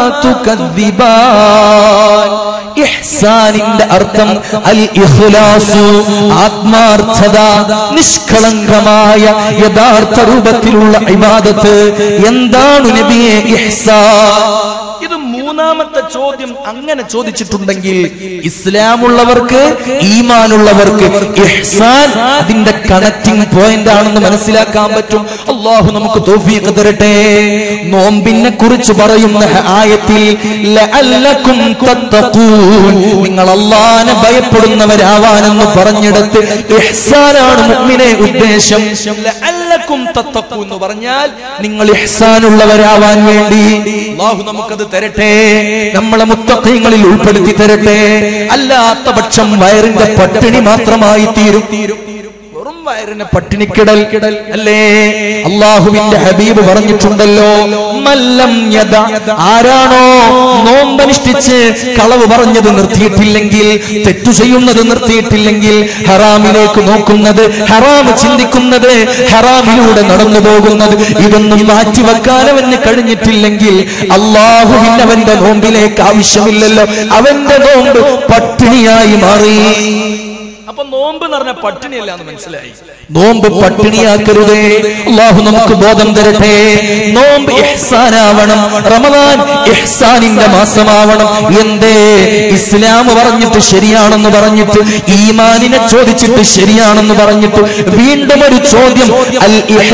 تكذبان ഇഹ്സാനിന്റെ അർത്ഥം അൽ ഇഖ്ലാസു ആത്മാർത്ഥത നിഷ്കളങ്കമായ യഥാർത്ഥ രൂപത്തിലുള്ള ഇബാദത്ത് എന്താണ് നബിയെ ഇഹ്സാൻ ഇത് മൂന്നാമത്തെ ചോദ്യം അങ്ങനെ ചോദിച്ചിട്ടുണ്ടെങ്കിൽ ഇസ്ലാമുള്ളവർക്ക് ഈമാനുള്ളവർക്ക് ഇഹ്സാൻ അതിന്റെ കണക്റ്റിംഗ് പോയിന്റ് ആണെന്ന് മനസ്സിലാക്കാൻ പറ്റും അള്ളാഹു നമുക്ക് തോഫീക്ക് തരട്ടെ നോമ്പിനെ കുറിച്ച് പറയുന്ന ആയത്തിൽ ലഅല്ലക്കും തത്തഖൂൻ നിങ്ങൾ അള്ളാനെ ഭയപ്പെടുന്നവരാവാനെന്ന് പറഞ്ഞിടത്ത് ഇഹ്സാനാണ് മുഅ്മിനെ ഉദ്ദേശം ലഅല്ലക്കും തത്തഖൂൻ എന്ന് പറഞ്ഞാൽ നിങ്ങൾ ഇഹ്സാനുള്ളവരാവാൻ വേണ്ടി അള്ളാഹു നമുക്കത് തരട്ടെ നമ്മളെ മുത്തഖീങ്ങളിൽ ഉൾപ്പെടുത്തി തരട്ടെ അല്ലാത്ത പക്ഷം വയറിന്റെ പട്ടിണി മാത്രമായി തീരും തീരും വെറും വയറിന് പട്ടിണിക്കിടൽ കിടൽ അല്ലേ അള്ളാഹുവിന്റെ ഹബീബ് പറഞ്ഞിട്ടുണ്ടല്ലോ മല്ലം യദ ആരാണോ നോമ്പനുഷ്ഠിച്ച് കളവ് പറഞ്ഞത് നിർത്തിയിട്ടില്ലെങ്കിൽ തെറ്റു ചെയ്യുന്നത് നിർത്തിയിട്ടില്ലെങ്കിൽ ഹറാമിലേക്ക് നോക്കുന്നത് ഹറാം ചിന്തിക്കുന്നത് ഹറാമിലൂടെ നടന്നു പോകുന്നത് ഇതൊന്നും മാറ്റിവെക്കാൻ അവന് കഴിഞ്ഞിട്ടില്ലെങ്കിൽ അള്ളാഹുവിന് അവന്റെ നോമ്പിലേക്ക് ആവശ്യമില്ലല്ലോ അവന്റെ നോമ്പ് പട്ടിണിയായി മാറി അപ്പൊ നോമ്പ് എന്ന് പറഞ്ഞ പട്ടിണിയല്ല എന്ന് മനസ്സിലായി നോമ്പ് പട്ടിണിയാക്കരുതേ അള്ളാഹു നമുക്ക് ബോധം തരട്ടെ നോമ്പ് ഇഹ്സാനാവണം റമദാൻ ഇഹ്സാനിന്റെ മാസമാവണം എന്തേ ഇസ്ലാം പറഞ്ഞിട്ട് ശരിയാണെന്ന് പറഞ്ഞിട്ട് ഈമാനിനെ ചോദിച്ചിട്ട് ശരിയാണെന്ന് പറഞ്ഞിട്ട് വീണ്ടും ഒരു ചോദ്യം അൽ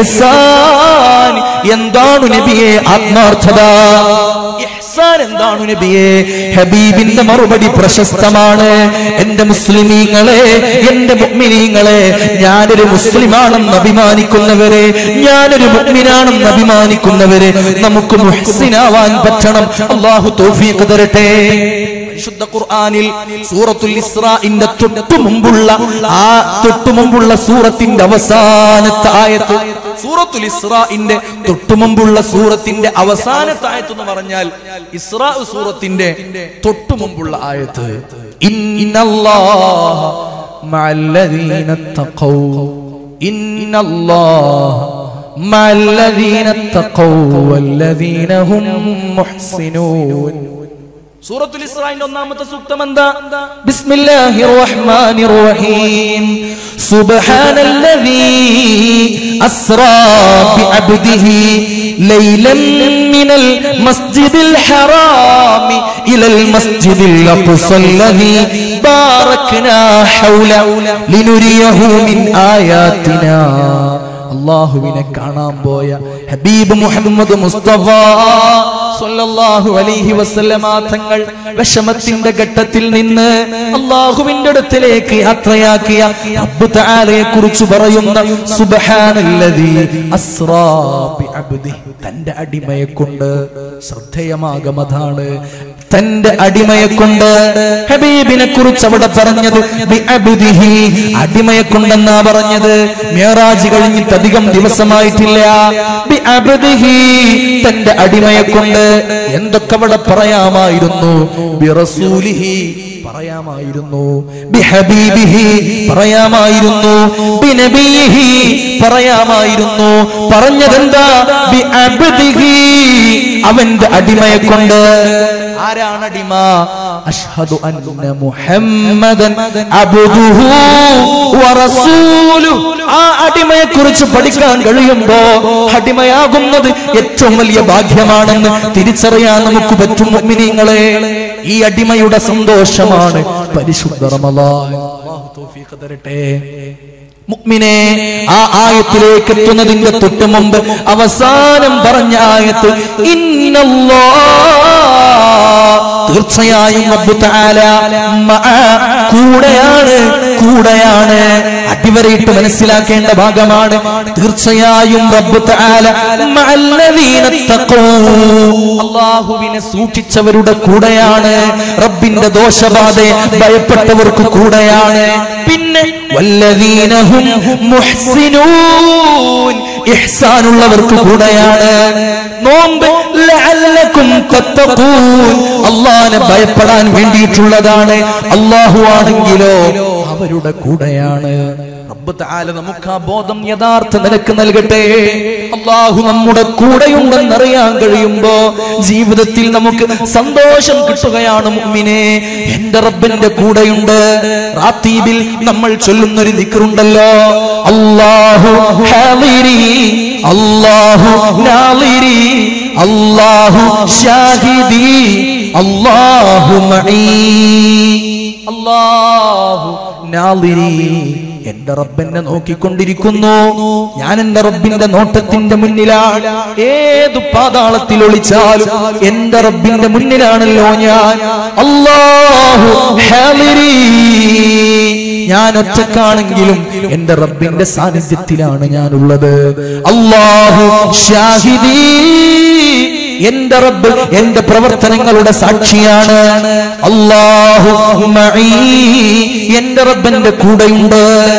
ഇഹ്സാൻ എന്താണ് നബിയെ ആത്മാർത്ഥത ഇഹ്സാൻ എന്താണ് നബിയെ ഹബീബിന്റെ മറുപടി പ്രശസ്തമാണ് എന്റെ മുസ്ലിമീങ്ങളെ എന്റെ മുഅ്മിനീങ്ങളെ ഞാനൊരു മുസ്ലിമാണെന്ന് അഭിമാനിക്കുന്നവരെ ഞാനൊരു മുഅ്മിനാണെന്ന് അഭിമാനിക്കുന്നവരെ നമുക്ക് മുഹ്സിനാവാൻ പറ്റണം അള്ളാഹു തൗഫീഖ് തരട്ടെ പരിശുദ്ധ ഖുർആനിൽ സൂറത്തുൽ ഇസ്രാഇന്റെ തൊട്ടു മുമ്പുള്ള ആ തൊട്ടു മുമ്പുള്ള സൂറത്തിന്റെ അവസാനത്തെ ആയത്ത് സൂറത്തുൽ ഇസ്രാഇന്റെ തൊട്ടു മുമ്പുള്ള സൂറത്തിന്റെ അവസാനത്തെ ആയത്ത് എന്ന് പറഞ്ഞാൽ ഇസ്രാ സൂറത്തിന്റെ തൊട്ടു മുമ്പുള്ള ആയത്ത് ഇന്നല്ലാഹ മഅല്ലദീന തഖൗ ഇന്നല്ലാഹ മഅല്ലദീന തഖൗ വല്ലദീന ഹും മുഹ്സിനൂൻ സൂറത്തുൽ ഇസ്രായിന്റെ ഒന്നാമത്തെ സൂക്തം എന്താ ബിസ്മില്ലാഹിർ റഹ്മാനിർ റഹീം സുബ്ഹാനല്ലദീ അസ്റാ ബിഅബ്ദിഹി ലൈലൻ മിനൽ മസ്ജിദിൽ ഹറാമി ഇലൽ മസ്ജിദിൽ അഖ്സല്ലദീ ബാറക്നാ ഹൗല ലിനുരിയഹു മിൻ ആയാതിനാ അള്ളാഹുവിനെ കാണാൻ പോയ ഹബീബ് മുഹമ്മദ് മുസ്തഫ സല്ലല്ലാഹു അലൈഹി വസല്ലമ തങ്ങൾ വിഷമത്തിന്റെ ഘട്ടത്തിൽ നിന്ന് അള്ളാഹുവിന്റെ അടുത്തിലേക്ക് യാത്രയാക്കിയ റബ്ബ് തആലയെ കുറിച്ച് പറയുന്ന സുബ്ഹാനല്ലദീ അസ്റാ ബിഅബ്ദിഹി തന്റെ അടിമയെ കൊണ്ട് ശ്രദ്ധേയമാകം അതാണ് തന്റെ അടിമയെ കൊണ്ട് ഹബീബിനെ കുറിച്ച് അവിടെ പറഞ്ഞത് ബി അബ്ദിഹി. അടിമയെ കൊണ്ടെന്നാ പറഞ്ഞത് മേറാജ് കഴിഞ്ഞിട്ട് അധികം ദിവസമായിട്ടില്ല ബി അബ്ദിഹി. തന്റെ അടിമയെ കൊണ്ട് എന്തൊക്കെ അവിടെ പറയാമായിരുന്നു ബി റസൂലിഹി പറയാമായിരുന്നു ബി ഹബീബിഹി പറയാമായിരുന്നു ബി നബിയിഹി പറയാമായിരുന്നു പറഞ്ഞതെന്താ ബി അബ്ദിഹി അവന്റെ അടിമയെ കൊണ്ട് ആരാണ് അടിമ അഷ്ഹദു അന്ന മുഹമ്മദൻ അബ്ദുഹു വറസൂലുഹു ആ അടിമയെ കുറിച്ച് പഠിക്കാൻ കഴിയുമ്പോ അടിമയാകുന്നത് ഏറ്റവും വലിയ ഭാഗ്യമാണെന്ന് തിരിച്ചറിയാൻ നമുക്ക് പറ്റും മുഅ്മിനീങ്ങളെ ഈ അടിമയുടെ സന്തോഷമാണ് പരിശുദ്ധ റമളാൻ അല്ലാഹു തൗഫീഖ് തരട്ടെ മുഅ്മിനെ ആ ആയത്തിലേക്ക് എത്തുന്നതിന്റെ തൊട്ട് മുമ്പ് അവസാനം പറഞ്ഞ ആയത്ത് ഇന്നല്ലാഹ് തീർച്ചയായും റബ്ബ് തആല മഅ കൂടെയാണ് കൂടെയാണ് അടിവരയിട്ട് മനസ്സിലാക്കേണ്ട ഭാഗമാണ് തീർച്ചയായും റബ്ബ് തആല മഅല്ലദീന തഖൂ അല്ലാഹുവിനെ സൂക്ഷിച്ചവരുടെ കൂടെയാണ് റബ്ബിന്റെ ദോഷബാധയെ ഭയപ്പെട്ടവർക്ക് കൂടെയാണ് പിന്നെ വല്ലദീനഹും മുഹ്സിനൂൻ ഇഹ്സാനുള്ളവർക്ക് കൂടെയാണ് നോമ്പ് ലഅല്ലക്കും തത്തഖൂൻ അള്ളാഹനെ ഭയപ്പെടാൻ വേണ്ടിയിട്ടുള്ളതാണ് അള്ളാഹു ആണെങ്കിലോ അവരുടെ കൂടെയാണ് റബ്ബ് തആല നമുക്ക് ആ ബോധം യഥാർത്ഥ നിലക്ക് നൽകട്ടെ അള്ളാഹു നമ്മുടെ കൂടെയുണ്ടെന്നറിയാൻ കഴിയുമ്പോ ജീവിതത്തിൽ നമുക്ക് സന്തോഷം കിട്ടുകയാണ് മുഅ്മിനെ എന്റെ റബ്ബിന്റെ കൂടെയുണ്ട് റാത്തീബിൽ നമ്മൾ ചൊല്ലുന്നൊരു ദിക്റുണ്ടല്ലോ അല്ലാഹു ഹാദിരി അല്ലാഹു നാളിരി അല്ലാഹു ഷാഹിദി അല്ലാഹു മഈ അല്ലാഹു നാളിരി എന്റെ റബ്ബെന്നെ നോക്കിക്കൊണ്ടിരിക്കുന്നു ഞാൻ എന്റെ റബ്ബിന്റെ നോട്ടത്തിന്റെ മുന്നിലാണ് ഏതു പാതാളത്തിൽ ഒളിച്ചാലും എന്റെ റബ്ബിന്റെ മുന്നിലാണല്ലോ ഞാൻ അല്ലാഹു ഹാളിരി ഞാൻ ഒറ്റക്കാണെങ്കിലും എന്റെ റബ്ബിന്റെ സാന്നിധ്യത്തിലാണ് ഞാനുള്ളത് അല്ലാഹു ഷാഹിദീ എന്റെ റബ്ബ് എന്റെ പ്രവർത്തനങ്ങളുടെ സാക്ഷിയാണ് അല്ലാഹു മഈ എന്റെ റബ്ബന്റെ കൂടെയുണ്ട്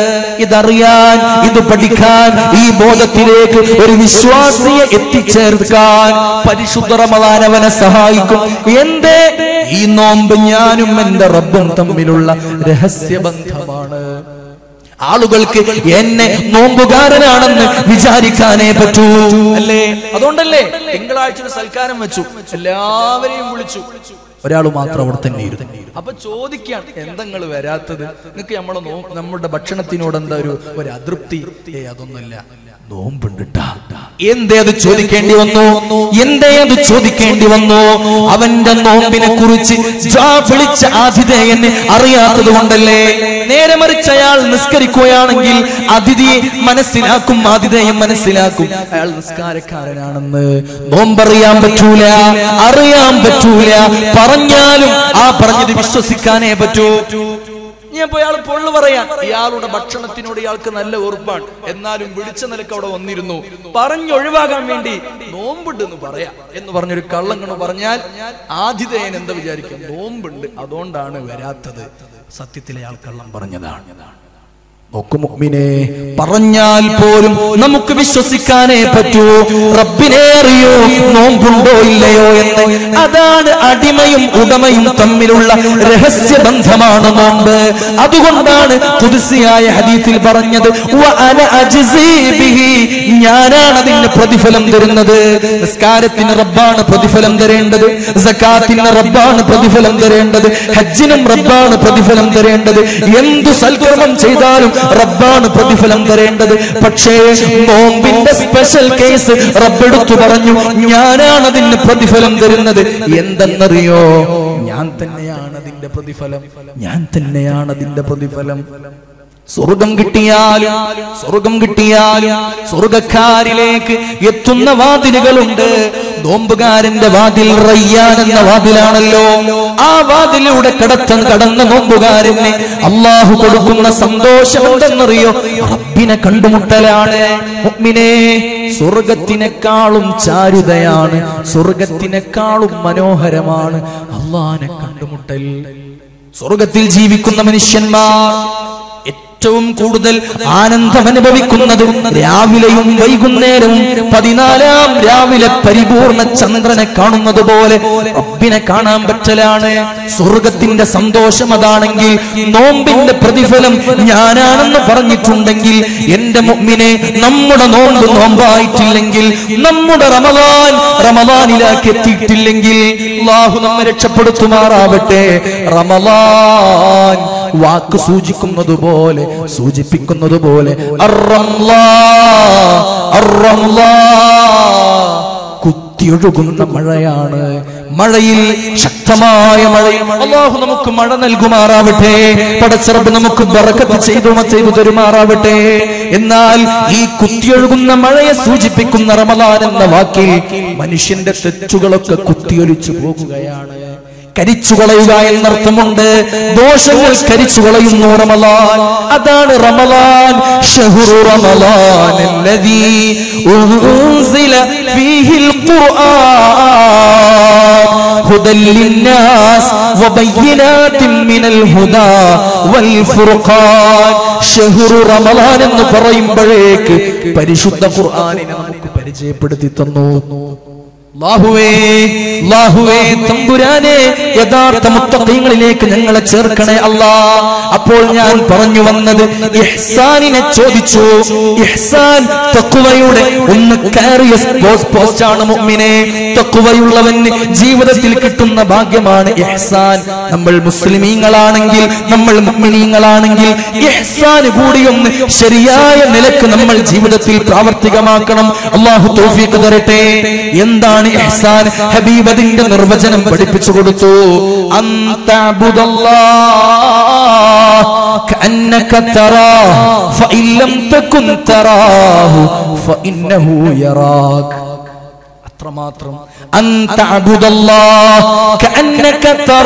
ഇതറിയാൻ ഇത് പഠിക്കാൻ ഈ ബോധത്തിലേക്ക് ഒരു വിശ്വാസിയെ എത്തിച്ചേർക്കാൻ പരിശുദ്ധ റമദാൻ അവനെ സഹായിക്കും എന്തേ ഈ നോമ്പ് ഞാനും എന്റെ റബ്ബും തമ്മിലുള്ള രഹസ്യബന്ധമാണ് ആളുകൾക്ക് എന്നെ നോമ്പുകാരനാണെന്ന് വിചാരിക്കാനേ പറ്റൂ അല്ലേ അതുകൊണ്ടല്ലേ തിങ്കളാഴ്ച ഒരു സൽക്കാരം വെച്ചു എല്ലാവരെയും വിളിച്ചു ഒരാൾ മാത്രം അവിടെ തന്നെ ഇരുന്നു അപ്പൊ ചോദിക്കാൻ എന്തെങ്ങൾ വരാത്തത് നിങ്ങൾക്ക് നമ്മളെ നോ നമ്മുടെ ഭക്ഷണത്തിനോട് എന്താ ഒരു ഒരു അതൃപ്തി ഏ അതൊന്നുമില്ല നോമ്പുണ്ടിട്ടാ എന്തേ അത് ചോദിക്കേണ്ടി വന്നു എന്തേ അത് ചോദിക്കേണ്ടി വന്നു അവന്റെ നോമ്പിനെ കുറിച്ച് ജാ വിളിച്ച ആതിഥേയന് അറിയാത്തത് കൊണ്ടല്ലേ നേരെ മറിച്ച് അയാൾ നിസ്കരിക്കുകയാണെങ്കിൽ അതിഥിയെ മനസ്സിലാക്കും ആതിഥേയം മനസ്സിലാക്കും അയാൾ നിസ്കാരക്കാരനാണെന്ന് നോമ്പറിയാൻ പറ്റൂല അറിയാൻ പറ്റൂല പറഞ്ഞാലും ആ പറഞ്ഞത് വിശ്വസിക്കാനേ പറ്റൂ ഞാൻ പോയി അയാൾ പൊള്ളു പറയാൻ ഇയാളുടെ ഭക്ഷണത്തിനോട് ഇയാൾക്ക് നല്ല ഉറപ്പാണ് എന്നാലും വിളിച്ച നിലക്ക് അവിടെ വന്നിരുന്നു പറഞ്ഞൊഴിവാകാൻ വേണ്ടി നോമ്പുണ്ട് എന്ന് പറയാം എന്ന് പറഞ്ഞൊരു കള്ളങ്ങണ് പറഞ്ഞാൽ ആതിഥേയൻ എന്താ വിചാരിക്കും നോമ്പുണ്ട് അതുകൊണ്ടാണ് വരാത്തത് സത്യത്തിൽ അയാൾ കള്ളം പറഞ്ഞതാണ് നോക്കു മുഅ്മിനെ പറഞ്ഞാൽ പോലും നമുക്ക് വിശ്വസിക്കാനേ പറ്റൂ റബ്ബിനെ അറിയോ നോമ്പുണ്ടോ ഇല്ലയോ എന്ന് അതാണ് അടിമയും ഉടമയും തമ്മിലുള്ള രഹസ്യ ബന്ധമാണ് നോമ്പ് അതുകൊണ്ടാണ് കുതിസിയായ ഹദീത്തിൽ പറഞ്ഞത് "വ അന അജ്സീ ബിഹി." ഞാനാണ് അതിന് പ്രതിഫലം തരുന്നത് നിസ്കാരത്തിന് റബ്ബാണ് പ്രതിഫലം തരേണ്ടത് സക്കാത്തിന് റബ്ബാണ് പ്രതിഫലം തരേണ്ടത് ഹജ്ജിനും റബ്ബാണ് പ്രതിഫലം തരേണ്ടത് എന്തു സൽക്കർമ്മം ചെയ്താലും റബ്ബാണ് പ്രതിഫലം തരേണ്ടത് പക്ഷേ നോമ്പിന്റെ സ്പെഷ്യൽ കേസ് റബ്ബെടുത്തു പറഞ്ഞു ഞാനാണ് അതിന് പ്രതിഫലം തരുന്നത് എന്തെന്നറിയോ ഞാൻ തന്നെയാണ് അതിന്റെ പ്രതിഫലം ഞാൻ തന്നെയാണ് അതിന്റെ പ്രതിഫലം സ്വർഗം കിട്ടിയാലും സ്വർഗം കിട്ടിയാലും സ്വർഗക്കാരിലേക്ക് എത്തുന്ന വാതിലുകളുണ്ട് നോമ്പുകാരന്റെ വാതിൽ റയ്യാൻ എന്ന വാതിലാണല്ലോ ആ വാതിലൂടെ കടത്ത കടന്ന നോമ്പുകാരന് അള്ളാഹു കൊടുക്കുന്ന സന്തോഷം എന്തെന്നറിയോ റബ്ബിനെ കണ്ടുമുട്ടലാണ് മുഅ്മിനേ സ്വർഗത്തിനേക്കാളും ചാരുതയാണ് സ്വർഗത്തിനേക്കാളും മനോഹരമാണ് അള്ളാഹിനെ കണ്ടുമുട്ടൽ സ്വർഗത്തിൽ ജീവിക്കുന്ന മനുഷ്യന്മാർ ഏറ്റവും കൂടുതൽ ആനന്ദം അനുഭവിക്കുന്നത് രാവിലെയും വൈകുന്നേരവും പതിനാലാം രാവിലെ പരിപൂർണ ചന്ദ്രനെ കാണുന്നത് പോലെ റബ്ബിനെ കാണാൻ പറ്റലാണ് സ്വർഗത്തിന്റെ സന്തോഷം അതാണെങ്കിൽ നോമ്പിന്റെ പ്രതിഫലം ഞാനാണെന്ന് പറഞ്ഞിട്ടുണ്ടെങ്കിൽ എന്റെ മുമ്മിനെ നമ്മുടെ നോമ്പ് നോമ്പായിട്ടില്ലെങ്കിൽ നമ്മുടെ റമദാൻ റമദാനിലാക്കി എത്തിയിട്ടില്ലെങ്കിൽ അള്ളാഹു നമ്മെ രക്ഷപ്പെടുത്തുമാറാവട്ടെ റമദാൻ വാക്ക് സൂചിക്കുന്നത് പോലെ സൂചിപ്പിക്കുന്നത് പോലെ അർറംലാ, അർറംലാ. കുത്തിയൊഴുകുന്ന മഴയാണ് മഴയിൽ ശക്തമായ മഴയും അള്ളാഹു നമുക്ക് മഴ നൽകുമാറാവട്ടെ പടച്ചറബ് നമുക്ക് ബറക്കത്ത് ചെയ്തു ചെയ്തു തരുമാറാവട്ടെ എന്നാൽ ഈ കുത്തിയൊഴുകുന്ന മഴയെ സൂചിപ്പിക്കുന്ന റമദാൻ എന്ന വാക്കിൽ മനുഷ്യന്റെ തെറ്റുകളൊക്കെ കുത്തിയൊലിച്ചു പോകുകയാണ് കരിച്ചു കളയുക എന്നർത്ഥമുണ്ട് ദോഷങ്ങൾ കരിച്ചു കളയുന്നു റമലാൻ അതാണ് റമലാൻ ഷഹുറു റമലാൻ الذي أنزل فيه القرآن هدى للناس وبينات من الهدى والفرقان ഷഹുർ റമലാൻ എന്ന് പറയുമ്പോഴേക്ക് പരിശുദ്ധ ഖുർആനിനെ നമുക്ക് പരിചയപ്പെടുത്തി തന്നു ലാഹുവേ ലാഹുവേ തമ്പുരാനെ യഥാർത്ഥ മുത്തഖീങ്ങളിലേക്ക് ഞങ്ങളെ ചേർക്കണേ അല്ലാ അപ്പോൾ ഞാൻ പറഞ്ഞു വന്നത് ഇഹ്സാനിനെ ചോദിച്ചു ഇഹ്സാൻ തഖ്വയുടെ ഒന്ന് കയറിയ പോസ്റ്റ് ആണ് മുഅ്മിനെ തഖ്വയുള്ളവന് ജീവിതത്തിൽ കിട്ടുന്ന ഭാഗ്യമാണ് ഇഹ്സാൻ നമ്മൾ മുസ്ലിമീങ്ങളാണെങ്കിൽ നമ്മൾ മുഅ്മിനീങ്ങളാണെങ്കിൽ ഇഹ്സാൻ കൂടി ഒന്ന് ശരിയായ നിലക്ക് നമ്മൾ ജീവിതത്തിൽ പ്രാവർത്തികമാക്കണം അല്ലാഹു തൗഫീഖ് തരട്ടെ എന്താണ് ഇഹ്സാൻ ഹബീബ് അതിന്റെ നിർവചനം പഠിപ്പിച്ചു കൊടുത്തു അന്തഅബുദല്ലാഹ് കഅന്നക തറാഹ് ഫഇൻ ലം തകുൻ തറാഹു ഫഇന്നഹു യറാക് അത്രമാത്രം അന്ത അബുദല്ലാഹ് കഅന്നക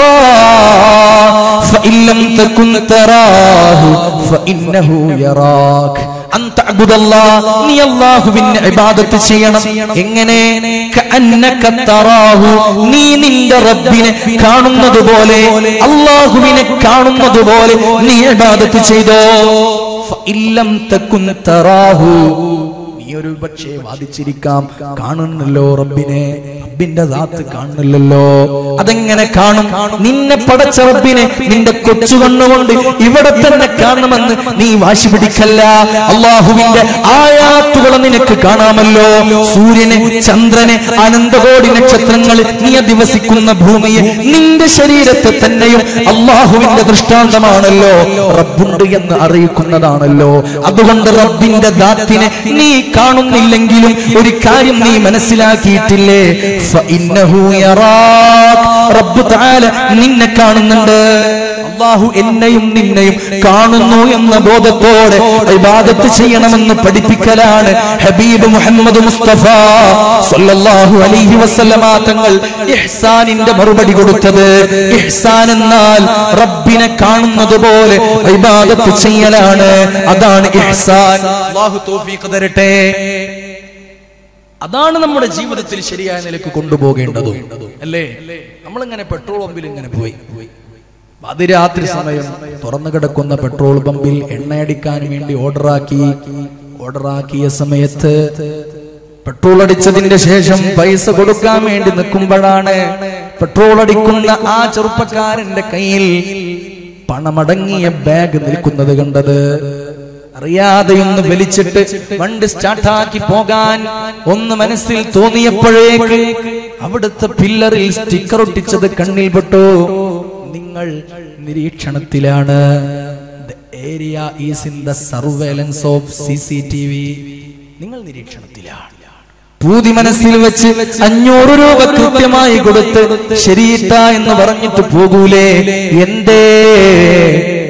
തറാഹ് ഫഇൻ ലം തകുൻ തറാഹു ഫഇന്നഹു യറാക് അന്ത അബുദല്ലാഹ് നീ അല്ലാഹുവിനെ ഇബാദത്ത് ചെയ്യണം എങ്ങനെ കഅന്നക തറാഹു നീ നിന്റെ റബ്ബിനെ കാണുന്നത് പോലെ അല്ലാഹുവിനെ കാണുന്നത് പോലെ നീ ഇബാദത്ത് ചെയ്തോ ഫഇൻ ലം തകുൻ തറാഹു നീ ഒരു പക്ഷേ വാദിച്ചിരിക്കാം കാണുന്നല്ലോ റബ്ബിനെ റബ്ബിന്റെ ദാത്ത് കാണുന്നില്ലല്ലോ അതെങ്ങനെ കാണും നിന്നെ പടച്ച റബ്ബിനെ നിന്റെ കൊച്ചു കണ്ണുകൊണ്ട് ഇവിടെ തന്നെ കാണണമെന്ന് നീ വാശി പിടിക്കല്ല അള്ളാഹുവിന്റെ ആയാത്തുകളെ നിനക്ക് കാണാമല്ലോ സൂര്യനെ ചന്ദ്രനെ അനന്തകോടി നക്ഷത്രങ്ങൾ നീ അധിവസിക്കുന്ന ഭൂമിയെ നിന്റെ ശരീരത്തെ തന്നെയും അള്ളാഹുവിന്റെ ദൃഷ്ടാന്തമാണല്ലോ റബ്ബുണ്ട് എന്ന് അറിയിക്കുന്നതാണല്ലോ അതുകൊണ്ട് റബ്ബിന്റെ ദാത്തിനെ നീ കാണുന്നില്ലെങ്കിലും ഒരു കാര്യം നീ മനസ്സിലാക്കിയിട്ടില്ലേ ഫഇന്നഹു യറാക്. റബ്ബ് തആല നിന്നെ കാണുന്നുണ്ട് അള്ളാഹു എന്നെയും നിന്നെയും കാണുന്നു എന്ന ബോധത്തോടെ ഇബാദത്ത് ചെയ്യണമെന്ന് പഠിപ്പിക്കലാണ് ഹബീബ് മുഹമ്മദ് മുസ്തഫ സല്ലല്ലാഹു അലൈഹി വസല്ലമ തങ്ങൾ ഇഹ്സാനിന്റെ മറുപടി കൊടുത്തത് ഇഹ്സാൻ എന്നാൽ റബ്ബിനെ കാണുന്നത് പോലെ ഇബാദത്ത് ചെയ്യലാണ് അതാണ് ഇഹ്സാൻ അല്ലാഹു തൗഫീഖ് തരട്ടെ അതാണ് നമ്മുടെ ജീവിതത്തിൽ ശരിയായ നിലക്ക് കൊണ്ടുപോകേണ്ടതും അല്ലേ നമ്മളിങ്ങനെ പെട്രോൾ പമ്പിൽ ഇങ്ങനെ പോയി അതിരാത്രി സമയം തുറന്നു കിടക്കുന്ന പെട്രോൾ പമ്പിൽ എണ്ണയടിക്കാൻ വേണ്ടി ഓർഡറാക്കി ഓർഡറാക്കിയ സമയത്ത് പെട്രോൾ അടിച്ചതിന്റെ ശേഷം പൈസ കൊടുക്കാൻ വേണ്ടി നിൽക്കുമ്പോഴാണ് പെട്രോൾ അടിക്കുന്ന ആ ചെറുപ്പക്കാരന്റെ കയ്യിൽ പണമടങ്ങിയ ബാഗ് നിൽക്കുന്നത് കണ്ടത് അറിയാതെ ഒന്ന് വലിച്ചിട്ട് വണ്ടി സ്റ്റാർട്ടാക്കി പോകാൻ ഒന്ന് മനസ്സിൽ തോന്നിയപ്പോഴേക്ക് അവിടുത്തെ പില്ലറിൽ സ്റ്റിക്കർ ഒട്ടിച്ചത് കണ്ണിൽ പെട്ടു നിങ്ങൾ നിരീക്ഷണത്തിലാണ് area is in the surveillance of C C T V നിങ്ങൾ നിരീക്ഷണത്തിലാണ് പൂതി മനസ്സിൽ വെച്ച് അഞ്ഞൂറ് രൂപ കൃത്യമായി കൊടുത്ത് ശരിയിട്ട എന്ന് പറഞ്ഞിട്ട് പോകൂലേ എന്തേ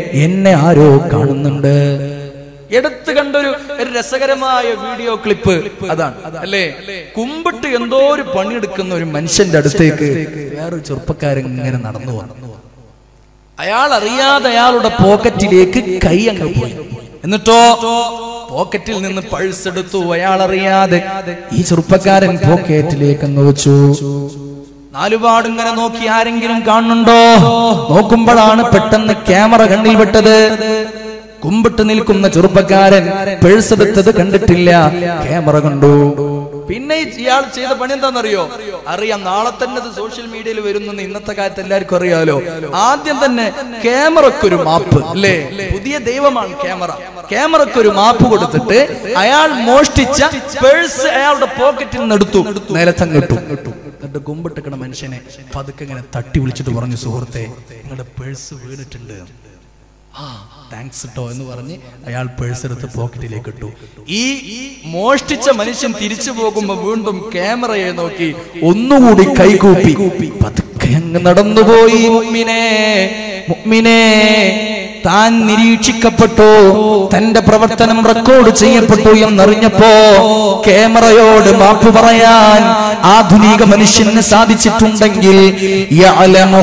എന്നെ ആരോ കാണുന്നുണ്ട് എടുത്തു കണ്ടൊരു ഒരു രസകരമായ വീഡിയോ ക്ലിപ്പ് അതാണ് അല്ലേ കുമ്പിട്ട് എന്തോ ഒരു പണിയെടുക്കുന്ന ഒരു മനുഷ്യന്റെ അടുത്തേക്ക് വേറൊരു ചെറുപ്പക്കാരൻ ഇങ്ങനെ നടന്നു വന്നു അയാൾ അറിയാതെ അയാളുടെ പോക്കറ്റിലേക്ക് കൈ അങ്ങ് പോയി എന്നിട്ടോ പോക്കറ്റിൽ നിന്ന് പൾസ് എടുത്തു അയാൾ അറിയാതെ ഈ ചെറുപ്പക്കാരൻ പോക്കറ്റിലേക്ക് അങ്ങ് വെച്ചു നാലുപാട് ഇങ്ങനെ നോക്കി ആരെങ്കിലും കാണുന്നുണ്ടോ നോക്കുമ്പോഴാണ് പെട്ടെന്ന് ക്യാമറ കണ്ണിൽ വിട്ടത് കുമ്പിട്ട് നിൽക്കുന്ന ചെറുപ്പക്കാരൻ പേഴ്സ് എടുത്തത് കണ്ടിട്ടില്ല ക്യാമറ കണ്ടു പിന്നെ ഈ ഇയാൾ ചെയ്ത പണി എന്താണെന്നറിയോ അറിയാം നാളെ തന്നെ അത് സോഷ്യൽ മീഡിയയിൽ വരുന്നെന്ന് ഇന്നത്തെ കാലത്ത് എല്ലാവർക്കും അറിയാലോ ആദ്യം തന്നെ ക്യാമറക്കൊരു മാപ്പ് അല്ലേ പുതിയ ദൈവമാണ് ക്യാമറ ക്യാമറക്കൊരു മാപ്പ് കൊടുത്തിട്ട് അയാൾ മോഷ്ടിച്ച പേഴ്സ് അയാളുടെ പോക്കറ്റിൽ നിന്ന് എടുത്തു നിലത്തങ്ങിട്ടു എന്നിട്ട് കുമ്പിട്ടിക്കണ മനുഷ്യനെ പതുക്കെ ഇങ്ങനെ തട്ടി വിളിച്ചിട്ട് പറഞ്ഞു സുഹൃത്തെ നിങ്ങളുടെ പേഴ്സ് വീണിട്ടുണ്ട് ആ താങ്ക്സ് കേട്ടോ എന്ന് പറഞ്ഞ് അയാൾ പേഴ്സ് എടുത്ത് പോക്കറ്റിലേക്ക് ഇട്ടു ഈ മോഷ്ടിച്ച മനുഷ്യൻ തിരിച്ചു പോകുമ്പോ വീണ്ടും ക്യാമറയെ നോക്കി ഒന്നുകൂടി കൈകൂപ്പി പതുക്കെ അങ്ങ് നടന്നുപോയി മുമ്മിനെ മുമ്മിനെ താൻ നിരീക്ഷിക്കപ്പെട്ടു തന്റെ പ്രവർത്തനം റെക്കോർഡ് ചെയ്യപ്പെട്ടു എന്നറിഞ്ഞപ്പോ ക്യാമറയോട് മാപ്പ് പറയാൻ ആധുനിക മനുഷ്യന് സാധിച്ചിട്ടുണ്ടെങ്കിൽ യഅലമു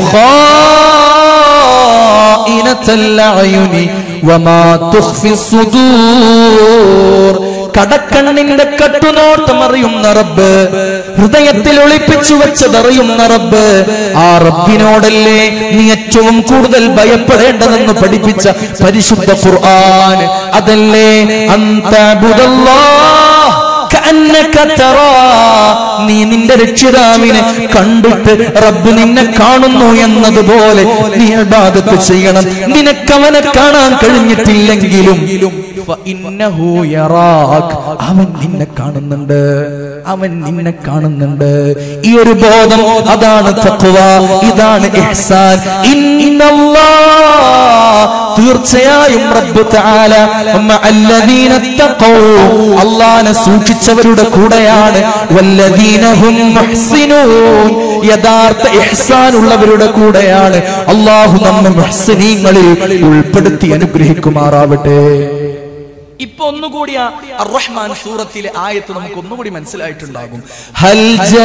خائنة الأعين وما تخفي الصدور കടക്കണ്ണിന്റെ കട്ടുനോട്ടം അറിയുന്ന റബ്ബ് ഹൃദയത്തിൽ ഒളിപ്പിച്ചു വെച്ചതറിയുന്ന റബ്ബ് ആ റബ്ബിനോടല്ലേ നീ ഏറ്റവും കൂടുതൽ ഭയപ്പെടേണ്ടതെന്ന് പഠിപ്പിച്ച പരിശുദ്ധ ഖുർആൻ അതല്ലേ അന്തബുദല്ലാഹ് കഅന്നക തറാ. നീ നിന്റെ രക്ഷിതാവിനെ കണ്ടിട്ട് റബ്ബ് നിന്നെ കാണുന്നു എന്നതുപോലെ നീ ഇബാദത്ത് ചെയ്യണം നിനക്കവനെ കാണാൻ കഴിഞ്ഞിട്ടില്ലെങ്കിലും ഫഇന്നഹു യറാക്. അവൻ നിന്നെ കാണുന്നുണ്ട് അവൻ നിന്നെ കാണുന്നുണ്ട് ഈ ഒരു ബോധം അതാണ് തഖ്വ ഇതാണ് ഇഹ്സാൻ ഇന്നല്ലാഹ് തീർച്ചയായും റബ്ബ് തആല മഅല്ലദീന തഖൗ അല്ലാഹനെ സൂക്ഷിച്ചവരുടെ കൂടെയാണ് വല്ലദീന ഹും മുഹ്സിനൂൻ യഥാർത്ഥ ഇഹ്സാൻ ഉള്ളവരുടെ കൂടെയാണ് അല്ലാഹു നമ്മെ മുഹ്സിനീങ്ങളിൽ ഉൾപ്പെടുത്തി അനുഗ്രഹിക്കുമാറാവട്ടെ ഇപ്പൊ ഒന്നുകൂടി ആ റഹ്മാൻ സൂറത്തിലെ ആയത്ത് നമുക്ക് ഒന്നുകൂടി മനസ്സിലായിട്ടുണ്ടാകും ഹൽ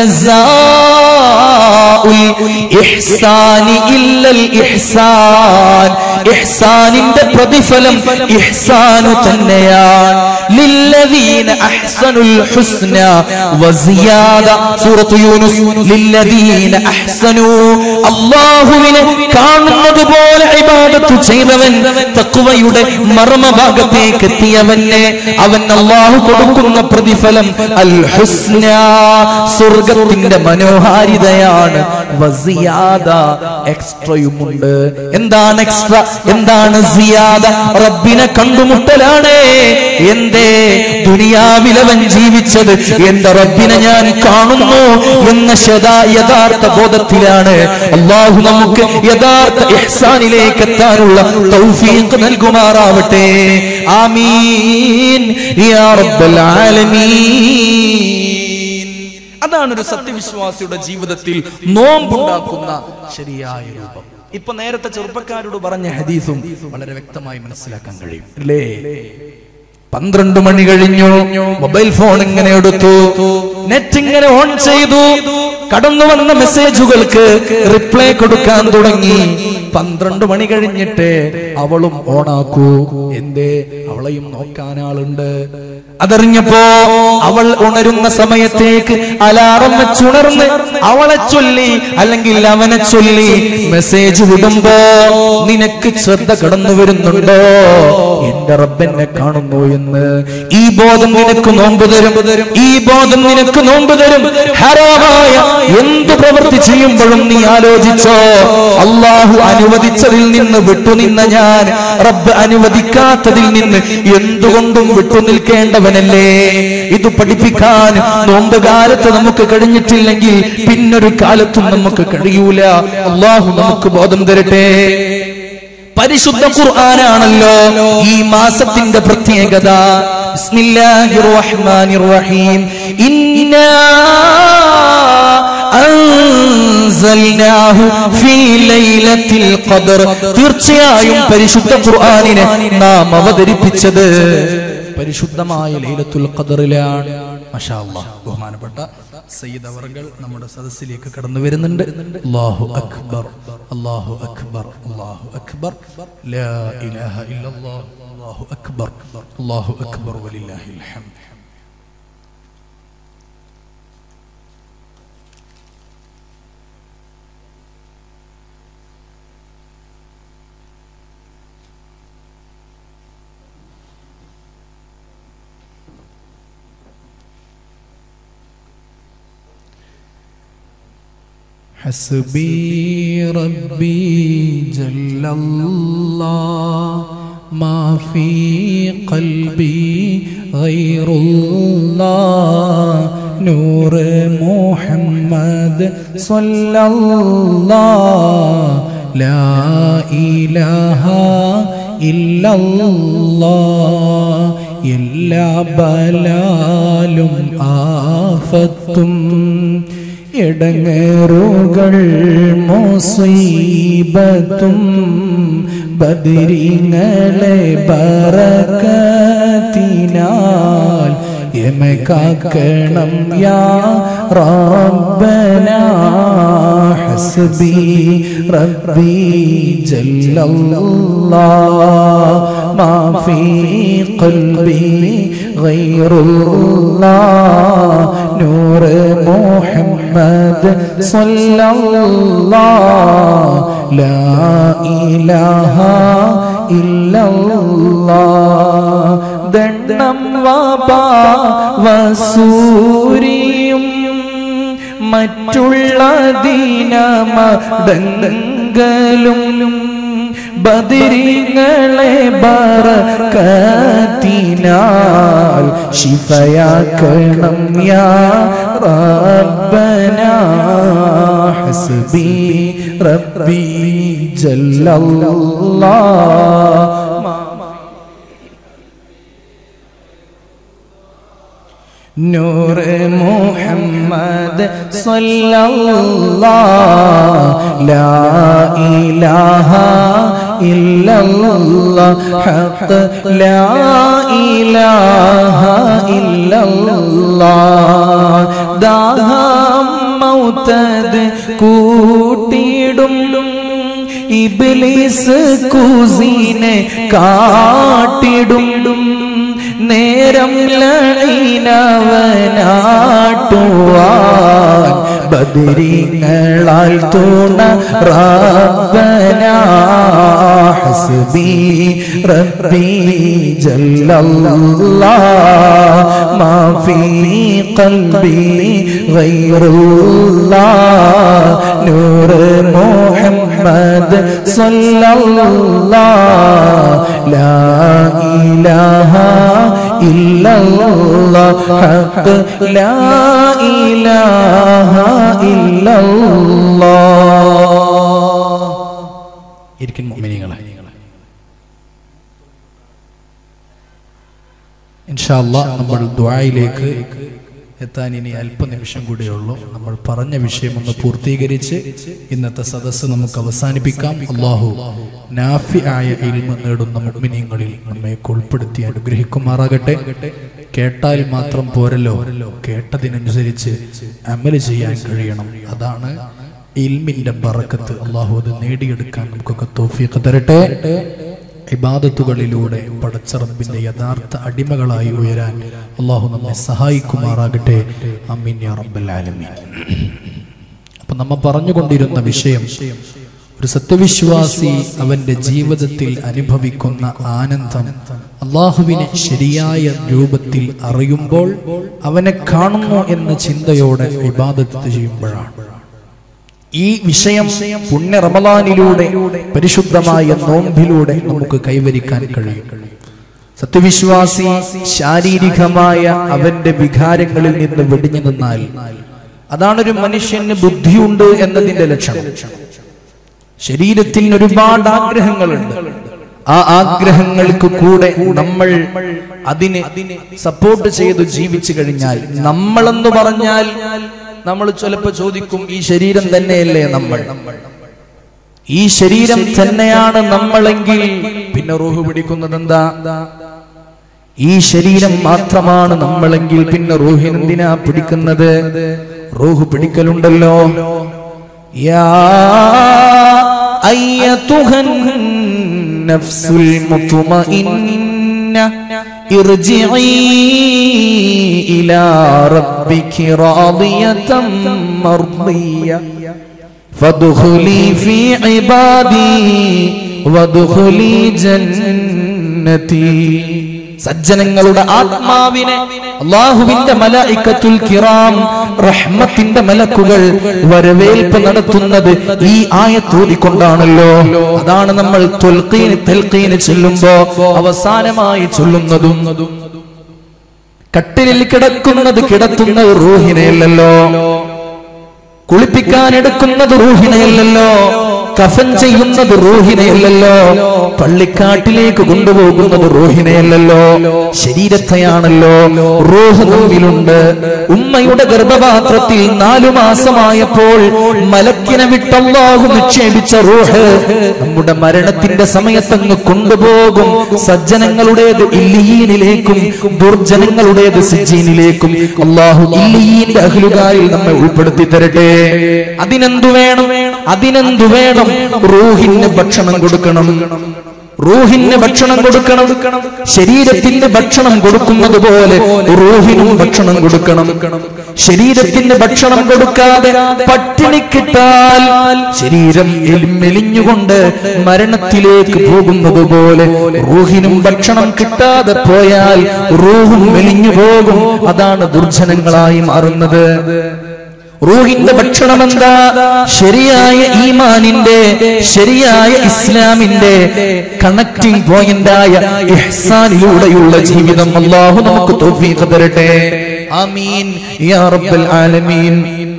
ജസാഉൽ ഇഹ്സാനി ഇല്ലൽ ഇഹ്സാൻ ഇഹ്സാനിന്റെ പ്രതിഫലം ഇഹ്സാനു തന്നെയാണ് ലില്ലദീന അഹ്സനുൽ ഹുസ്ന വസിയാദ സൂറത്ത് യൂനുസ് ലില്ലദീന അഹ്സനു അല്ലാഹുവിനെ കാണുന്നത് പോലെ ഇബാദത്ത് ചെയ്തവൻ തഖ്വയുടെ മർമ്മഭാഗത്തേക്ക് എത്തിയവനെ അവൻ അല്ലാഹു കൊടുക്കുന്ന പ്രതിഫലം അൽ ഹുസ്ന സ്വർഗത്തിന്റെ മനോഹാരിതയാണ് വസിയാദ എക്സ്ട്രയുമുണ്ട് എന്താണ് എക്സ്ട്രാ എന്താണ് സിയാദ റബ്ബിനെ കണ്ടുമുട്ടലാണ് എന്തേ ദുനിയാവിലവൻ ജീവിച്ചത് എന്റെ റബ്ബിനെ ഞാൻ കാണുന്നു എന്ന ശതാ യഥാർത്ഥ ബോധത്തിലാണ് അള്ളാഹു നമുക്ക് യഥാർത്ഥ ഇഹ്സാനിലേക്ക് എത്താനുള്ള തൗഫീഖ് നൽകുമാറാവട്ടെ ആമീൻ യാ റബ്ബൽ ആലമീൻ അതാണ് ഒരു സത്യവിശ്വാസിയുടെ ജീവിതത്തിൽ നോമ്പുണ്ടാക്കുന്ന ശരിയായ രൂപം ഇപ്പൊ നേരത്തെ ചെറുപ്പക്കാരോട് പറഞ്ഞ ഹദീസും വളരെ വ്യക്തമായി മനസ്സിലാക്കാൻ കഴിയും അല്ലേ പന്ത്രണ്ട് മണി കഴിഞ്ഞു മൊബൈൽ ഫോൺ ഇങ്ങനെ എടുത്തു നെറ്റ് ഇങ്ങനെ ഓൺ ചെയ്തു കടന്നു വന്ന മെസ്സേജുകൾക്ക് റിപ്ലൈ കൊടുക്കാൻ തുടങ്ങി പന്ത്രണ്ട് മണി കഴിഞ്ഞിട്ട് അവളും ഓണാക്കൂ എന്തേ അവളെയും നോക്കാൻ ആളുണ്ട് അതറിഞ്ഞപ്പോ അവൾ ഉണരുന്ന സമയത്തേക്ക് അലാറം വെച്ചുണർന്ന് അവളെ ചൊല്ലി അല്ലെങ്കിൽ അവനെ ചൊല്ലി മെസ്സേജ് വിടുമ്പോ നിനക്ക് ശ്രദ്ധ കടന്നു വരുന്നുണ്ടോ എന്റെ റബ്ബെന്നെ കാണുന്നു എന്ന് ഈ ബോധം നിനക്ക് നോമ്പ് തരും ഈ ബോധം നിനക്ക് നോമ്പ് തരും ഹറാമായ എന്ത് പ്രവൃത്തി ചെയ്യുമ്പോഴും നീ ആലോചിച്ചോ അള്ളാഹു അനുവദിച്ചതിൽ നിന്ന് വിട്ടുനിന്ന ഞാൻ റബ്ബ് അനുവദിക്കാത്തതിൽ നിന്ന് എന്തുകൊണ്ടും വിട്ടുനിൽക്കേണ്ടവനല്ലേ ഇത് പഠിപ്പിക്കാൻ നോമ്പ് കാലത്ത് നമുക്ക് കഴിഞ്ഞിട്ടില്ലെങ്കിൽ പിന്നൊരു കാലത്തും നമുക്ക് കഴിയൂല അള്ളാഹു നമുക്ക് ബോധം തരട്ടെ പരിശുദ്ധ ഖുർആനാണല്ലോ ഈ മാസത്തിന്റെ പ്രത്യേകത ബിസ്മില്ലാഹിർ റഹ്മാനിർ റഹീം ഇന്നാ അൻസൽനാഹു ഫീ ലൈലത്തിൽ ഖദർ തീർച്ചയായും പരിശുദ്ധ ഖുർആനിനെ നാം അവതരിപ്പിച്ചത് പരിശുദ്ധമായ ലൈലത്തുൽ ഖദറിലാണ് മാഷാ അല്ലാഹ് ബഹുമാനപ്പെട്ട സയ്യിദ് അവർകൾ നമ്മുടെ സദസ്സിലേക്ക് കടന്നു വരുന്നുണ്ട് അല്ലാഹു അക്ബർ അല്ലാഹു അക്ബർ അല്ലാഹു അക്ബർ ലാ ഇലാഹ ഇല്ലല്ലാഹ് അല്ലാഹു അക്ബർ അല്ലാഹു അക്ബർ വലില്ലാഹിൽ ഹംദ് حسبي ربي جل الله ما في قلبي غير الله نور محمد صلى الله لا إله إلا الله എല്ലാ ബലാലും ആഫത്തും ഇടങ്ങേറുകൾ മുസീബത്തും ബദിരിങ്ങളെ ബറക്കത്തിനാൽ എമക്കാക്കണം യാ റബ്ബന ഹസ്ബി റബ്ബി ജല്ലല്ലാഹ് മാ ഫീ ഖൽബി ഗൈറുല്ലാഹ് നൂർ മുഹമ്മദ് സല്ലല്ലാഹ് ലാ ഇലാഹ ഇല്ലല്ലാഹ് ദണ്ണം വാപാ വസൂരിയും മറ്റുള്ള ദീനമടങ്കലും ബദിരിങ്ങളെ ബറക്കത്തിനാൽ ശിഫയാക്കണം യാ റബ്ബന ഹസ്ബി റബ്ബി ജല്ലല്ലാഹ് نور محمد صلى الله لا إله إلا الله حق لا إله إلا الله ദാഹം മൗത്തത് കൂട്ടിടും ഇബ്ലീസ് കുസീനെ കാട്ടിടും നേരം ലൈനവനാട്ടുവാൻ ബദരിങ്ങളാൽ തൂണ റബ്ബന ഹസ്ബി റബ്ബി ജല്ലല്ലാഹ് മാ ഫീ ഖൽബി ഗൈറുല്ലാഹ് നൂർ മുഹമ്മദ് സല്ലല്ലാഹ് ലാ ഇലാഹ ഇല്ലല്ലാഹ് ഹഖ് ലാ ഇലാഹ ഇല്ലല്ലാഹ് ഇരിക്കും മുഅ്മിനീങ്ങളെ ഇൻഷാ അല്ലാഹ് നമ്മൾ ദുആയിലേക്ക് എത്താൻ ഇനി അല്പനിമിഷം കൂടിയുള്ളൂ നമ്മൾ പറഞ്ഞ വിഷയം ഒന്ന് പൂർത്തീകരിച്ച് ഇന്നത്തെ സദസ്സ് നമുക്ക് അവസാനിപ്പിക്കാം അള്ളാഹു നാഫി ആയ ഇൽമ നേടുന്ന മുഗ്മിനീങ്ങളിൽ നമ്മെ ഉൾപ്പെടുത്തി അനുഗ്രഹിക്കുമാറാകട്ടെ കേട്ടാൽ മാത്രം പോരല്ലോ കേട്ടതിനനുസരിച്ച് അമല് ചെയ്യാൻ കഴിയണം അതാണ് ഇൽമിന്റെ ബറക്കത്ത് അള്ളാഹു അത് നേടിയെടുക്കാൻ നമുക്കൊക്കെ തോഫീക്ക് തരട്ടെ ഇബാദത്തുകളിലൂടെ പടച്ചറബിന്റെ യഥാർത്ഥ അടിമകളായി ഉയരാൻ അള്ളാഹു നമ്മെ സഹായിക്കുമാറാകട്ടെ അമീൻ യാ റബ്ബൽ ആലമീൻ അപ്പൊ നമ്മ പറഞ്ഞുകൊണ്ടിരുന്ന വിഷയം ഒരു സത്യവിശ്വാസി അവന്റെ ജീവിതത്തിൽ അനുഭവിക്കുന്ന ആനന്ദം അള്ളാഹുവിനെ ശരിയായ രൂപത്തിൽ അറിയുമ്പോൾ അവനെ കാണുന്നു എന്ന ചിന്തയോടെ ഇബാദത്ത് ചെയ്യുമ്പോഴാണ് ഈ വിഷയം പുണ്യ റമദാനിലൂടെ പരിശുദ്ധമായ നോമ്പിലൂടെ നമുക്ക് കൈവരിക്കാൻ കഴിയും സത്യവിശ്വാസി ശാരീരികമായ അവന്റെ വികാരങ്ങളിൽ നിന്ന് വെടിഞ്ഞു നിന്നാൽ അതാണൊരു മനുഷ്യന് ബുദ്ധിയുണ്ട് എന്നതിന്റെ ലക്ഷണം ശരീരത്തിന് ഒരുപാട് ആഗ്രഹങ്ങളുണ്ട് ആ ആഗ്രഹങ്ങൾക്ക് കൂടെ നമ്മൾ അതിനെ സപ്പോർട്ട് ചെയ്ത് ജീവിച്ചു കഴിഞ്ഞാൽ നമ്മളെന്ന് പറഞ്ഞാൽ നമ്മൾ ചിലപ്പോ ചോദിക്കും ഈ ശരീരം തന്നെയല്ലേ നമ്മൾ ഈ ശരീരം തന്നെയാണ് നമ്മളെങ്കിൽ പിന്നെ റൂഹ് പിടിക്കുന്നത് എന്താ ഈ ശരീരം മാത്രമാണ് നമ്മളെങ്കിൽ പിന്നെ റൂഹിനെന്തിനാ പിടിക്കുന്നത് റൂഹ് പിടിക്കലുണ്ടല്ലോ യാ അയ്യതുഹൻ നഫ്സുൽ മുത്മഇന്ന ഇർജിഇ ഇലാ റബ്ബികി റാദിയതം മർദിയ فادخلي في عبادي وادخلي جنتي സജ്ജനങ്ങളുടെ ആത്മാവിനെ അള്ളാഹുവിന്റെ മലയിക്കത്തുൽ കിറാം റഹ്മത്തിന്റെ മലക്കുകൾ വരവേൽപ്പ് നടത്തുന്നത് ഈ ആയത്തോതിക്കൊണ്ടാണല്ലോ അതാണ് നമ്മൾ തൊൽക്കീന് തെൽക്കീന് ചൊല്ലുമ്പോ അവസാനമായി ചൊല്ലുന്നതും കട്ടിലിൽ കിടക്കുന്നത് കിടത്തുന്നത് റൂഹിനെയല്ലല്ലോ കുളിപ്പിക്കാൻ എടുക്കുന്നത് റൂഹിനെയല്ലല്ലോ കഫൻ ചെയ്യുന്നത് റൂഹിനെയല്ലല്ലോ പള്ളിക്കാട്ടിലേക്ക് കൊണ്ടുപോകുന്നത് റൂഹിനെയല്ലല്ലോ ശരീരത്തെയാണല്ലോ റൂഹ് നമ്മിലുണ്ട് ഉമ്മയുടെ ഗർഭപാത്രത്തിൽ നാലു മാസമായപ്പോൾ മലക്കിനെ വിട്ടല്ലാഹു നിക്ഷേപിച്ച റൂഹ് നമ്മുടെ മരണത്തിന്റെ സമയത്തങ്ങ് കൊണ്ടുപോകും സജ്ജനങ്ങളുടേത് ഇല്ലിയീനിലേക്കും ദുർജനങ്ങളുടേത് സിജീനിലേക്കും അള്ളാഹു ഇല്ലിയീന്റെ അഖിലുകാരിൽ നമ്മെ ഉൾപ്പെടുത്തി തരട്ടെ അതിനെന്തു വേണം അതിനെന്തു വേണം റൂഹിന് ഭക്ഷണം കൊടുക്കണം റൂഹിന് ഭക്ഷണം കൊടുക്കണം ശരീരത്തിന് ഭക്ഷണം കൊടുക്കുന്നത് പോലെ റൂഹിനും ഭക്ഷണം കൊടുക്കണം ശരീരത്തിന് ഭക്ഷണം കൊടുക്കാതെ പട്ടിണി കിട്ടാൽ ശരീരം എലി- മെലിഞ്ഞുകൊണ്ട് മരണത്തിലേക്ക് പോകുന്നത് പോലെ റൂഹിനും ഭക്ഷണം കിട്ടാതെ പോയാൽ റൂഹും മെലിഞ്ഞു പോകും അതാണ് ദുർജനങ്ങളായി മാറുന്നത് റൂഹിന്റെ ഭക്ഷണം എന്താ ശരിയായ ഈമാനിന്റെ ശരിയായ ഇസ്ലാമിന്റെ കണക്റ്റിംഗ് പോയിന്റായ ഇഹ്സാനിലൂടെയുള്ള ജീവിതം അള്ളാഹു നമുക്ക് തൗഫീഖ് തരട്ടെ ആമീൻ യാ റബ്ബൽ ആലമീൻ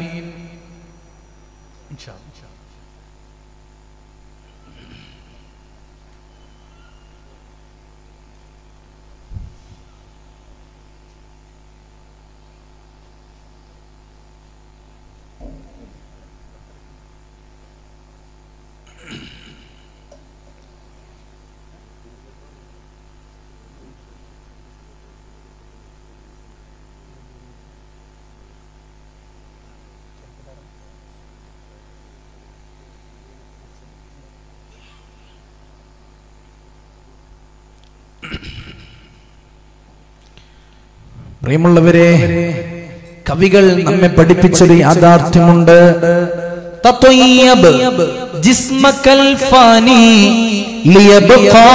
പ്രിയമുള്ളവരെ കവികൾ നമ്മെ പഠിപ്പിച്ചൊരു യാഥാർത്ഥ്യമുണ്ട് തത്വയ്യബ് ജിസ്മക്കൽ ഫാനി ലിയബ്ഖാ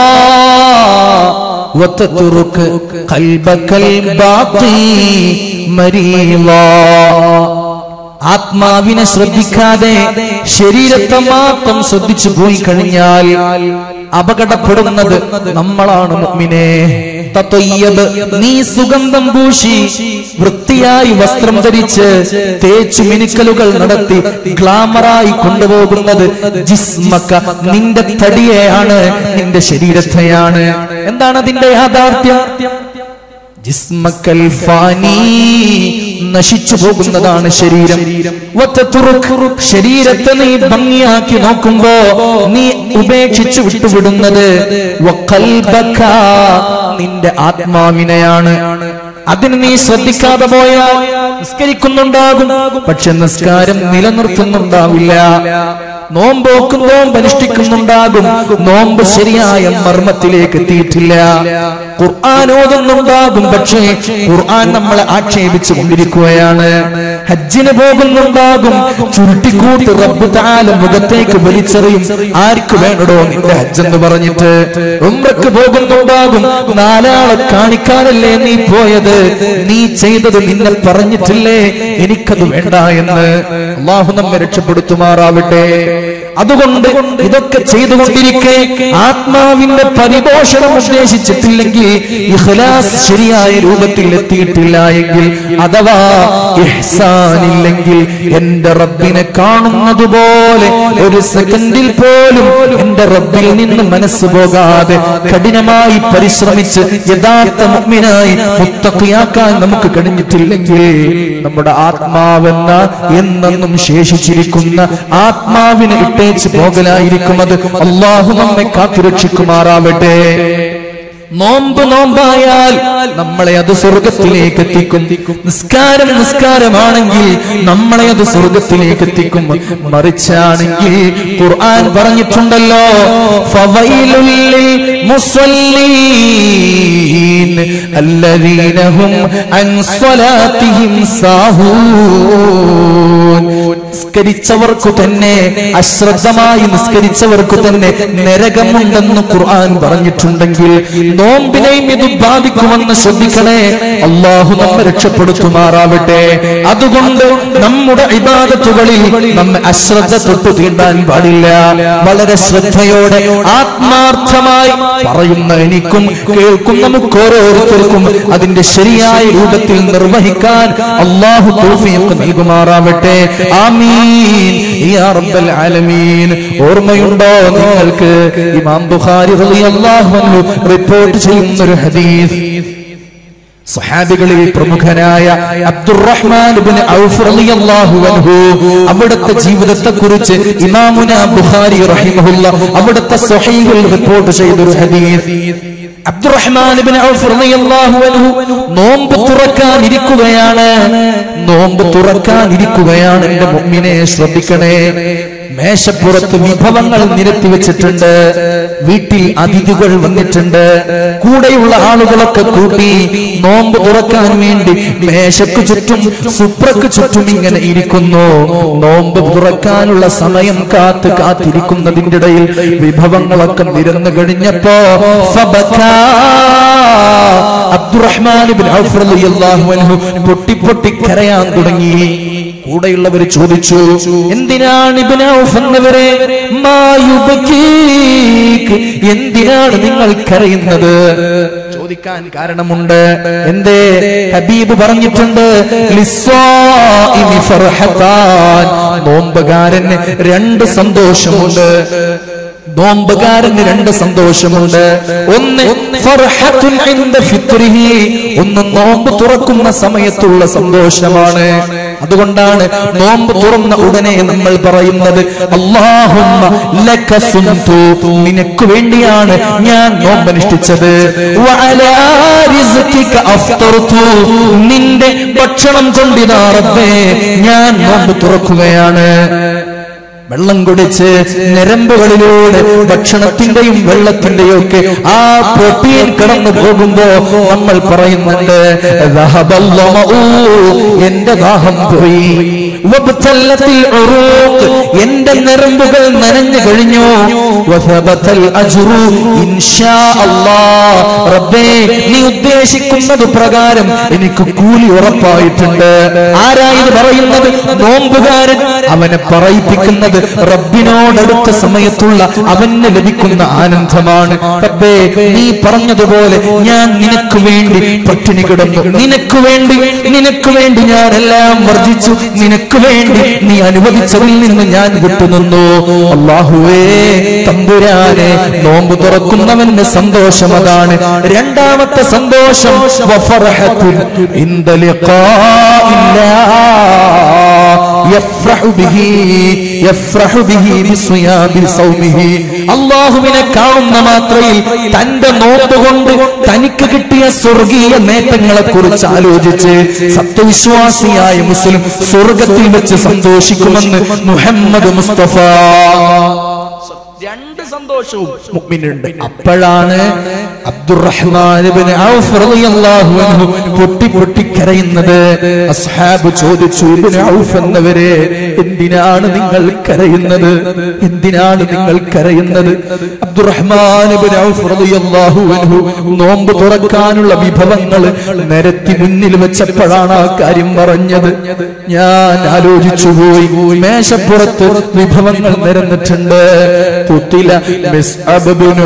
വതത്റുക് ഖൽബക്കൽ ബാഖി മരീളാ ആത്മാവിനെ ശ്രദ്ധിക്കാതെ ശരീരത്തെ മാത്രം ശ്രദ്ധിച്ചു പോയി കഴിഞ്ഞാൽ അപകടപ്പെടുന്നത് നമ്മളാണ് മുഅ്മിനെ തത്വയ്യബ് നീ സുഗന്ധം പൂശി വൃത്തിയായി വസ്ത്രം ധരിച്ച് തേച്ചു മിനുക്കലുകൾ നടത്തി ഗ്ലാമറായി കൊണ്ടുപോകുന്നത് ജിസ്മക്ക നിന്റെ തടിയെയാണ് നിന്റെ ശരീരത്തെയാണ് എന്താണ് അതിന്റെ യാഥാർത്ഥ്യം ജിസ്മക്കൽ ഫാനി നശിച്ചു പോകുന്നതാണ് ശരീരം വത്തത്തുറുക്ക് ശരീരത്തെ നീ ഭംഗിയാക്കി നോക്കുമ്പോ നീ ഉപേക്ഷിച്ചു വിട്ടുവിടുന്നത് വഖൽബക നിന്റെ ആത്മാവിനെയാണ് അതിന് നീ ശ്രദ്ധിക്കാതെ പോയാൽ നിസ്കരിക്കുന്നുണ്ടാകും പക്ഷെ നിസ്കാരം നിലനിർത്തുന്നുണ്ടാവില്ല നോമ്പോക്കും നോമ്പ് അനുഷ്ഠിക്കുന്നുണ്ടാകും നോമ്പ് ശരിയായ മർമ്മത്തിലേക്ക് എത്തിയിട്ടില്ല ഖുർആൻ ഓതുന്നുണ്ടാകും പക്ഷേ ഖുർആൻ നമ്മളെ ആക്ഷേപിച്ചു കൊണ്ടിരിക്കുകയാണ് ഹജ്ജിന് പോകുന്നുണ്ടാകും ചുരുട്ടിക്കൂട്ട് റബ്ബ് താല മുഖത്തേക്ക് വലിച്ചെറിയും ആർക്ക് വേണടോ നിന്റെ ഹജ്ജ് എന്ന് പറഞ്ഞിട്ട് ഉംറക്ക് പോകുന്നുണ്ടാകും നാലാളെ കാണിക്കാനല്ലേ നീ പോയത് നീ ചെയ്തത് നിന്നെ പറഞ്ഞിട്ടില്ലേ എനിക്കത് വേണ്ട എന്ന് അള്ളാഹു നമ്മെ രക്ഷപ്പെടുത്തുമാറാവട്ടെ അതുകൊണ്ട് ഇതൊക്കെ ചെയ്തുകൊണ്ടിരിക്കെ ആത്മാവിന്റെ പരിപോഷണം ഉദ്ദേശിച്ചിട്ടില്ലെങ്കിൽ ഇഖ്ലാസ് ശരിയായ രൂപത്തിൽ എത്തിയിട്ടില്ല എങ്കിൽ അഥവാ ഇഹ്സാനില്ലെങ്കിൽ എന്റെ റബ്ബിനെ കാണുന്നത് പോലെ ഒരു സെക്കൻഡിൽ പോലും എന്റെ റബ്ബിൽ നിന്ന് മനസ്സ് പോകാതെ കഠിനമായി പരിശ്രമിച്ച് യഥാർത്ഥ മുഗ്മിനായി മുത്തക്കിയാക്കാൻ നമുക്ക് കഴിഞ്ഞിട്ടില്ലെങ്കിൽ നമ്മുടെ ആത്മാവെന്ന എന്നെന്നും ശേഷിച്ചിരിക്കുന്ന ആത്മാവിനെ ഇട്ടേച്ച് പോകലായിരിക്കും അത് അള്ളാഹു നമ്മെ കാത്തുരക്ഷിക്കുമാറാവട്ടെ നോമ്പ് നോമ്പായാൽ നമ്മളെ അത് സ്വർഗത്തിലേക്ക് എത്തിക്കും നിസ്കാരം നിസ്കാരമാണെങ്കിൽ നമ്മളെ അത് സ്വർഗത്തിലേക്ക് എത്തിക്കും മറിച്ചാണെങ്കിൽ ഖുർആൻ പറഞ്ഞിട്ടുണ്ടല്ലോ ഫവൈലുൽ ലിൽ മുസല്ലീൻ അല്ലദീന ഹും അൻ സ്വലാത്തിഹിം സാഹൂൻ നിസ്കരിച്ചവർക്കു തന്നെ അശ്രദ്ധമായി നിസ്കരിച്ചവർക്കു തന്നെ നരകമുണ്ടെന്ന് ഖുർആൻ പറഞ്ഞിട്ടുണ്ടെങ്കിൽ നോമ്പിനെയും ഇത് ബാധിക്കുമെന്ന് ശ്രദ്ധിക്കണേ അള്ളാഹു നമ്മെ രക്ഷപ്പെടുത്തുമാറാവട്ടെ അതുകൊണ്ട് നമ്മുടെ ഇബാദത്തുകളിൽ നമ്മെ അശ്രദ്ധ തൊട്ടു തീണ്ടാൻ പാടില്ല വളരെ ശ്രദ്ധയോടെ ആത്മാർത്ഥമായി പറയുന്ന എനിക്കും കേൾക്കും നമുക്ക് ഓരോരുത്തർക്കും അതിന്റെ ശരിയായ രൂപത്തിൽ നിർവഹിക്കാൻ അള്ളാഹു തൗഫീഖ് നൽകുമാറാവട്ടെ ആമീൻ യാ റബ്ബൽ ആലമീൻ ഓർമ്മയുണ്ടോ നിങ്ങൾക്ക് ഇമാം ബുഖാരി റളിയല്ലാഹു അൻഹു റിപ്പോർട്ട് ചെയ്യുന്ന ഒരു ഹദീസ് സഹാബികളിൽ പ്രമുഖനായ അബ്ദുറഹ്മാൻ ഇബ്നു ഔഫ് റളിയല്ലാഹു അൻഹു അവിടുത്തെ ജീവിതത്തെ കുറിച്ച് ഇമാമുന ബുഖാരി റഹിമഹുല്ല അവിടുത്തെ സ്വഹീഹിൽ റിപ്പോർട്ട് ചെയ്ത ഒരു ഹദീസ് അബ്ദുറഹ്മാൻ ഇബ്നു ഔഫ് റളിയല്ലാഹു അൻഹു നോമ്പ് തുറക്കാൻ ഇരിക്കുകയാണ് നോമ്പ് തുറക്കാൻ ഇരിക്കുകയാണ് എന്റെ മുമ്മിനെ ശ്രദ്ധിക്കണേ മേശപ്പുറത്ത് വിഭവങ്ങൾ നിരത്തി വെച്ചിട്ടുണ്ട് വീട്ടിൽ അതിഥികൾ വന്നിട്ടുണ്ട് കൂടെയുള്ള ആളുകളൊക്കെ കൂട്ടി നോമ്പ് തുറക്കാൻ വേണ്ടി മേശക്ക് ചുറ്റും സുപ്രക്ക് ചുറ്റും ഇങ്ങനെ ഇരിക്കുന്നു നോമ്പ് തുറക്കാനുള്ള സമയം കാത്ത് കാത്തിരിക്കുന്നതിന്റെ ഇടയിൽ വിഭവങ്ങളൊക്കെ നിരന്നു കഴിഞ്ഞപ്പോ ഫബക്കാ. അബ്ദുറഹ്മാൻ ഇബ്നു ഔഫ് റളിയല്ലാഹു അൻഹു പൊട്ടി പൊട്ടി കരയാൻ തുടങ്ങി കൂടെയുള്ളവർ ചോദിച്ചു എന്തിനാണ് ഇബ്നു ഔഫ് എന്നവരെ മാ യുബ്കീക്? എന്തിനാണ് നിങ്ങൾ കരയുന്നത് ചോദിക്കാൻ കാരണമുണ്ട് എന്തേ ഹബീബ് പറഞ്ഞിട്ടുണ്ട് ലിസ്വാഇമി ഫർഹത്താൻ. നോമ്പുകാരന് രണ്ട് സന്തോഷമുണ്ട് നോമ്പുകാരന് രണ്ട് സന്തോഷമുണ്ട് ഒന്ന് ഫർഹത്തുൻ ഇൻദ ഫിത്രിഹി. ഒന്ന് നോമ്പ് തുറക്കുന്ന സമയത്തുള്ള സന്തോഷമാണ് അതുകൊണ്ടാണ് നോമ്പ് തുറന്ന ഉടനെ നമ്മൾ പറയുന്നത് അല്ലാഹുമ്മ ലക സുംതു നിനക്ക് വേണ്ടിയാണ് ഞാൻ നോമ്പ് അനുഷ്ഠിച്ചത് വഅലാ റിസ്കിക അഫ്തർതു നിന്റെ ഭക്ഷണം കൊണ്ടിതാ റബ്ബേ ഞാൻ നോമ്പ് തുറക്കുകയാണ് വെള്ളം കുടിച്ച് ഞരമ്പുകളിലൂടെ ഭക്ഷണത്തിന്റെയും വെള്ളത്തിന്റെയും ഒക്കെ ആ പ്രോട്ടീൻ കടന്നു പോകുമ്പോ നമ്മൾ പറയുന്നുണ്ട് "ദഹബല്ലമഉ", എന്റെ ദാഹം പോയി വബ്തല്ലത്തിൽ ഉറൂഖ്, എന്റെ ഞരമ്പുകൾ നനഞ്ഞു കഴിഞ്ഞു വസബത്തൽ അജ്റു ഇൻഷാ അല്ലാഹ് റബ്ബേ നീ ഉദ്ദേശിക്കുന്നത് പ്രകാരം എനിക്ക് കൂലി ഉറപ്പായിട്ടുണ്ട് ആരാ ഇത് പറയുന്നത് നോമ്പുകാരൻ അവനെ പറയിപ്പിക്കുന്നത് റബ്ബിനോടടുത്ത സമയത്തുള്ള അവന് ലഭിക്കുന്ന ആനന്ദമാണ് റബ്ബേ നീ പറഞ്ഞതുപോലെ ഞാൻ നിനക്ക് വേണ്ടി പട്ടിണി കിടന്നു നിനക്ക് വേണ്ടി നിനക്ക് വേണ്ടി ഞാൻ എല്ലാം വർജിച്ചു നിനക്ക് വേണ്ടി നീ അനുവദിച്ചതിൽ നിന്ന് ഞാൻ വിട്ടുനിന്നു അള്ളാഹുവേ തമ്പുരാനെ നോമ്പ് തുറക്കുന്നവന്റെ സന്തോഷം അതാണ് രണ്ടാമത്തെ സന്തോഷം വഫറഹത്തുൻ ഇന്ദ ലിഖാഇല്ലാ യഫ്രഹു ബിഹി യഫ്രഹു ബിഹി ബിസ്വിയാബി സൗമിഹി അല്ലാഹുവിനെ കാണുന്ന മാത്രയിൽ തന്റെ നോമ്പ് കൊണ്ട് തനിക്ക് കിട്ടിയ സ്വർഗീയ നേട്ടങ്ങളെ കുറിച്ച് ആലോചിച്ച് സത്യവിശ്വാസിയായ മുസ്ലിം സ്വർഗത്തിൽ വെച്ച് സന്തോഷിക്കുമെന്ന് മുഹമ്മദ് മുസ്തഫ രണ്ട് സന്തോഷവും മുഅ്മിനുണ്ട് അപ്പോഴാണ് അബ്ദുറഹ്മാൻ ഇബ്നു ഔഫ് റളിയല്ലാഹു അൻഹു പൊട്ടി പൊട്ടി കരയുന്നത് അസ്ഹാബ് ചോദിച്ചു ഇബ്നു ഔഫ് എന്നവരെ എന്തിനാണ് നിങ്ങൾ കരയുന്നത് എന്തിനാണ് നിങ്ങൾ കരയുന്നത് അബ്ദുറഹ്മാൻ ഇബ്നു ഔഫ് റളിയല്ലാഹു അൻഹു നോമ്പ് തുറക്കാനുള്ള വിഭവങ്ങൾ നിരത്തി മുന്നിൽ വെച്ചപ്പോഴാണ് ആ കാര്യം പറഞ്ഞത് ഞാൻ ആലോചിച്ചു പോയി മേശപ്പുറത്ത് വിഭവങ്ങൾ നിരന്നിട്ടുണ്ട് കുത്തില മിസ്അബ് ഇബ്നു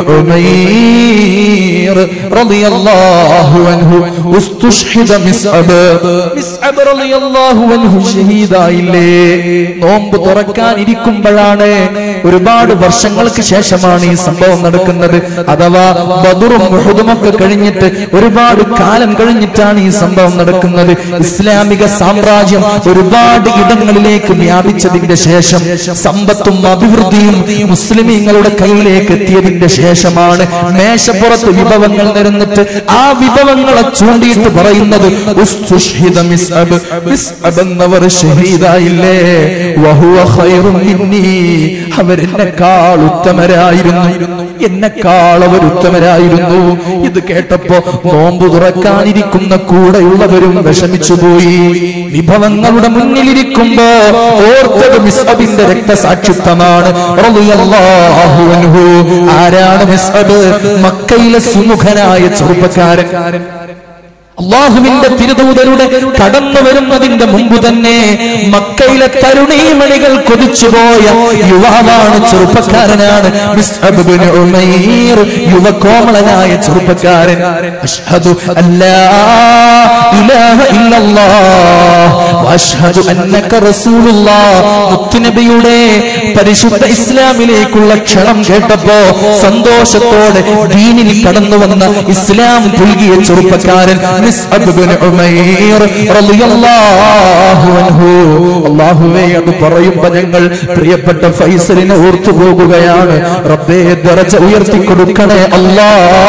ഉമൈർ റളിയല്ലാഹു അൻഹു ഉസ്തുഷ്ഹിദ മിസ്അബ് മിസ്അബ് റളിയല്ലാഹു അൻഹു ഷഹീദായില്ലേ നോമ്പ് തുറക്കാൻ ഇരിക്കുമ്പോഴാണ് ഒരുപാട് വർഷങ്ങൾക്ക് ശേഷമാണ് ഈ സംഭവം നടക്കുന്നത് അഥവാ ബദറും മുഹദും ഒക്കെ കഴിഞ്ഞിട്ട് ഒരുപാട് കാലം കഴിഞ്ഞിട്ടാണ് ഈ സംഭവം നടക്കുന്നത് ഇസ്ലാമിക സാമ്രാജ്യം ഒരുപാട് ഇടങ്ങളിലേക്ക് വ്യാപിച്ചതിന്റെ ശേഷം സമ്പത്തും അഭിവൃദ്ധിയും മുസ്ലിമീങ്ങളുടെ കയ്യിലേക്ക് എത്തിയതിന്റെ ശേഷമാണ് മേശപ്പുറത്ത് വിഭവങ്ങൾ നിരന്നിട്ട് ആ വിഭവങ്ങളെ ചൂണ്ടിയിട്ട് പറയുന്നത് ഉസ്തുഷ്ഹിദ മിസ്അബ്. മിസ്അബ് എന്നവർ ഷഹീദായില്ലേ വഹുവ ഖൈറും മിന്നീ. അവരെന്നെക്കാൾ ഉത്തമരായിരുന്നു എന്നെക്കാൾ അവർ ഉത്തമരായിരുന്നു ഇത് കേട്ടപ്പോ നോമ്പ് തുറക്കാനിരിക്കുന്ന കൂടെയുള്ളവരും വിഷമിച്ചുപോയി വിഭവങ്ങളുടെ മുന്നിലിരിക്കുമ്പോ ഓർത്തത് മിസ്അബിന്റെ രക്തസാക്ഷിത്വമാണ് റളിയല്ലാഹു അൻഹു. ആരാണ് മിസ്അബ് മക്കയിലെ സുമുഖനായ ചെറുപ്പക്കാരൻ അള്ളാഹുവിന്റെ തിരുദൂതരുടെ കടന്നു വരുന്നതിന്റെ മുമ്പ് തന്നെ മക്കയിലെ തരുണീമണികൾ കൊതിച്ചുപോയ യുവാവാണ് ചെറുപ്പക്കാരനാണ് മിസ്അബ് ഇബ്നു ഉമൈർ യുവകോമളനായ ചെറുപ്പക്കാരൻ അഷ്ഹദു അല്ലാ ഇലാഹ ഇല്ലല്ലാഹ് വഅഷ്ഹദു അന്നക റസൂലുള്ളാഹ് മുത്തുനബിയുടെ പരിശുദ്ധ ഇസ്ലാമിലേക്കുള്ള ക്ഷണം കേട്ടപ്പോ സന്തോഷത്തോടെ ദീനിൽ കടന്നു വന്ന ഇസ്ലാം പുൽകിയ ചെറുപ്പക്കാരൻ മിസ്അബ് ഇബ്നു ഉമൈർ റളിയല്ലാഹു അൻഹു അല്ലാഹുവേ അത് പറയുമ്പോൾ ഞങ്ങൾ പ്രിയപ്പെട്ട ഫൈസലിനെ ഓർത്തു പോകുകയാണ് റബ്ബേ ദറജ ഉയർത്തി കൊടുക്കണേ അല്ലാ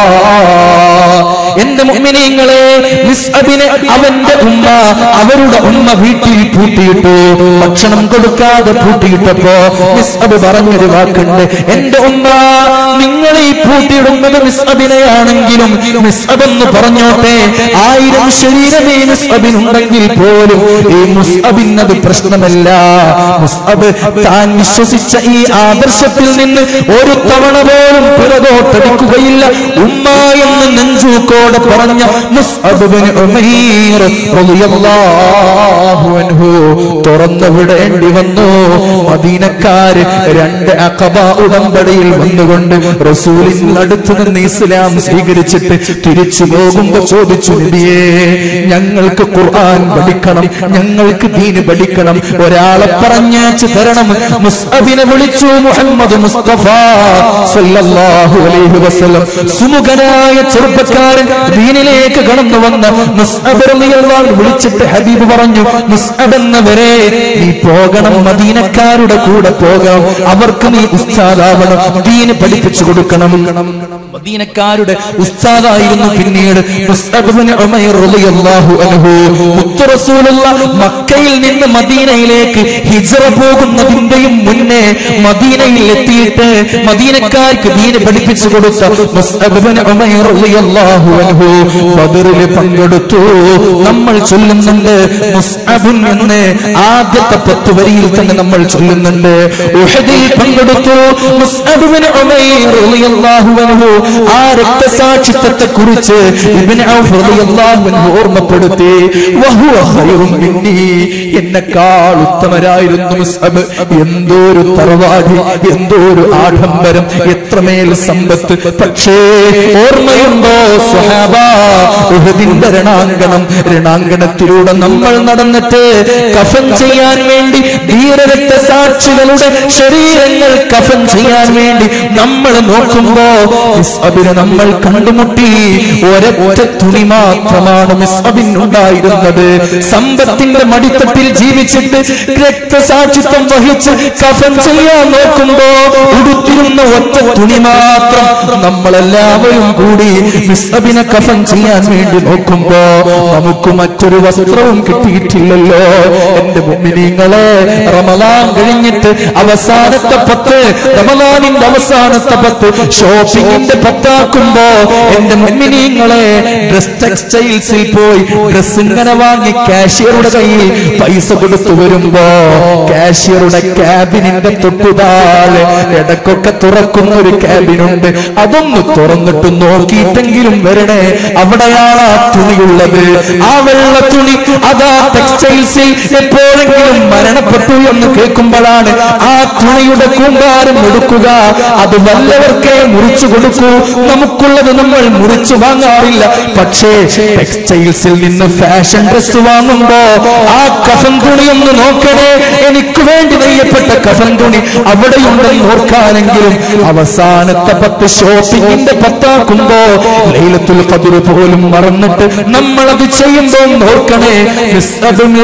എന്റെ മുഅ്മിനീങ്ങളെ മിസ്അബിനെ അവന്റെ ഉമ്മ അവരുടെ ഉമ്മ വീട്ടിൽ പൂട്ടിയിട്ടു ഭക്ഷണം കൊടുക്കാതെ പൂട്ടിയിട്ടപ്പോ മിസ്അബ് പറഞ്ഞൊരു വാക്കുണ്ട് എന്റെ ഉമ്മ നിങ്ങൾ ഈ പൂട്ടിയിടുന്നത് മിസ്അബിനെയാണെങ്കിലും മിസ്അബ് എന്ന് പറഞ്ഞോട്ടെ ആയിരം ശരീരമേ മിസ്അബിനുണ്ടെങ്കിൽ പോലും ഈ മുസ്അബിനത് പ്രശ്നമല്ല മുസ്അബ് താൻ വിശ്വസിച്ച ഈ ആദർശത്തിൽ നിന്ന് ഒരു തവണ പോലും പിറകോട്ടടിക്കുകയില്ല ഉമ്മ എന്ന് നെഞ്ചൂക്കോടെ പറഞ്ഞ മുസ്അബ് ബിൻ ഉമൈർ റളിയല്ലാഹു അൻഹു തുറന്നു വിടേണ്ടി വന്നു മദീനക്കാര് രണ്ട് അഖബ ഉടമ്പടിയിൽ വന്നുകൊണ്ട് റസൂലിന്റെ അടുത്ത് നിന്ന് ഇസ്ലാം സ്വീകരിച്ചിട്ട് തിരിച്ചു പോകുമ്പോ ചോദിച്ചു നബിയേ ഞങ്ങൾക്ക് ഖുർആൻ പഠിക്കണം ഞങ്ങൾക്ക് ദീന് പഠിക്കണം ഒരാളെ പറഞ്ഞേച്ച് തരണം മുസ്അബിനെ വിളിച്ചു മുഹമ്മദ് മുസ്തഫ സല്ലല്ലാഹു അലൈഹി വസല്ലം സുമുഖനായ ചെറുപ്പക്കാരൻ ദീനിലേക്ക് കടന്നു വന്ന മുസ്അബ് റളിയല്ലാഹു അൻഹു വിളിച്ചിട്ട് ഹബീബ് പറഞ്ഞു മുസ്അബ് എന്നവരെ നീ പോകണം മദീനക്കാരുടെ കൂടെ പോകാം അവർക്ക് നീ ഉസ്താദാവണം ദീന് പഠിപ്പിച്ചു കൊടുക്കണം മദീനക്കാരുടെ ഉസ്താദായിരുന്നു പിന്നീട് മുസ്അബ് ഇബ്നു ഉമൈർ റളിയല്ലാഹു അൻഹു മുത്ത് റസൂലുള്ള മക്കയിൽ നിന്ന് മദീനയിലേക്ക് ഹിജ്റ പോകുന്നതിന്റെയും മുന്നേ മദീനയിൽ എത്തിയിട്ട് മദീനക്കാർക്ക് ദീന് പഠിപ്പിച്ചു കൊടുത്ത മുസ്അബ് ഇബ്നു ഉമൈർ റളിയല്ലാഹു അൻഹു ബദറിൽ പങ്കെടുത്തു നമ്മൾ ചൊല്ലുന്നുണ്ട് മുസ്അബുൻ എന്ന് ആദ്യത്തെ പത്ത് വരിയിൽ തന്നെ നമ്മൾ ചൊല്ലുന്നുണ്ട് ഉഹദിൽ പങ്കെടുത്തു മുസ്അബ് ഇബ്നു ഉമൈർ റളിയല്ലാഹു അൻഹു ആ രക്തസാക്ഷിത്വത്തെ കുറിച്ച് ഇബ്നു ഔഫ് റളിയല്ലാഹു അൻഹു ഓർമ്മപ്പെടുത്തി വഹുവ ഖൈറും മിന്നി എന്നെക്കാൾ ഉത്തമരായിരുന്നു മുസ്അബ് എന്തോ ഒരു തറവാടി എന്തോ ഒരു ആഡംബരം എത്രമേൽ സമ്പത്ത് പക്ഷേ ഓർമ്മയുണ്ടോ സ്വഹാബ ഉഹദിന്റെ രണാങ്കണം രണാങ്കണത്തിലൂടെ നമ്മൾ നടന്നിട്ട് കഫൻ ചെയ്യാൻ വേണ്ടി ധീരരക്തസാക്ഷികളുടെ ശരീരങ്ങൾ കഫൻ ചെയ്യാൻ വേണ്ടി നമ്മൾ നോക്കുമ്പോ മിസ്അബിനെ നമ്മൾ കണ്ടുമുട്ടി ഒരൊറ്റ തുണി മാത്രമാണ് മിസ്അബിനുണ്ടായിരുന്നത് സമ്പത്തിന്റെ മടിത്തട്ടിൽ ജീവിച്ചിട്ട് രക്തസാക്ഷിത്വം വഹിച്ച് കഫൻ ചെയ്യാൻ നോക്കുമ്പോ ഉടുത്തിരുന്ന ഒറ്റ തുണി മാത്രം നമ്മളെല്ലാവരും കൂടി മിസ്അബിനെ കഫൻ ചെയ്യാൻ വേണ്ടി നോക്കുമ്പോ നമുക്ക് മറ്റൊരു വസ്ത്രവും കിട്ടിയിട്ടില്ല പറ്റില്ലല്ലോ എന്റെ മുമ്പിനിങ്ങളെ റമലാൻ കഴിഞ്ഞിട്ട് അവസാനത്തെ പത്ത് റമലാനിന്റെ അവസാനത്തെ പത്ത് ഷോപ്പിംഗിന്റെ പത്താക്കുമ്പോ എന്റെ മുമ്പിനിങ്ങളെ ഡ്രസ് ടെക്സ്റ്റൈൽസിൽ പോയി ഡ്രസ് ഇങ്ങനെ വാങ്ങി കാഷ്യറുടെ കയ്യിൽ പൈസ കൊടുത്തു വരുമ്പോ കാഷ്യറുടെ ക്യാബിനിന്റെ തൊട്ടുതാഴെ ഇടക്കൊക്കെ തുറക്കുന്ന ഒരു ക്യാബിനുണ്ട് അതൊന്ന് തുറന്നിട്ട് നോക്കിയിട്ടെങ്കിലും വരണേ അവിടെയാണ് ആ തുണിയുള്ളത് ആ വെള്ള തുണി അതാ ടെക്സ്റ്റൈൽസിൽ എപ്പോഴെങ്കിലും മരണപ്പെട്ടു എന്ന് കേൾക്കുമ്പോഴാണ് ആ തുണിയുടെ കൂമ്പാരം എടുക്കുക അത് വല്ലവർക്കേ മുറിച്ചു കൊടുക്കൂ നമുക്കുള്ളത് നമ്മൾ മുറിച്ചു വാങ്ങാറില്ല പക്ഷേ ടെക്സ്റ്റൈൽസിൽ നിന്ന് ഫാഷൻ ഡ്രസ് വാങ്ങുമ്പോ ആ കഫൻ തുണി ഒന്ന് നോക്കണേ എനിക്ക് വേണ്ടി നെയ്യപ്പെട്ട കഫൻ തുണി അവിടെയുണ്ടെന്ന് ഓർക്കാനെങ്കിലും അവസാനത്തെ പത്ത് ഷോപ്പിംഗിന്റെ പത്താക്കുമ്പോ ലൈലത്തുൽ ഖദർ പോലും മറന്നിട്ട് നമ്മൾ അത് ചെയ്യുമ്പോ നോക്കണേ മിസ്അബിന്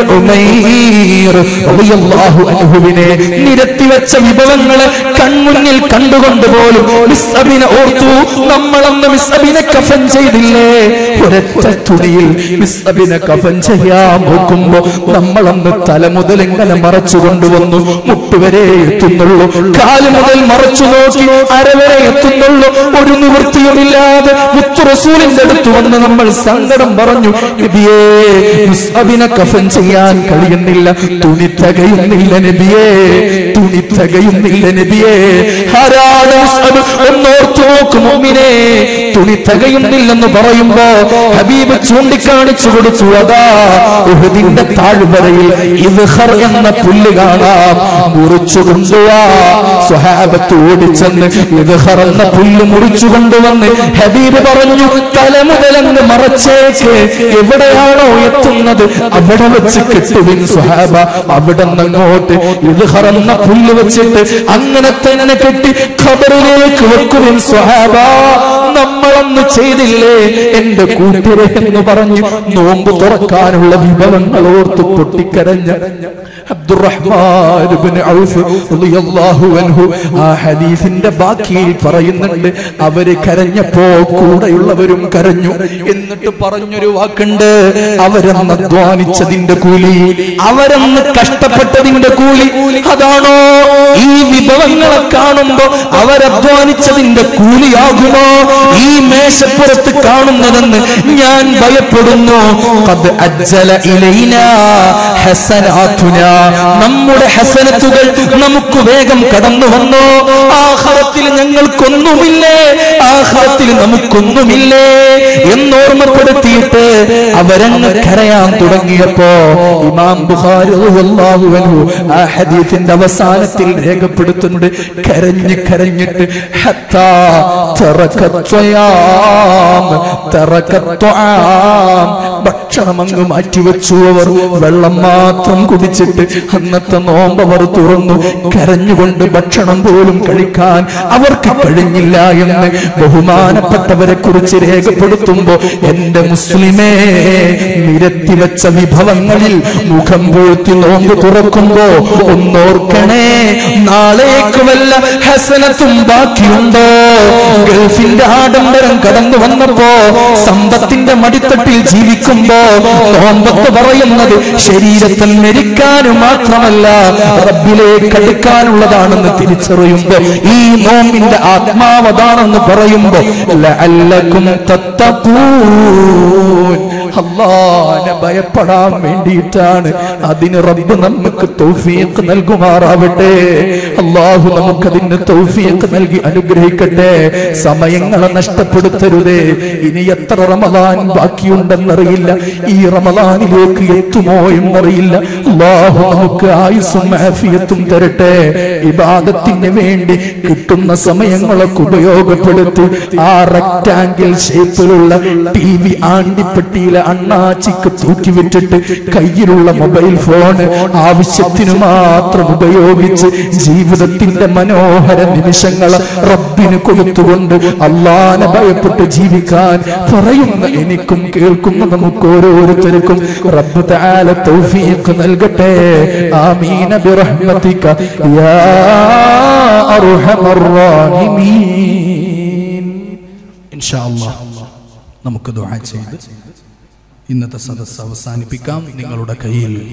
ഉമൈർ റളിയല്ലാഹു അൻഹുവിനെ നിരത്തി വെച്ച വിഭവങ്ങളെ കൺമുന്നിൽ കണ്ടുകൊണ്ട് പോലും മിസ്അബിനെ ഓർത്തു നമ്മളന്ന് മിസ്അബിനെ കഫൻ ചെയ്തില്ലേ ഒരൊറ്റ തുണിയിൽ മിസ്അബിനെ കഫൻ ചെയ്യാൻ നോക്കുമ്പോ നമ്മളന്ന് തല മുതൽ ഇങ്ങനെ മറച്ചു കൊണ്ടുവന്നു മുട്ടുവരെ എത്തുന്നുള്ളൂ കാല് മുതൽ മറച്ചു നോക്കി അരവരെ എത്തുന്നുള്ളൂ ഒരു നിവൃത്തിയുമില്ലാതെ മുത്തു റസൂലിന്റെ അടുത്ത് വന്ന് നമ്മൾ സങ്കടം പറഞ്ഞു നബിയേ മുസ്അബിനെ കഫൻ ചെയ്യാൻ കഴിയുന്നില്ല തുണി തികയുന്നില്ല നബിയേ തുണി തികയുന്നില്ല നബിയേ ആരാണ് മുസ്അബ് ഒന്നോർത്തു നോക്കും മുഅ്മിനേ തുണി തികയുന്നില്ലെന്ന് പറയുമ്പോ ഹബീബ് ചൂണ്ടിക്കാണിച്ചു കൊടുത്തു അതാ ഉഹുദിന്റെ താഴ്വരയിൽ ഇദ്ഹർ എന്ന പുല്ല് കാണാം മുറിച്ചു കൊണ്ടുവാ സ്വഹാബത്ത് ഓടിച്ചെന്ന് ഇദ്ഹർ എന്ന പുല്ല് മുറിച്ചു കൊണ്ടുവന്ന് ഹബീബ് പറഞ്ഞു തല മുതലങ്ങ് മറച്ചേക്ക് എവിടെയാണോ എത്തുന്നത് അവിടെ വെച്ച് കെട്ടുവിൻ സ്വഹാബ അവിടെ നിന്നങ്ങോട്ട് ഇദ്ഹർ എന്ന പുല്ല് വെച്ചിട്ട് അങ്ങനെ തന്നെ കെട്ടി ഖബറിലേക്ക് വെക്കുവിൻ സ്വഹാബ നമ്മളൊന്ന് ചെയ്തില്ലേ എന്റെ കൂട്ടരെ എന്ന് പറഞ്ഞു നോമ്പ് തുറക്കാനുള്ള വിഭവങ്ങൾ ഓർത്ത് പൊട്ടിക്കരഞ്ഞ അബ്ദുറഹ്മാൻ ഇബ്നു ഔഫ് റളിയല്ലാഹു അൻഹു ആ ഹദീസിന്റെ ബാക്കിയിൽ പറയുന്നുണ്ട് അവര് കരഞ്ഞപ്പോ കൂടെയുള്ളവരും കരഞ്ഞു എന്നിട്ട് പറഞ്ഞൊരു വാക്കുണ്ട് അവരന്ന് അധ്വാനിച്ചതിന്റെ കൂലി അവരന്ന് കഷ്ടപ്പെട്ടതിന്റെ കൂലി അതാണോ ഈ വിഭവങ്ങളെ കാണുമ്പോ അവരധ്വാനിച്ചതിന്റെ കൂലിയാകുമോ ഈ മേശപ്പുറത്ത് കാണുന്നതെന്ന് ഞാൻ ഭയപ്പെടുന്നു ഖദ് അജ്ജല ഇലൈനാ ഹസനാതുനാ നമ്മുടെ ഹസനത്തുകൾ നമുക്ക് വേഗം കടന്നു വന്നോ ആഹാരത്തിൽ ഞങ്ങൾക്കൊന്നുമില്ലേ ആഹാരത്തിൽ നമുക്കൊന്നുമില്ലേ എന്നോർമ്മപ്പെടുത്തിയിട്ട് അവരങ്ങ് കരയാൻ തുടങ്ങിയപ്പോ ഇമാം ബുഖാരി റളിയല്ലാഹു അൻഹു ആ ഹദീസിന്റെ അവസാനത്തിൽ രേഖപ്പെടുത്തുന്നുണ്ട് കരഞ്ഞ് കരഞ്ഞിട്ട് ഹത്താ തറക്കത്വയാം തറക്കത്വആം ഭക്ഷണം അങ്ങ് മാറ്റിവെച്ചു അവർ വെള്ളം മാത്രം കുടിച്ചിട്ട് അന്നത്തെ നോമ്പ് അവർ തുറന്നു കരഞ്ഞുകൊണ്ട് ഭക്ഷണം പോലും കഴിക്കാൻ അവർക്ക് കഴിഞ്ഞില്ല എന്ന് ബഹുമാനപ്പെട്ടവരെ കുറിച്ച് രേഖപ്പെടുത്തുമ്പോ എന്റെ മുസ്ലിമേ നിരത്തി വെച്ച വിഭവങ്ങളിൽ മുഖം പൂഴ്ത്തി നോമ്പ് തുറക്കുമ്പോ ഒന്നോർക്കണേ നാളേക്ക് വല്ല ഹസനത്തും ബാക്കിയുണ്ടോ ഗൾഫിന്റെ ആഡംബരം കടന്നു വന്നപ്പോ സമ്പത്തിന്റെ മടിത്തട്ടിൽ ജീവിക്കുമ്പോ നോമ്പത്ത് പറയുന്നത് ശരീരത്തിൽ മരിക്കാനും മാത്രമല്ല റബ്ബിലേക്ക് അടുക്കാനുള്ളതാണെന്ന് തിരിച്ചറിയുമ്പോ ഈ നോമ്പിന്റെ ആത്മാവതാണെന്ന് പറയുമ്പോ ലഅല്ലക്കും തത്തഖൂൻ അള്ളാനെ ഭയപ്പെടാൻ വേണ്ടിയിട്ടാണ് അതിന് റബ്ബ് നമുക്ക് തൗഫീഖ് നൽകുമാറാവട്ടെ അള്ളാഹു നമുക്കതിന് തൗഫീഖ് നൽകി അനുഗ്രഹിക്കട്ടെ സമയങ്ങളെ നഷ്ടപ്പെടുത്തരുതേ ഇനി എത്ര റമദാൻ ബാക്കിയുണ്ടെന്നറിയില്ല ഈ റമദാനിലേക്ക് എത്തുമോ എന്നറിയില്ല അള്ളാഹു നമുക്ക് ആയുസ്സും ആഫിയത്തും തരട്ടെ ഇബാദത്തിന് വേണ്ടി കിട്ടുന്ന സമയങ്ങളൊക്കെ ഉപയോഗപ്പെടുത്തി ആ റെക്ടാങ്കിൾ ഷേപ്പിലുള്ള ടി വി ആണ്ടിപ്പെട്ടിയിലെ അണ്ണാച്ചിക്ക് തൂക്കി വിട്ടിട്ട് കയ്യിലുള്ള മൊബൈൽ ഫോൺ ആവശ്യത്തിനു മാത്രം ഉപയോഗിച്ച് ജീവിതത്തിന്റെ മനോഹര നിമിഷങ്ങൾ റബ്ബിന് കൊടുത്തുകൊണ്ട് അള്ളാനെ ഭയപ്പെട്ട് ജീവിക്കാൻ പറയുന്ന എനിക്കും കേൾക്കുന്ന നമുക്ക് ഓരോരുത്തർക്കും റബ്ബ് തആല തൗഫീഖ് നൽകട്ടെ ആമീന ബിറഹ്മതിക യാ അർഹമർ റഹീമീൻ ഇൻഷാ അല്ലാഹ് നമുക്ക് ദുആ ചെയ്ത് ഇന്നത്തെ സദസ്സ് അവസാനിപ്പിക്കാം നിങ്ങളുടെ കയ്യിൽ